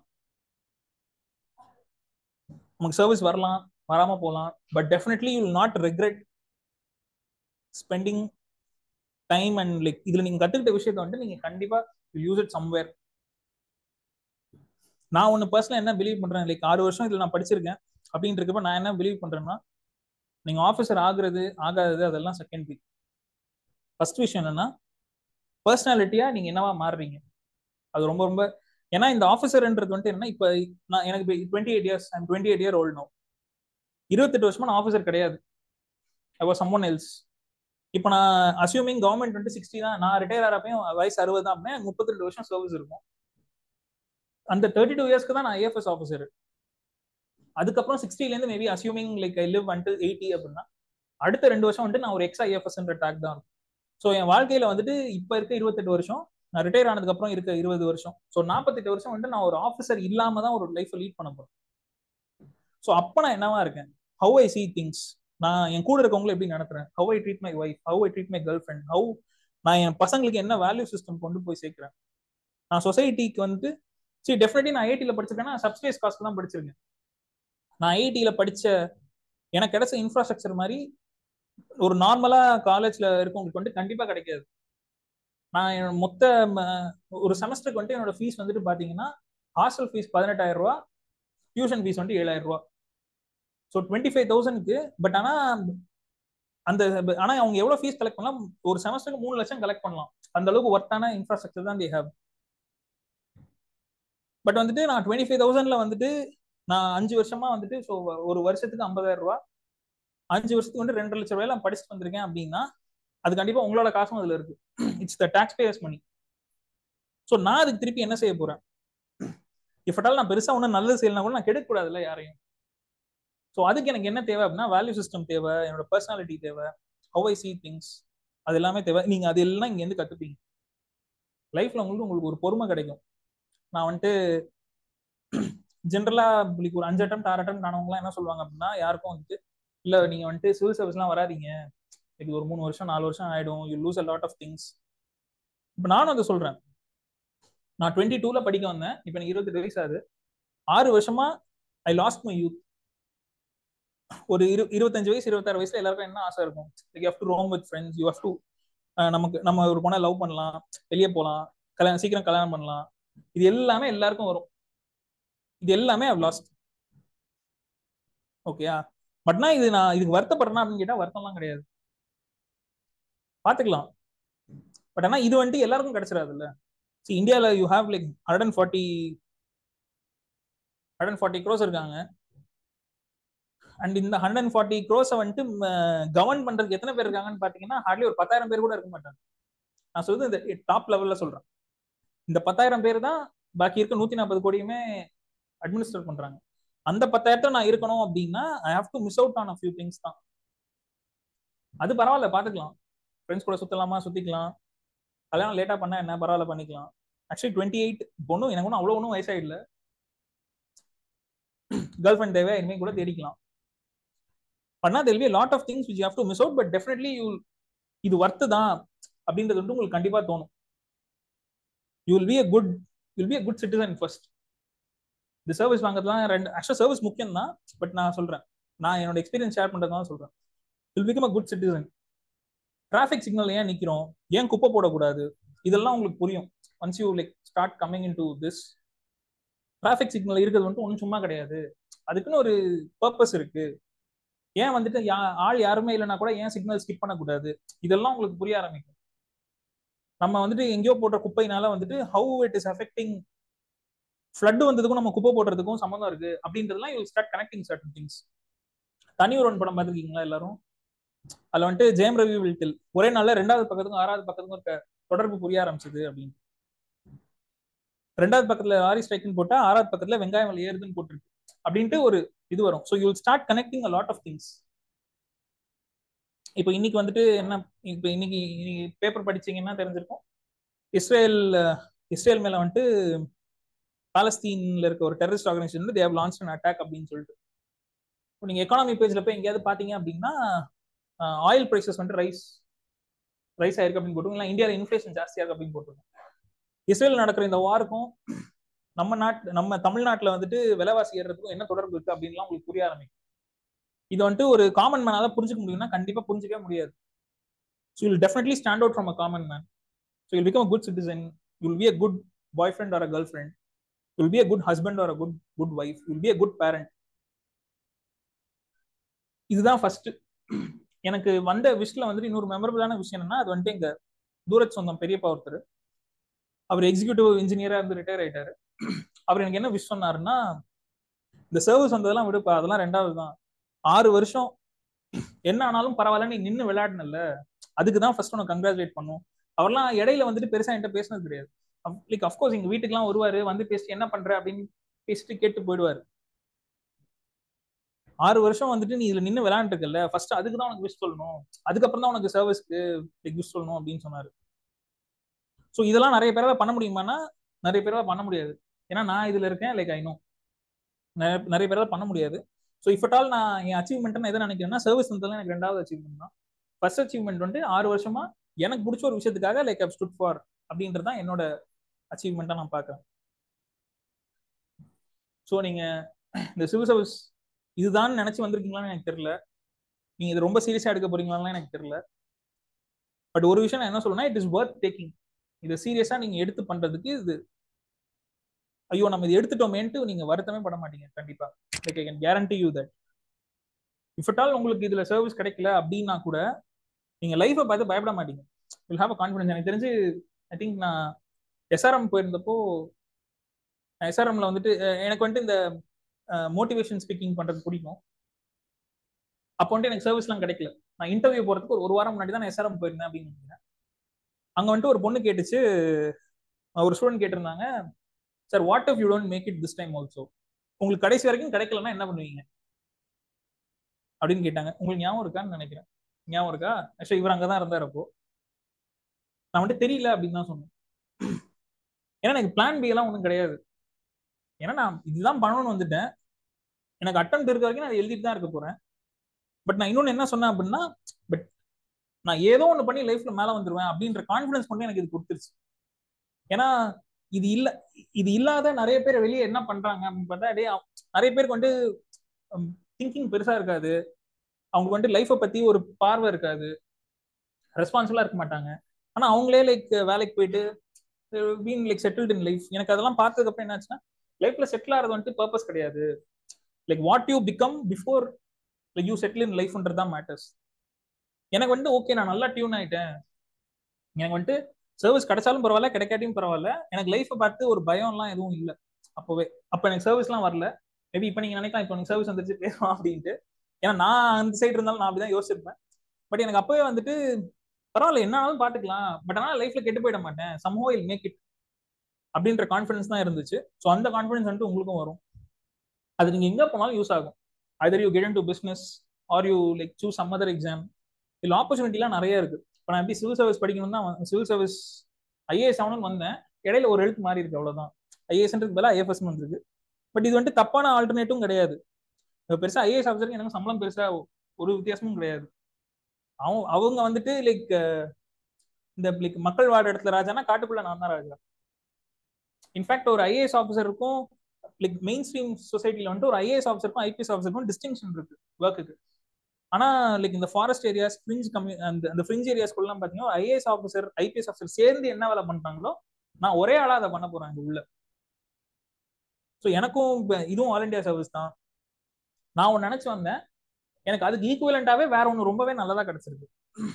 நமக்கு சர்வீஸ் வரலாம் வராம போகலாம் but definitely you will not regret spending time and like இதுல நீங்க கத்துக்கிட்ட விஷயத்த வந்துட்டு நீங்க கண்டிப்பா யூஸ் இட் சம்வேர் நான் ஒன்னு பர்சனல் என்ன பிலீவ் பண்றேன் லைக் ஆறு வருஷம் இதுல நான் படிச்சிருக்கேன் அப்படின்னு இருக்கப்ப நான் என்ன பிலீவ் பண்றேன்னா நீங்க ஆஃபீஸர் ஆகுறது ஆகாதது அதெல்லாம் செகண்டரி ஃபர்ஸ்ட் விஷயம் என்னன்னா பர்சனாலிட்டியா நீங்க என்னவா மாறுறீங்க அது ரொம்ப ரொம்ப ஏன்னா இந்த ஆஃபீஸர்ன்றது வந்துட்டு என்ன இப்போ நான் எனக்கு twenty eight years I'm twenty eight year old no இருபத்தெட்டு வருஷமா நான் ஆஃபீஸர் கிடையாது ஐ வாஸ் சம்மோன் எல்ஸ் இப்போ நான் அசியூமிங் கவர்மெண்ட் டுவெண்ட்டி சிக்ஸ்டி தான் நான் ரிட்டையர் ஆகிறப்பையும் வயசு அறுபது தான் அப்படின்னா எனக்கு முப்பத்தி ரெண்டு வருஷம் சர்வீஸ் இருக்கும் அந்த தேர்ட்டி டூ இயர்ஸ்க்கு தான் நான் ஐஎஃப்எஸ் ஆஃபீஸர் அதுக்கப்புறம் சிக்ஸ்டிலேருந்து maybe assuming like I live until eighty அப்படின்னா அடுத்த ரெண்டு வருஷம் வந்துட்டு நான் ஒரு எக்ஸ் ஐஎஃப்எஸ்ன்ற டாக் தான் இருக்கும் ஸோ என் வாழ்க்கையில வந்துட்டு இப்போ இருக்க இருபத்தெட்டு வருஷம் நான் ரிட்டையர் ஆனதுக்கு அப்புறம் இருக்க இருபது வருஷம் ஸோ நாற்பத்தெட்டு வருஷம் வந்துட்டு நான் ஒரு ஆஃபீஸர் இல்லாம தான் ஒரு லைஃப்பை லீட் பண்ண போறேன் ஸோ அப்போ நான் என்னவா இருக்கேன் ஹவ் ஐ சி திங்ஸ் நான் என் கூட இருக்கவங்களை எப்படி நடத்துறேன் how I treat my wife how I treat my girlfriend how நான் என் பசங்களுக்கு என்ன வேல்யூ சிஸ்டம் கொண்டு போய் சேர்க்கிறேன் நான் சொசைட்டிக்கு வந்து சரி டெஃபினெட்லி நான் ஐஐடியில் படிச்சிருக்கேன்னா சப்ஸ்பேஸ் காஸ்ட் தான் படிச்சிருக்கேன் நான் ஐஐடியில் படிச்ச எனக்கு கிடைச்ச இன்ஃப்ராஸ்ட்ரக்சர் மாதிரி ஒரு நார்மலா காலேஜ்ல இருக்கவங்களுக்கு வந்துட்டு கண்டிப்பா கிடைக்காது நான் என்னோட மொத்த ஒரு செமஸ்டருக்கு வந்துட்டு என்னோட ஃபீஸ் வந்துட்டு பாத்தீங்கன்னா ஹாஸ்டல் ஃபீஸ் பதினெட்டாயிரம் ரூபா டியூஷன் ஃபீஸ் வந்துட்டு ஏழாயிரம் ரூபா ஸோ டுவெண்ட்டி ஃபைவ் தௌசண்ட்க்கு பட் ஆனா அந்த ஆனா அவங்க எவ்வளவு ஃபீஸ் கலெக்ட் பண்ணலாம் ஒரு செமஸ்டருக்கு மூணு லட்சம் கலெக்ட் பண்ணலாம் அந்த அளவுக்கு ஒர்த்தான இன்ஃப்ராஸ்ட்ரக்சர் தான் தே ஹேவ் பட் வந்துட்டு நான் டுவெண்ட்டி ஃபைவ் தௌசண்ட்ல வந்துட்டு நான் அஞ்சு வருஷமா வந்துட்டு ஸோ ஒரு வருஷத்துக்கு ஐம்பதாயிரம் ரூபா அஞ்சு வருஷத்துக்கு வந்து ரெண்டு லட்சம் ரூபாயில நான் படிச்சுட்டு வந்திருக்கேன் அப்படின்னா அது கண்டிப்பா உங்களோட காசும் அதுல இருக்கு it's the taxpayers money so நான் அதுக்கு திருப்பி என்ன செய்ய போறேன் இஃபட்டால் நான் பெருசா ஒன்றும் நல்லது செய்யலாம் கூட நான் கெடுக்க கூடாதுல்ல யாரையும் ஸோ அதுக்கு எனக்கு என்ன தேவை அப்படின்னா வேல்யூ சிஸ்டம் தேவை என்னோட பர்சனாலிட்டி தேவை ஹவ் ஐ சி திங்ஸ் அது எல்லாமே தேவை நீங்க அது எல்லாம் இங்க இருந்து கத்துப்பீங்க லைஃப்ல உங்களுக்கு உங்களுக்கு ஒரு பொறுமை கிடைக்கும் நான் வந்துட்டு ஜென்ரலா இப்படி ஒரு அஞ்சு அட்டம் ஆறு அட்டம் ஆனவங்கலாம் என்ன சொல்லுவாங்க அப்படின்னா யாருக்கும் வந்துட்டு இல்ல நீங்க வந்துட்டு சிவில் சர்வீஸ்லாம் வராதீங்க இது ஒரு மூணு வருஷம் நாலு வருஷம் ஆயிடும் you lose a lot of things இப்போ நானும் அதை சொல்றேன் நான் டுவெண்ட்டி டூல படிக்க வந்தேன் இப்போ எனக்கு இருபத்தெட்டு வயசு ஆகுது ஆறு வருஷமா ஐ லாஸ்ட் மை யூத் ஒரு இரு இருபத்தஞ்சு வயசு இருபத்தாறு வயசுல எல்லாருக்கும் என்ன ஆசை இருக்கும் you have to roam with friends you have to நமக்கு நம்ம ஒரு பொண்ணை லவ் பண்ணலாம் வெளியே போகலாம் கல்யாணம் சீக்கிரம் கல்யாணம் பண்ணலாம் இது எல்லாமே எல்லாருக்கும் வரும் இது எல்லாமே ஐவ் லாஸ்ட் ஓகேயா பட்னா இது நான் இதுக்கு வருத்தப்படுறேன்னா அப்படின்னு கேட்டா வருத்தம்லாம் கிடையாது பாத்துக்கலாம் பட் ஆனா இது வந்துட்டு எல்லாருக்கும் கிடைச்சிடாது இல்ல சி இந்தியாவில் you have like hundred and forty hundred and forty crores இருக்காங்க அண்ட் இந்த ஹண்ட்ரட் அண்ட் ஃபார்ட்டி க்ரோஸை வந்துட்டு கவர்ன் பண்றதுக்கு எத்தனை பேர் இருக்காங்கன்னு பாத்தீங்கன்னா ஹார்ட்லி ஒரு பத்தாயிரம் பேர் கூட இருக்க மாட்டாங்க நான் சொல்றது இந்த டாப் லெவல்ல சொல்றேன் இந்த பத்தாயிரம் பேர் தான் பாக்கி இருக்க நூத்தி நாற்பது கோடியுமே அட்மினிஸ்ட்ரேட் பண்றாங்க அந்த பத்தாயிரத்தை நான் இருக்கணும் அப்படின்னா I have to miss out on a few things தான் அது பரவாயில்ல பாத்துக்கலாம் ஃப்ரெண்ட்ஸ் கூட சுத்தலாமா சுத்திக்கலாம் கல்யாணம் லேட்டா பண்ணா என்ன பரவாயில்ல பண்ணிக்கலாம் ஆக்சுவலி டுவெண்ட்டி எயிட் பொண்ணும் எனக்கு ஒன்றும் அவ்வளோ ஒன்றும் வயசாயிடல கேர்ள் ஃப்ரெண்ட் தேவை இனிமேல் கூட தேடிக்கலாம் பண்ணா there'll be lot of things which have to miss out but definitely you இது ஒர்த்து தான் அப்படின்றது வந்து உங்களுக்கு கண்டிப்பா தோணும் you will be a good will be a good citizen first இந்த சர்வீஸ் வாங்குறதுலாம் ரெண்டு ஆக்சுவலாக சர்வீஸ் முக்கியம் தான் பட் நான் சொல்றேன் நான் என்னோட எக்ஸ்பீரியன்ஸ் ஷேர் பண்றது தான் சொல்றேன் will become a good citizen traffic signal ஏன் நிக்கிறோம் ஏன் குப்பை போடக்கூடாது இதெல்லாம் உங்களுக்கு புரியும் once you like start coming into this traffic signal இருக்கிறது வந்துட்டு ஒன்றும் சும்மா கிடையாது அதுக்குன்னு ஒரு பர்பஸ் இருக்கு ஏன் வந்துட்டு யா ஆள் யாருமே இல்லைன்னா கூட ஏன் சிக்னல் ஸ்கிப் பண்ணக்கூடாது இதெல்லாம் உங்களுக்கு புரிய ஆரம்பிக்கும் நம்ம வந்துட்டு எங்கேயோ போடுற குப்பைனால வந்துட்டு how it is affecting flood வந்ததுக்கும் நம்ம குப்பை போடுறதுக்கும் சம்மந்தம் இருக்கு அப்படின்றதுலாம் you start connecting certain things தனி ஒருவன் படம் பார்த்துருக்கீங்களா எல்லாரும் அதுல வந்துட்டு ஜெயம் ரவி வில்டில் ஒரே நாள்ல ரெண்டாவது பக்கத்துக்கும் ஆறாவது பக்கத்துக்கும் இருக்க தொடர்பு புரிய ஆரம்பிச்சது அப்படின்னு ரெண்டாவது பக்கத்துல லாரி ஸ்ட்ரைக்னு போட்டா ஆறாவது பக்கத்துல வெங்காயம் விலை ஏறுதுன்னு போட்டிருக்கு அப்படின்ட்டு ஒரு இது வரும் so you start connecting a lot of things இப்போ இன்னைக்கு வந்துட்டு என்ன இப்போ இன்னைக்கு இன்னைக்கு பேப்பர் படிச்சீங்கன்னா தெரிஞ்சிருக்கும் இஸ்ரேல் இஸ்ரேல் மேல வந்துட்டு பாலஸ்தீன்ல இருக்க ஒரு டெரரிஸ்ட் ஆர்கனைசேஷன் வந்து தேவ் லான்ச் அன் அட்டாக் அப்படின்னு சொல்லிட்டு இப்போ நீங்க எக்கானமி பேஜ்ல போய் எங்கேயாவது பாத்தீங்க அப்படின்னா ஆயில் ப்ரைசஸ் வந்துட்டு ரைஸ் ரைஸ் ஆயிருக்கு அப்படின்னு போட்டுருங்க இல்லை இந்தியாவில் இன்ஃபிளேஷன் ஜாஸ்தியா இருக்கு அப்படின்னு போட்டுருங்க இஸ்ரேல் நடக்கிற இந்த வாருக்கும் நம்ம நாட்டு நம்ம தமிழ்நாட்டில் வந்துட்டு விலைவாசி ஏறுறதுக்கும் என்ன தொடர்பு இருக்கு அப்படின்லாம் உங்களுக்கு புரிய ஆரம்பிக்கும் இது வந்துட்டு ஒரு காமன் மேனால புரிஞ்சுக்க முடியும்னா கண்டிப்பா புரிஞ்சிக்கவே முடியாது so will definitely stand out from a common man so will become a good citizen will be a good boyfriend or a girlfriend will be a good husband or a good good wife will be a good parent இதுதான் first எனக்கு வந்த விஷயத்துல வந்துட்டு இன்னொரு மெமரபிளான விஷயம் என்னன்னா அது வந்துட்டு எங்க தூரத் சொந்தம் பெரியப்பா ஒருத்தர் அவர் எக்ஸிக்யூட்டிவ் இன்ஜினியரா இருந்து ரிட்டையர் ஆயிட்டாரு அவர் எனக்கு என்ன விஷ் சொன்னாருன்னா இந்த சர்வீஸ் வந்ததெல்லாம் விடுப்பா அதெல்லாம் ரெண்டாவது தான் ஆறு வருஷம் என்ன ஆனாலும் பரவாயில்ல நீ நின்று விளையாடுனல அதுக்கு தான் ஃபர்ஸ்ட் உனக்கு கங்க்ராச்சுலேட் பண்ணும் அவர்லாம் இடையில வந்துட்டு பெருசா என்கிட்ட பேசினது கிடையாது லைக் அஃப்கோர்ஸ் எங்க வீட்டுக்குலாம் வருவாரு வந்து பேசிட்டு என்ன பண்ற அப்படின்னு பேசிட்டு கேட்டு போயிடுவாரு ஆறு வருஷம் வந்துட்டு நீ இதுல நின்று விளையாண்டுருக்கல ஃபர்ஸ்ட் அதுக்கு தான் உனக்கு விஷ் சொல்லணும் அதுக்கப்புறம் தான் உனக்கு சர்வீஸ்க்கு விஷ் சொல்லணும் அப்படின்னு சொன்னாரு ஸோ இதெல்லாம் நிறைய பேரால பண்ண முடியுமானா நிறைய பேரால பண்ண முடியாது ஏன்னா நான் இதுல இருக்கேன் லைக் ஐ நோ நிறைய பேரால பண்ண முடியாது ஸோ இஃப் ஆல் நான் என் அச்சீவ்மெண்ட் நான் எதை நினைக்கிறேன்னா சர்வீஸ் வந்ததுல எனக்கு ரெண்டாவது அச்சீவ்மெண்ட் தான் ஃபர்ஸ்ட் அச்சீவ்மெண்ட் வந்து ஆறு வருஷமா எனக்கு பிடிச்ச ஒரு விஷயத்துக்காக லைக் அப் ஸ்டுட் ஃபார் அப்படின்றது தான் என்னோட அச்சீவ்மெண்ட்டாக நான் பார்க்குறேன் ஸோ நீங்க இந்த சிவில் சர்வீஸ் இதுதான் நினைச்சு வந்திருக்கீங்களான்னு எனக்கு தெரியல நீங்க இது ரொம்ப சீரியஸா எடுக்க போறீங்களான்னு எனக்கு தெரியல பட் ஒரு விஷயம் நான் என்ன சொல்லணும்னா இட் இஸ் ஒர்த் டேக்கிங் இதை சீரியஸா நீங்க எடுத்து பண்றதுக்கு இது ஐயோ நம்ம இது எடுத்துட்டோமேன்ட்டு நீங்க வருத்தமே பட மாட்டீங்க கண்டிப்பா like I can guarantee you that if at all உங்களுக்கு இதுல சர்வீஸ் கிடைக்கல அப்படின்னா கூட நீங்க லைஃபை பார்த்து பயப்பட மாட்டீங்க வில் ஹாவ் அ கான்ஃபிடன்ஸ் எனக்கு தெரிஞ்சு ஐ திங்க் நான் எஸ்ஆர்எம் போயிருந்தப்போ எஸ்ஆர்எம்ல வந்துட்டு எனக்கு வந்துட்டு இந்த மோட்டிவேஷன் ஸ்பீக்கிங் பண்றது பிடிக்கும் அப்போ வந்துட்டு எனக்கு சர்வீஸ்லாம் கிடைக்கல நான் இன்டர்வியூ போறதுக்கு ஒரு ஒரு வாரம் முன்னாடி தான் நான் எஸ்ஆர்எம் போயிருந்தேன் அப்படின்னு நினைக்கிறேன் அங்க வந்துட்டு ஒரு பொண்ணு கேட்டுச்சு ஒரு ஸ்டூடெண்ட் கேட்டிருந்தாங்க sir what if you don't make it this time also உங்களுக்கு கடைசி வரைக்கும் கிடைக்கலன்னா என்ன பண்ணுவீங்க அப்படின்னு கேட்டாங்க உங்களுக்கு ஞாபகம் இருக்கான்னு நினைக்கிறேன் ஞாபகம் இருக்கா ஆக்சுவலி இவர் அங்கதான் இருந்தார் அப்போ நான் வந்துட்டு தெரியல அப்படின்னு தான் சொன்னேன் ஏன்னா எனக்கு பிளான் பி எல்லாம் ஒன்றும் கிடையாது ஏன்னா நான் இதுதான் பண்ணணும்னு வந்துட்டேன் எனக்கு அட்டம் இருக்க வரைக்கும் நான் எழுதிட்டு தான் இருக்க போறேன் பட் நான் இன்னொன்னு என்ன சொன்னேன் அப்படின்னா பட் நான் ஏதோ ஒன்று பண்ணி லைஃப்ல மேல வந்துருவேன் அப்படின்ற கான்ஃபிடன்ஸ் பண்ணி எனக்கு இது கொடுத்துருச்சு ஏன்னா இது இல்ல இது இல்லாத நிறைய பேர் வெளியே என்ன பண்றாங்க அப்படின்னு பார்த்தா டே நிறைய பேருக்கு வந்து திங்கிங் பெருசா இருக்காது அவங்க வந்துட்டு லைஃப்பை பத்தி ஒரு பார்வை இருக்காது ரெஸ்பான்சிபிளா இருக்க மாட்டாங்க ஆனா அவங்களே லைக் வேலைக்கு போயிட்டு been like settled in life எனக்கு அதெல்லாம் பார்த்ததுக்கு அப்புறம் என்னாச்சுன்னா லைஃப்ல செட்டில் ஆகிறது வந்துட்டு பர்பஸ் கிடையாது like what you become before like you settle in லைஃப்ன்றது தான் மேட்டர்ஸ் எனக்கு வந்து ஓகே நான் நல்லா டியூன் ஆயிட்டேன் எனக்கு வந்துட்டு சர்வீஸ் கிடைச்சாலும் பரவாயில்ல கிடைக்காட்டியும் பரவாயில்ல எனக்கு லைஃப்பை பார்த்து ஒரு பயம்லாம் எதுவும் இல்லை அப்போவே அப்போ எனக்கு சர்வீஸ்லாம் வரல மேபி இப்போ நீங்க நினைக்கலாம் இப்போ எனக்கு சர்வீஸ் வந்துருச்சு பேசலாம் அப்படின்ட்டு ஏன்னா நான் அந்த சைடு இருந்தாலும் நான் அப்படிதான் யோசிச்சிருப்பேன் பட் எனக்கு அப்பவே வந்துட்டு பரவாயில்ல என்னாலும் பாத்துக்கலாம் பட் ஆனால் லைஃப்ல கெட்டு போயிட மாட்டேன் சம்ஹோ இல் மேக் இட் அப்படின்ற கான்ஃபிடன்ஸ் தான் இருந்துச்சு ஸோ அந்த கான்ஃபிடன்ஸ் வந்துட்டு உங்களுக்கும் வரும் அது நீங்க எங்க போனாலும் யூஸ் ஆகும் either you get into business or you like choose some other exam இல்லை ஆப்பர்ச்சுனிட்டிலாம் நிறைய இருக்கு இப்போ நான் எப்படி சிவில் சர்வீஸ் படிக்கணும் தான் சிவில் சர்வீஸ் ஐஏஎஸ் ஆகணும்னு வந்தேன் இடையில ஒரு எழுத்து மாறி இருக்கு அவ்வளவுதான் ஐஏஎஸ்ன்றது பதிலாக ஐஎஃப்எஸ் இருக்கு பட் இது வந்துட்டு தப்பான ஆல்டர்னேட்டும் கிடையாது பெருசா ஐஏஎஸ் ஆஃபீஸருக்கு எனக்கு சம்பளம் பெருசா ஒரு வித்தியாசமும் கிடையாது அவங்க அவங்க வந்துட்டு லைக் இந்த லைக் மக்கள் வாட இடத்துல ராஜானா காட்டுக்குள்ள நான் தான் ராஜா இன்ஃபேக்ட் ஒரு ஐஏஎஸ் ஆஃபீஸருக்கும் லைக் மெயின் ஸ்ட்ரீம் சொசைட்டில வந்துட்டு ஒரு ஐஏஎஸ் ஆஃபீஸருக்கும் ஐபிஎஸ் ஆஃபீஸருக்கும் டிஸ்டிங்ஷன் இருக்கு ஒர்க்குக்கு ஆனா லைக் இந்த ஃபாரஸ்ட் ஏரியாஸ் ஃப்ரிஞ்ச் கம்மி அந்த அந்த ஃப்ரிஞ்ச் ஏரியாஸ்க்குள்ளலாம் பாத்தீங்கன்னா ஐஏஎஸ் ஆஃபீஸர் ஐபிஎஸ் ஆஃபீஸர் சேர்ந்து என்ன வேலை பண்றாங்களோ நான் ஒரே ஆளா அதை பண்ண போறேன் உள்ள ஸோ எனக்கும் இதுவும் ஆல் இண்டியா சர்வீஸ் தான் நான் ஒன்று நினைச்சு வந்தேன் எனக்கு அதுக்கு ஈக்குவலண்டாவே வேற ஒன்று ரொம்பவே நல்லதா கிடைச்சிருக்கு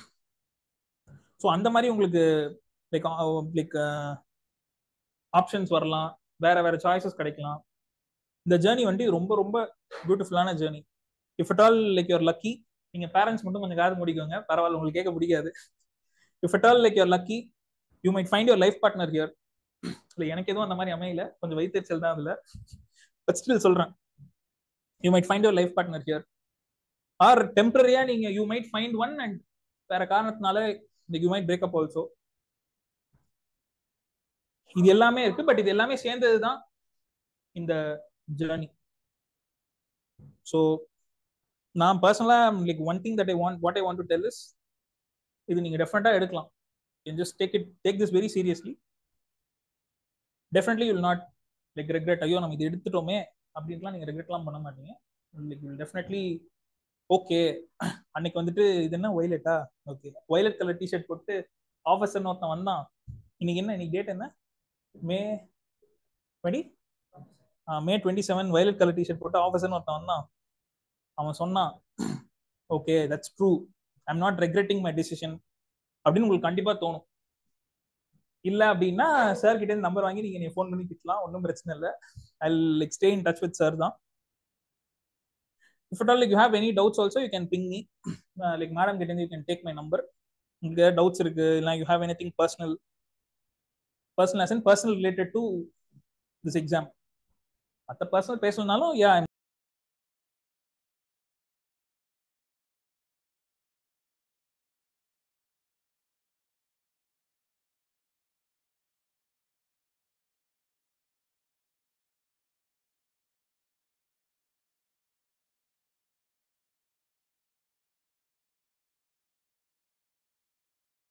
ஸோ அந்த மாதிரி உங்களுக்கு லைக் லைக் ஆப்ஷன்ஸ் வரலாம் வேற வேற சாய்ஸஸ் கிடைக்கலாம் இந்த ஜேர்னி வந்து ரொம்ப ரொம்ப பியூட்டிஃபுல்லான journey if at all like your lucky நீங்க பேரண்ட்ஸ் மட்டும் கொஞ்சம் காது முடிக்கோங்க பரவாயில்ல உங்களுக்கு கேட்க பிடிக்காது if at all like your lucky you might find your life partner here இல்லை எனக்கு எதுவும் அந்த மாதிரி அமையல கொஞ்சம் வைத்தறிச்சல் தான் அதுல பட் ஸ்டில் சொல்றேன் you might find your life partner here or டெம்பரரியா நீங்க you might find one and வேற காரணத்தினால யூ மைட் பிரேக்அப் ஆல்சோ இது எல்லாமே இருக்கு பட் இது எல்லாமே சேர்ந்தது தான் இந்த ஜேர்னி ஸோ நான் பர்சனலா like one thing that I want what I want to tell is இது நீங்க டெஃபினட்டா எடுக்கலாம் just take it take this very seriously definitely will not like regret ஐயோ நம்ம இது எடுத்துட்டோமே அப்படின்ட்டுலாம் நீங்க ரெக்ரெட்லாம் பண்ண மாட்டீங்க லைக் வில் டெஃபினெட்லி ஓகே அன்னைக்கு வந்துட்டு இது என்ன ஒய்லெட்டா ஓகே ஒய்லெட் கலர் டிஷர்ட் போட்டு ஆஃபீஸர்னு ஒருத்தன் வந்தான் இன்னைக்கு என்ன இன்னைக்கு டேட் என்ன May twenty May twenty seven violet colour T-shirt போட்டு ஆஃபீஸர்னு ஒருத்தன் வந்தான் அவன் சொன்னான் okay that's true I'm not regretting my decision அப்படின்னு உங்களுக்கு கண்டிப்பா தோணும் இல்ல அப்படின்னா சார் கிட்ட இருந்து நம்பர் வாங்கி நீங்க நீ ஃபோன் பண்ணி திட்டலாம் ஒன்றும் பிரச்சனை இல்லை I like stay in touch with sir தான் if at all like you have any doubts also you can ping me like madam கிட்ட இருந்து you can take my number இங்க டவுட்ஸ் இருக்கு இல்லை you have anything personal personal as personal related to this exam மற்ற personal பேசணும்னாலும் யா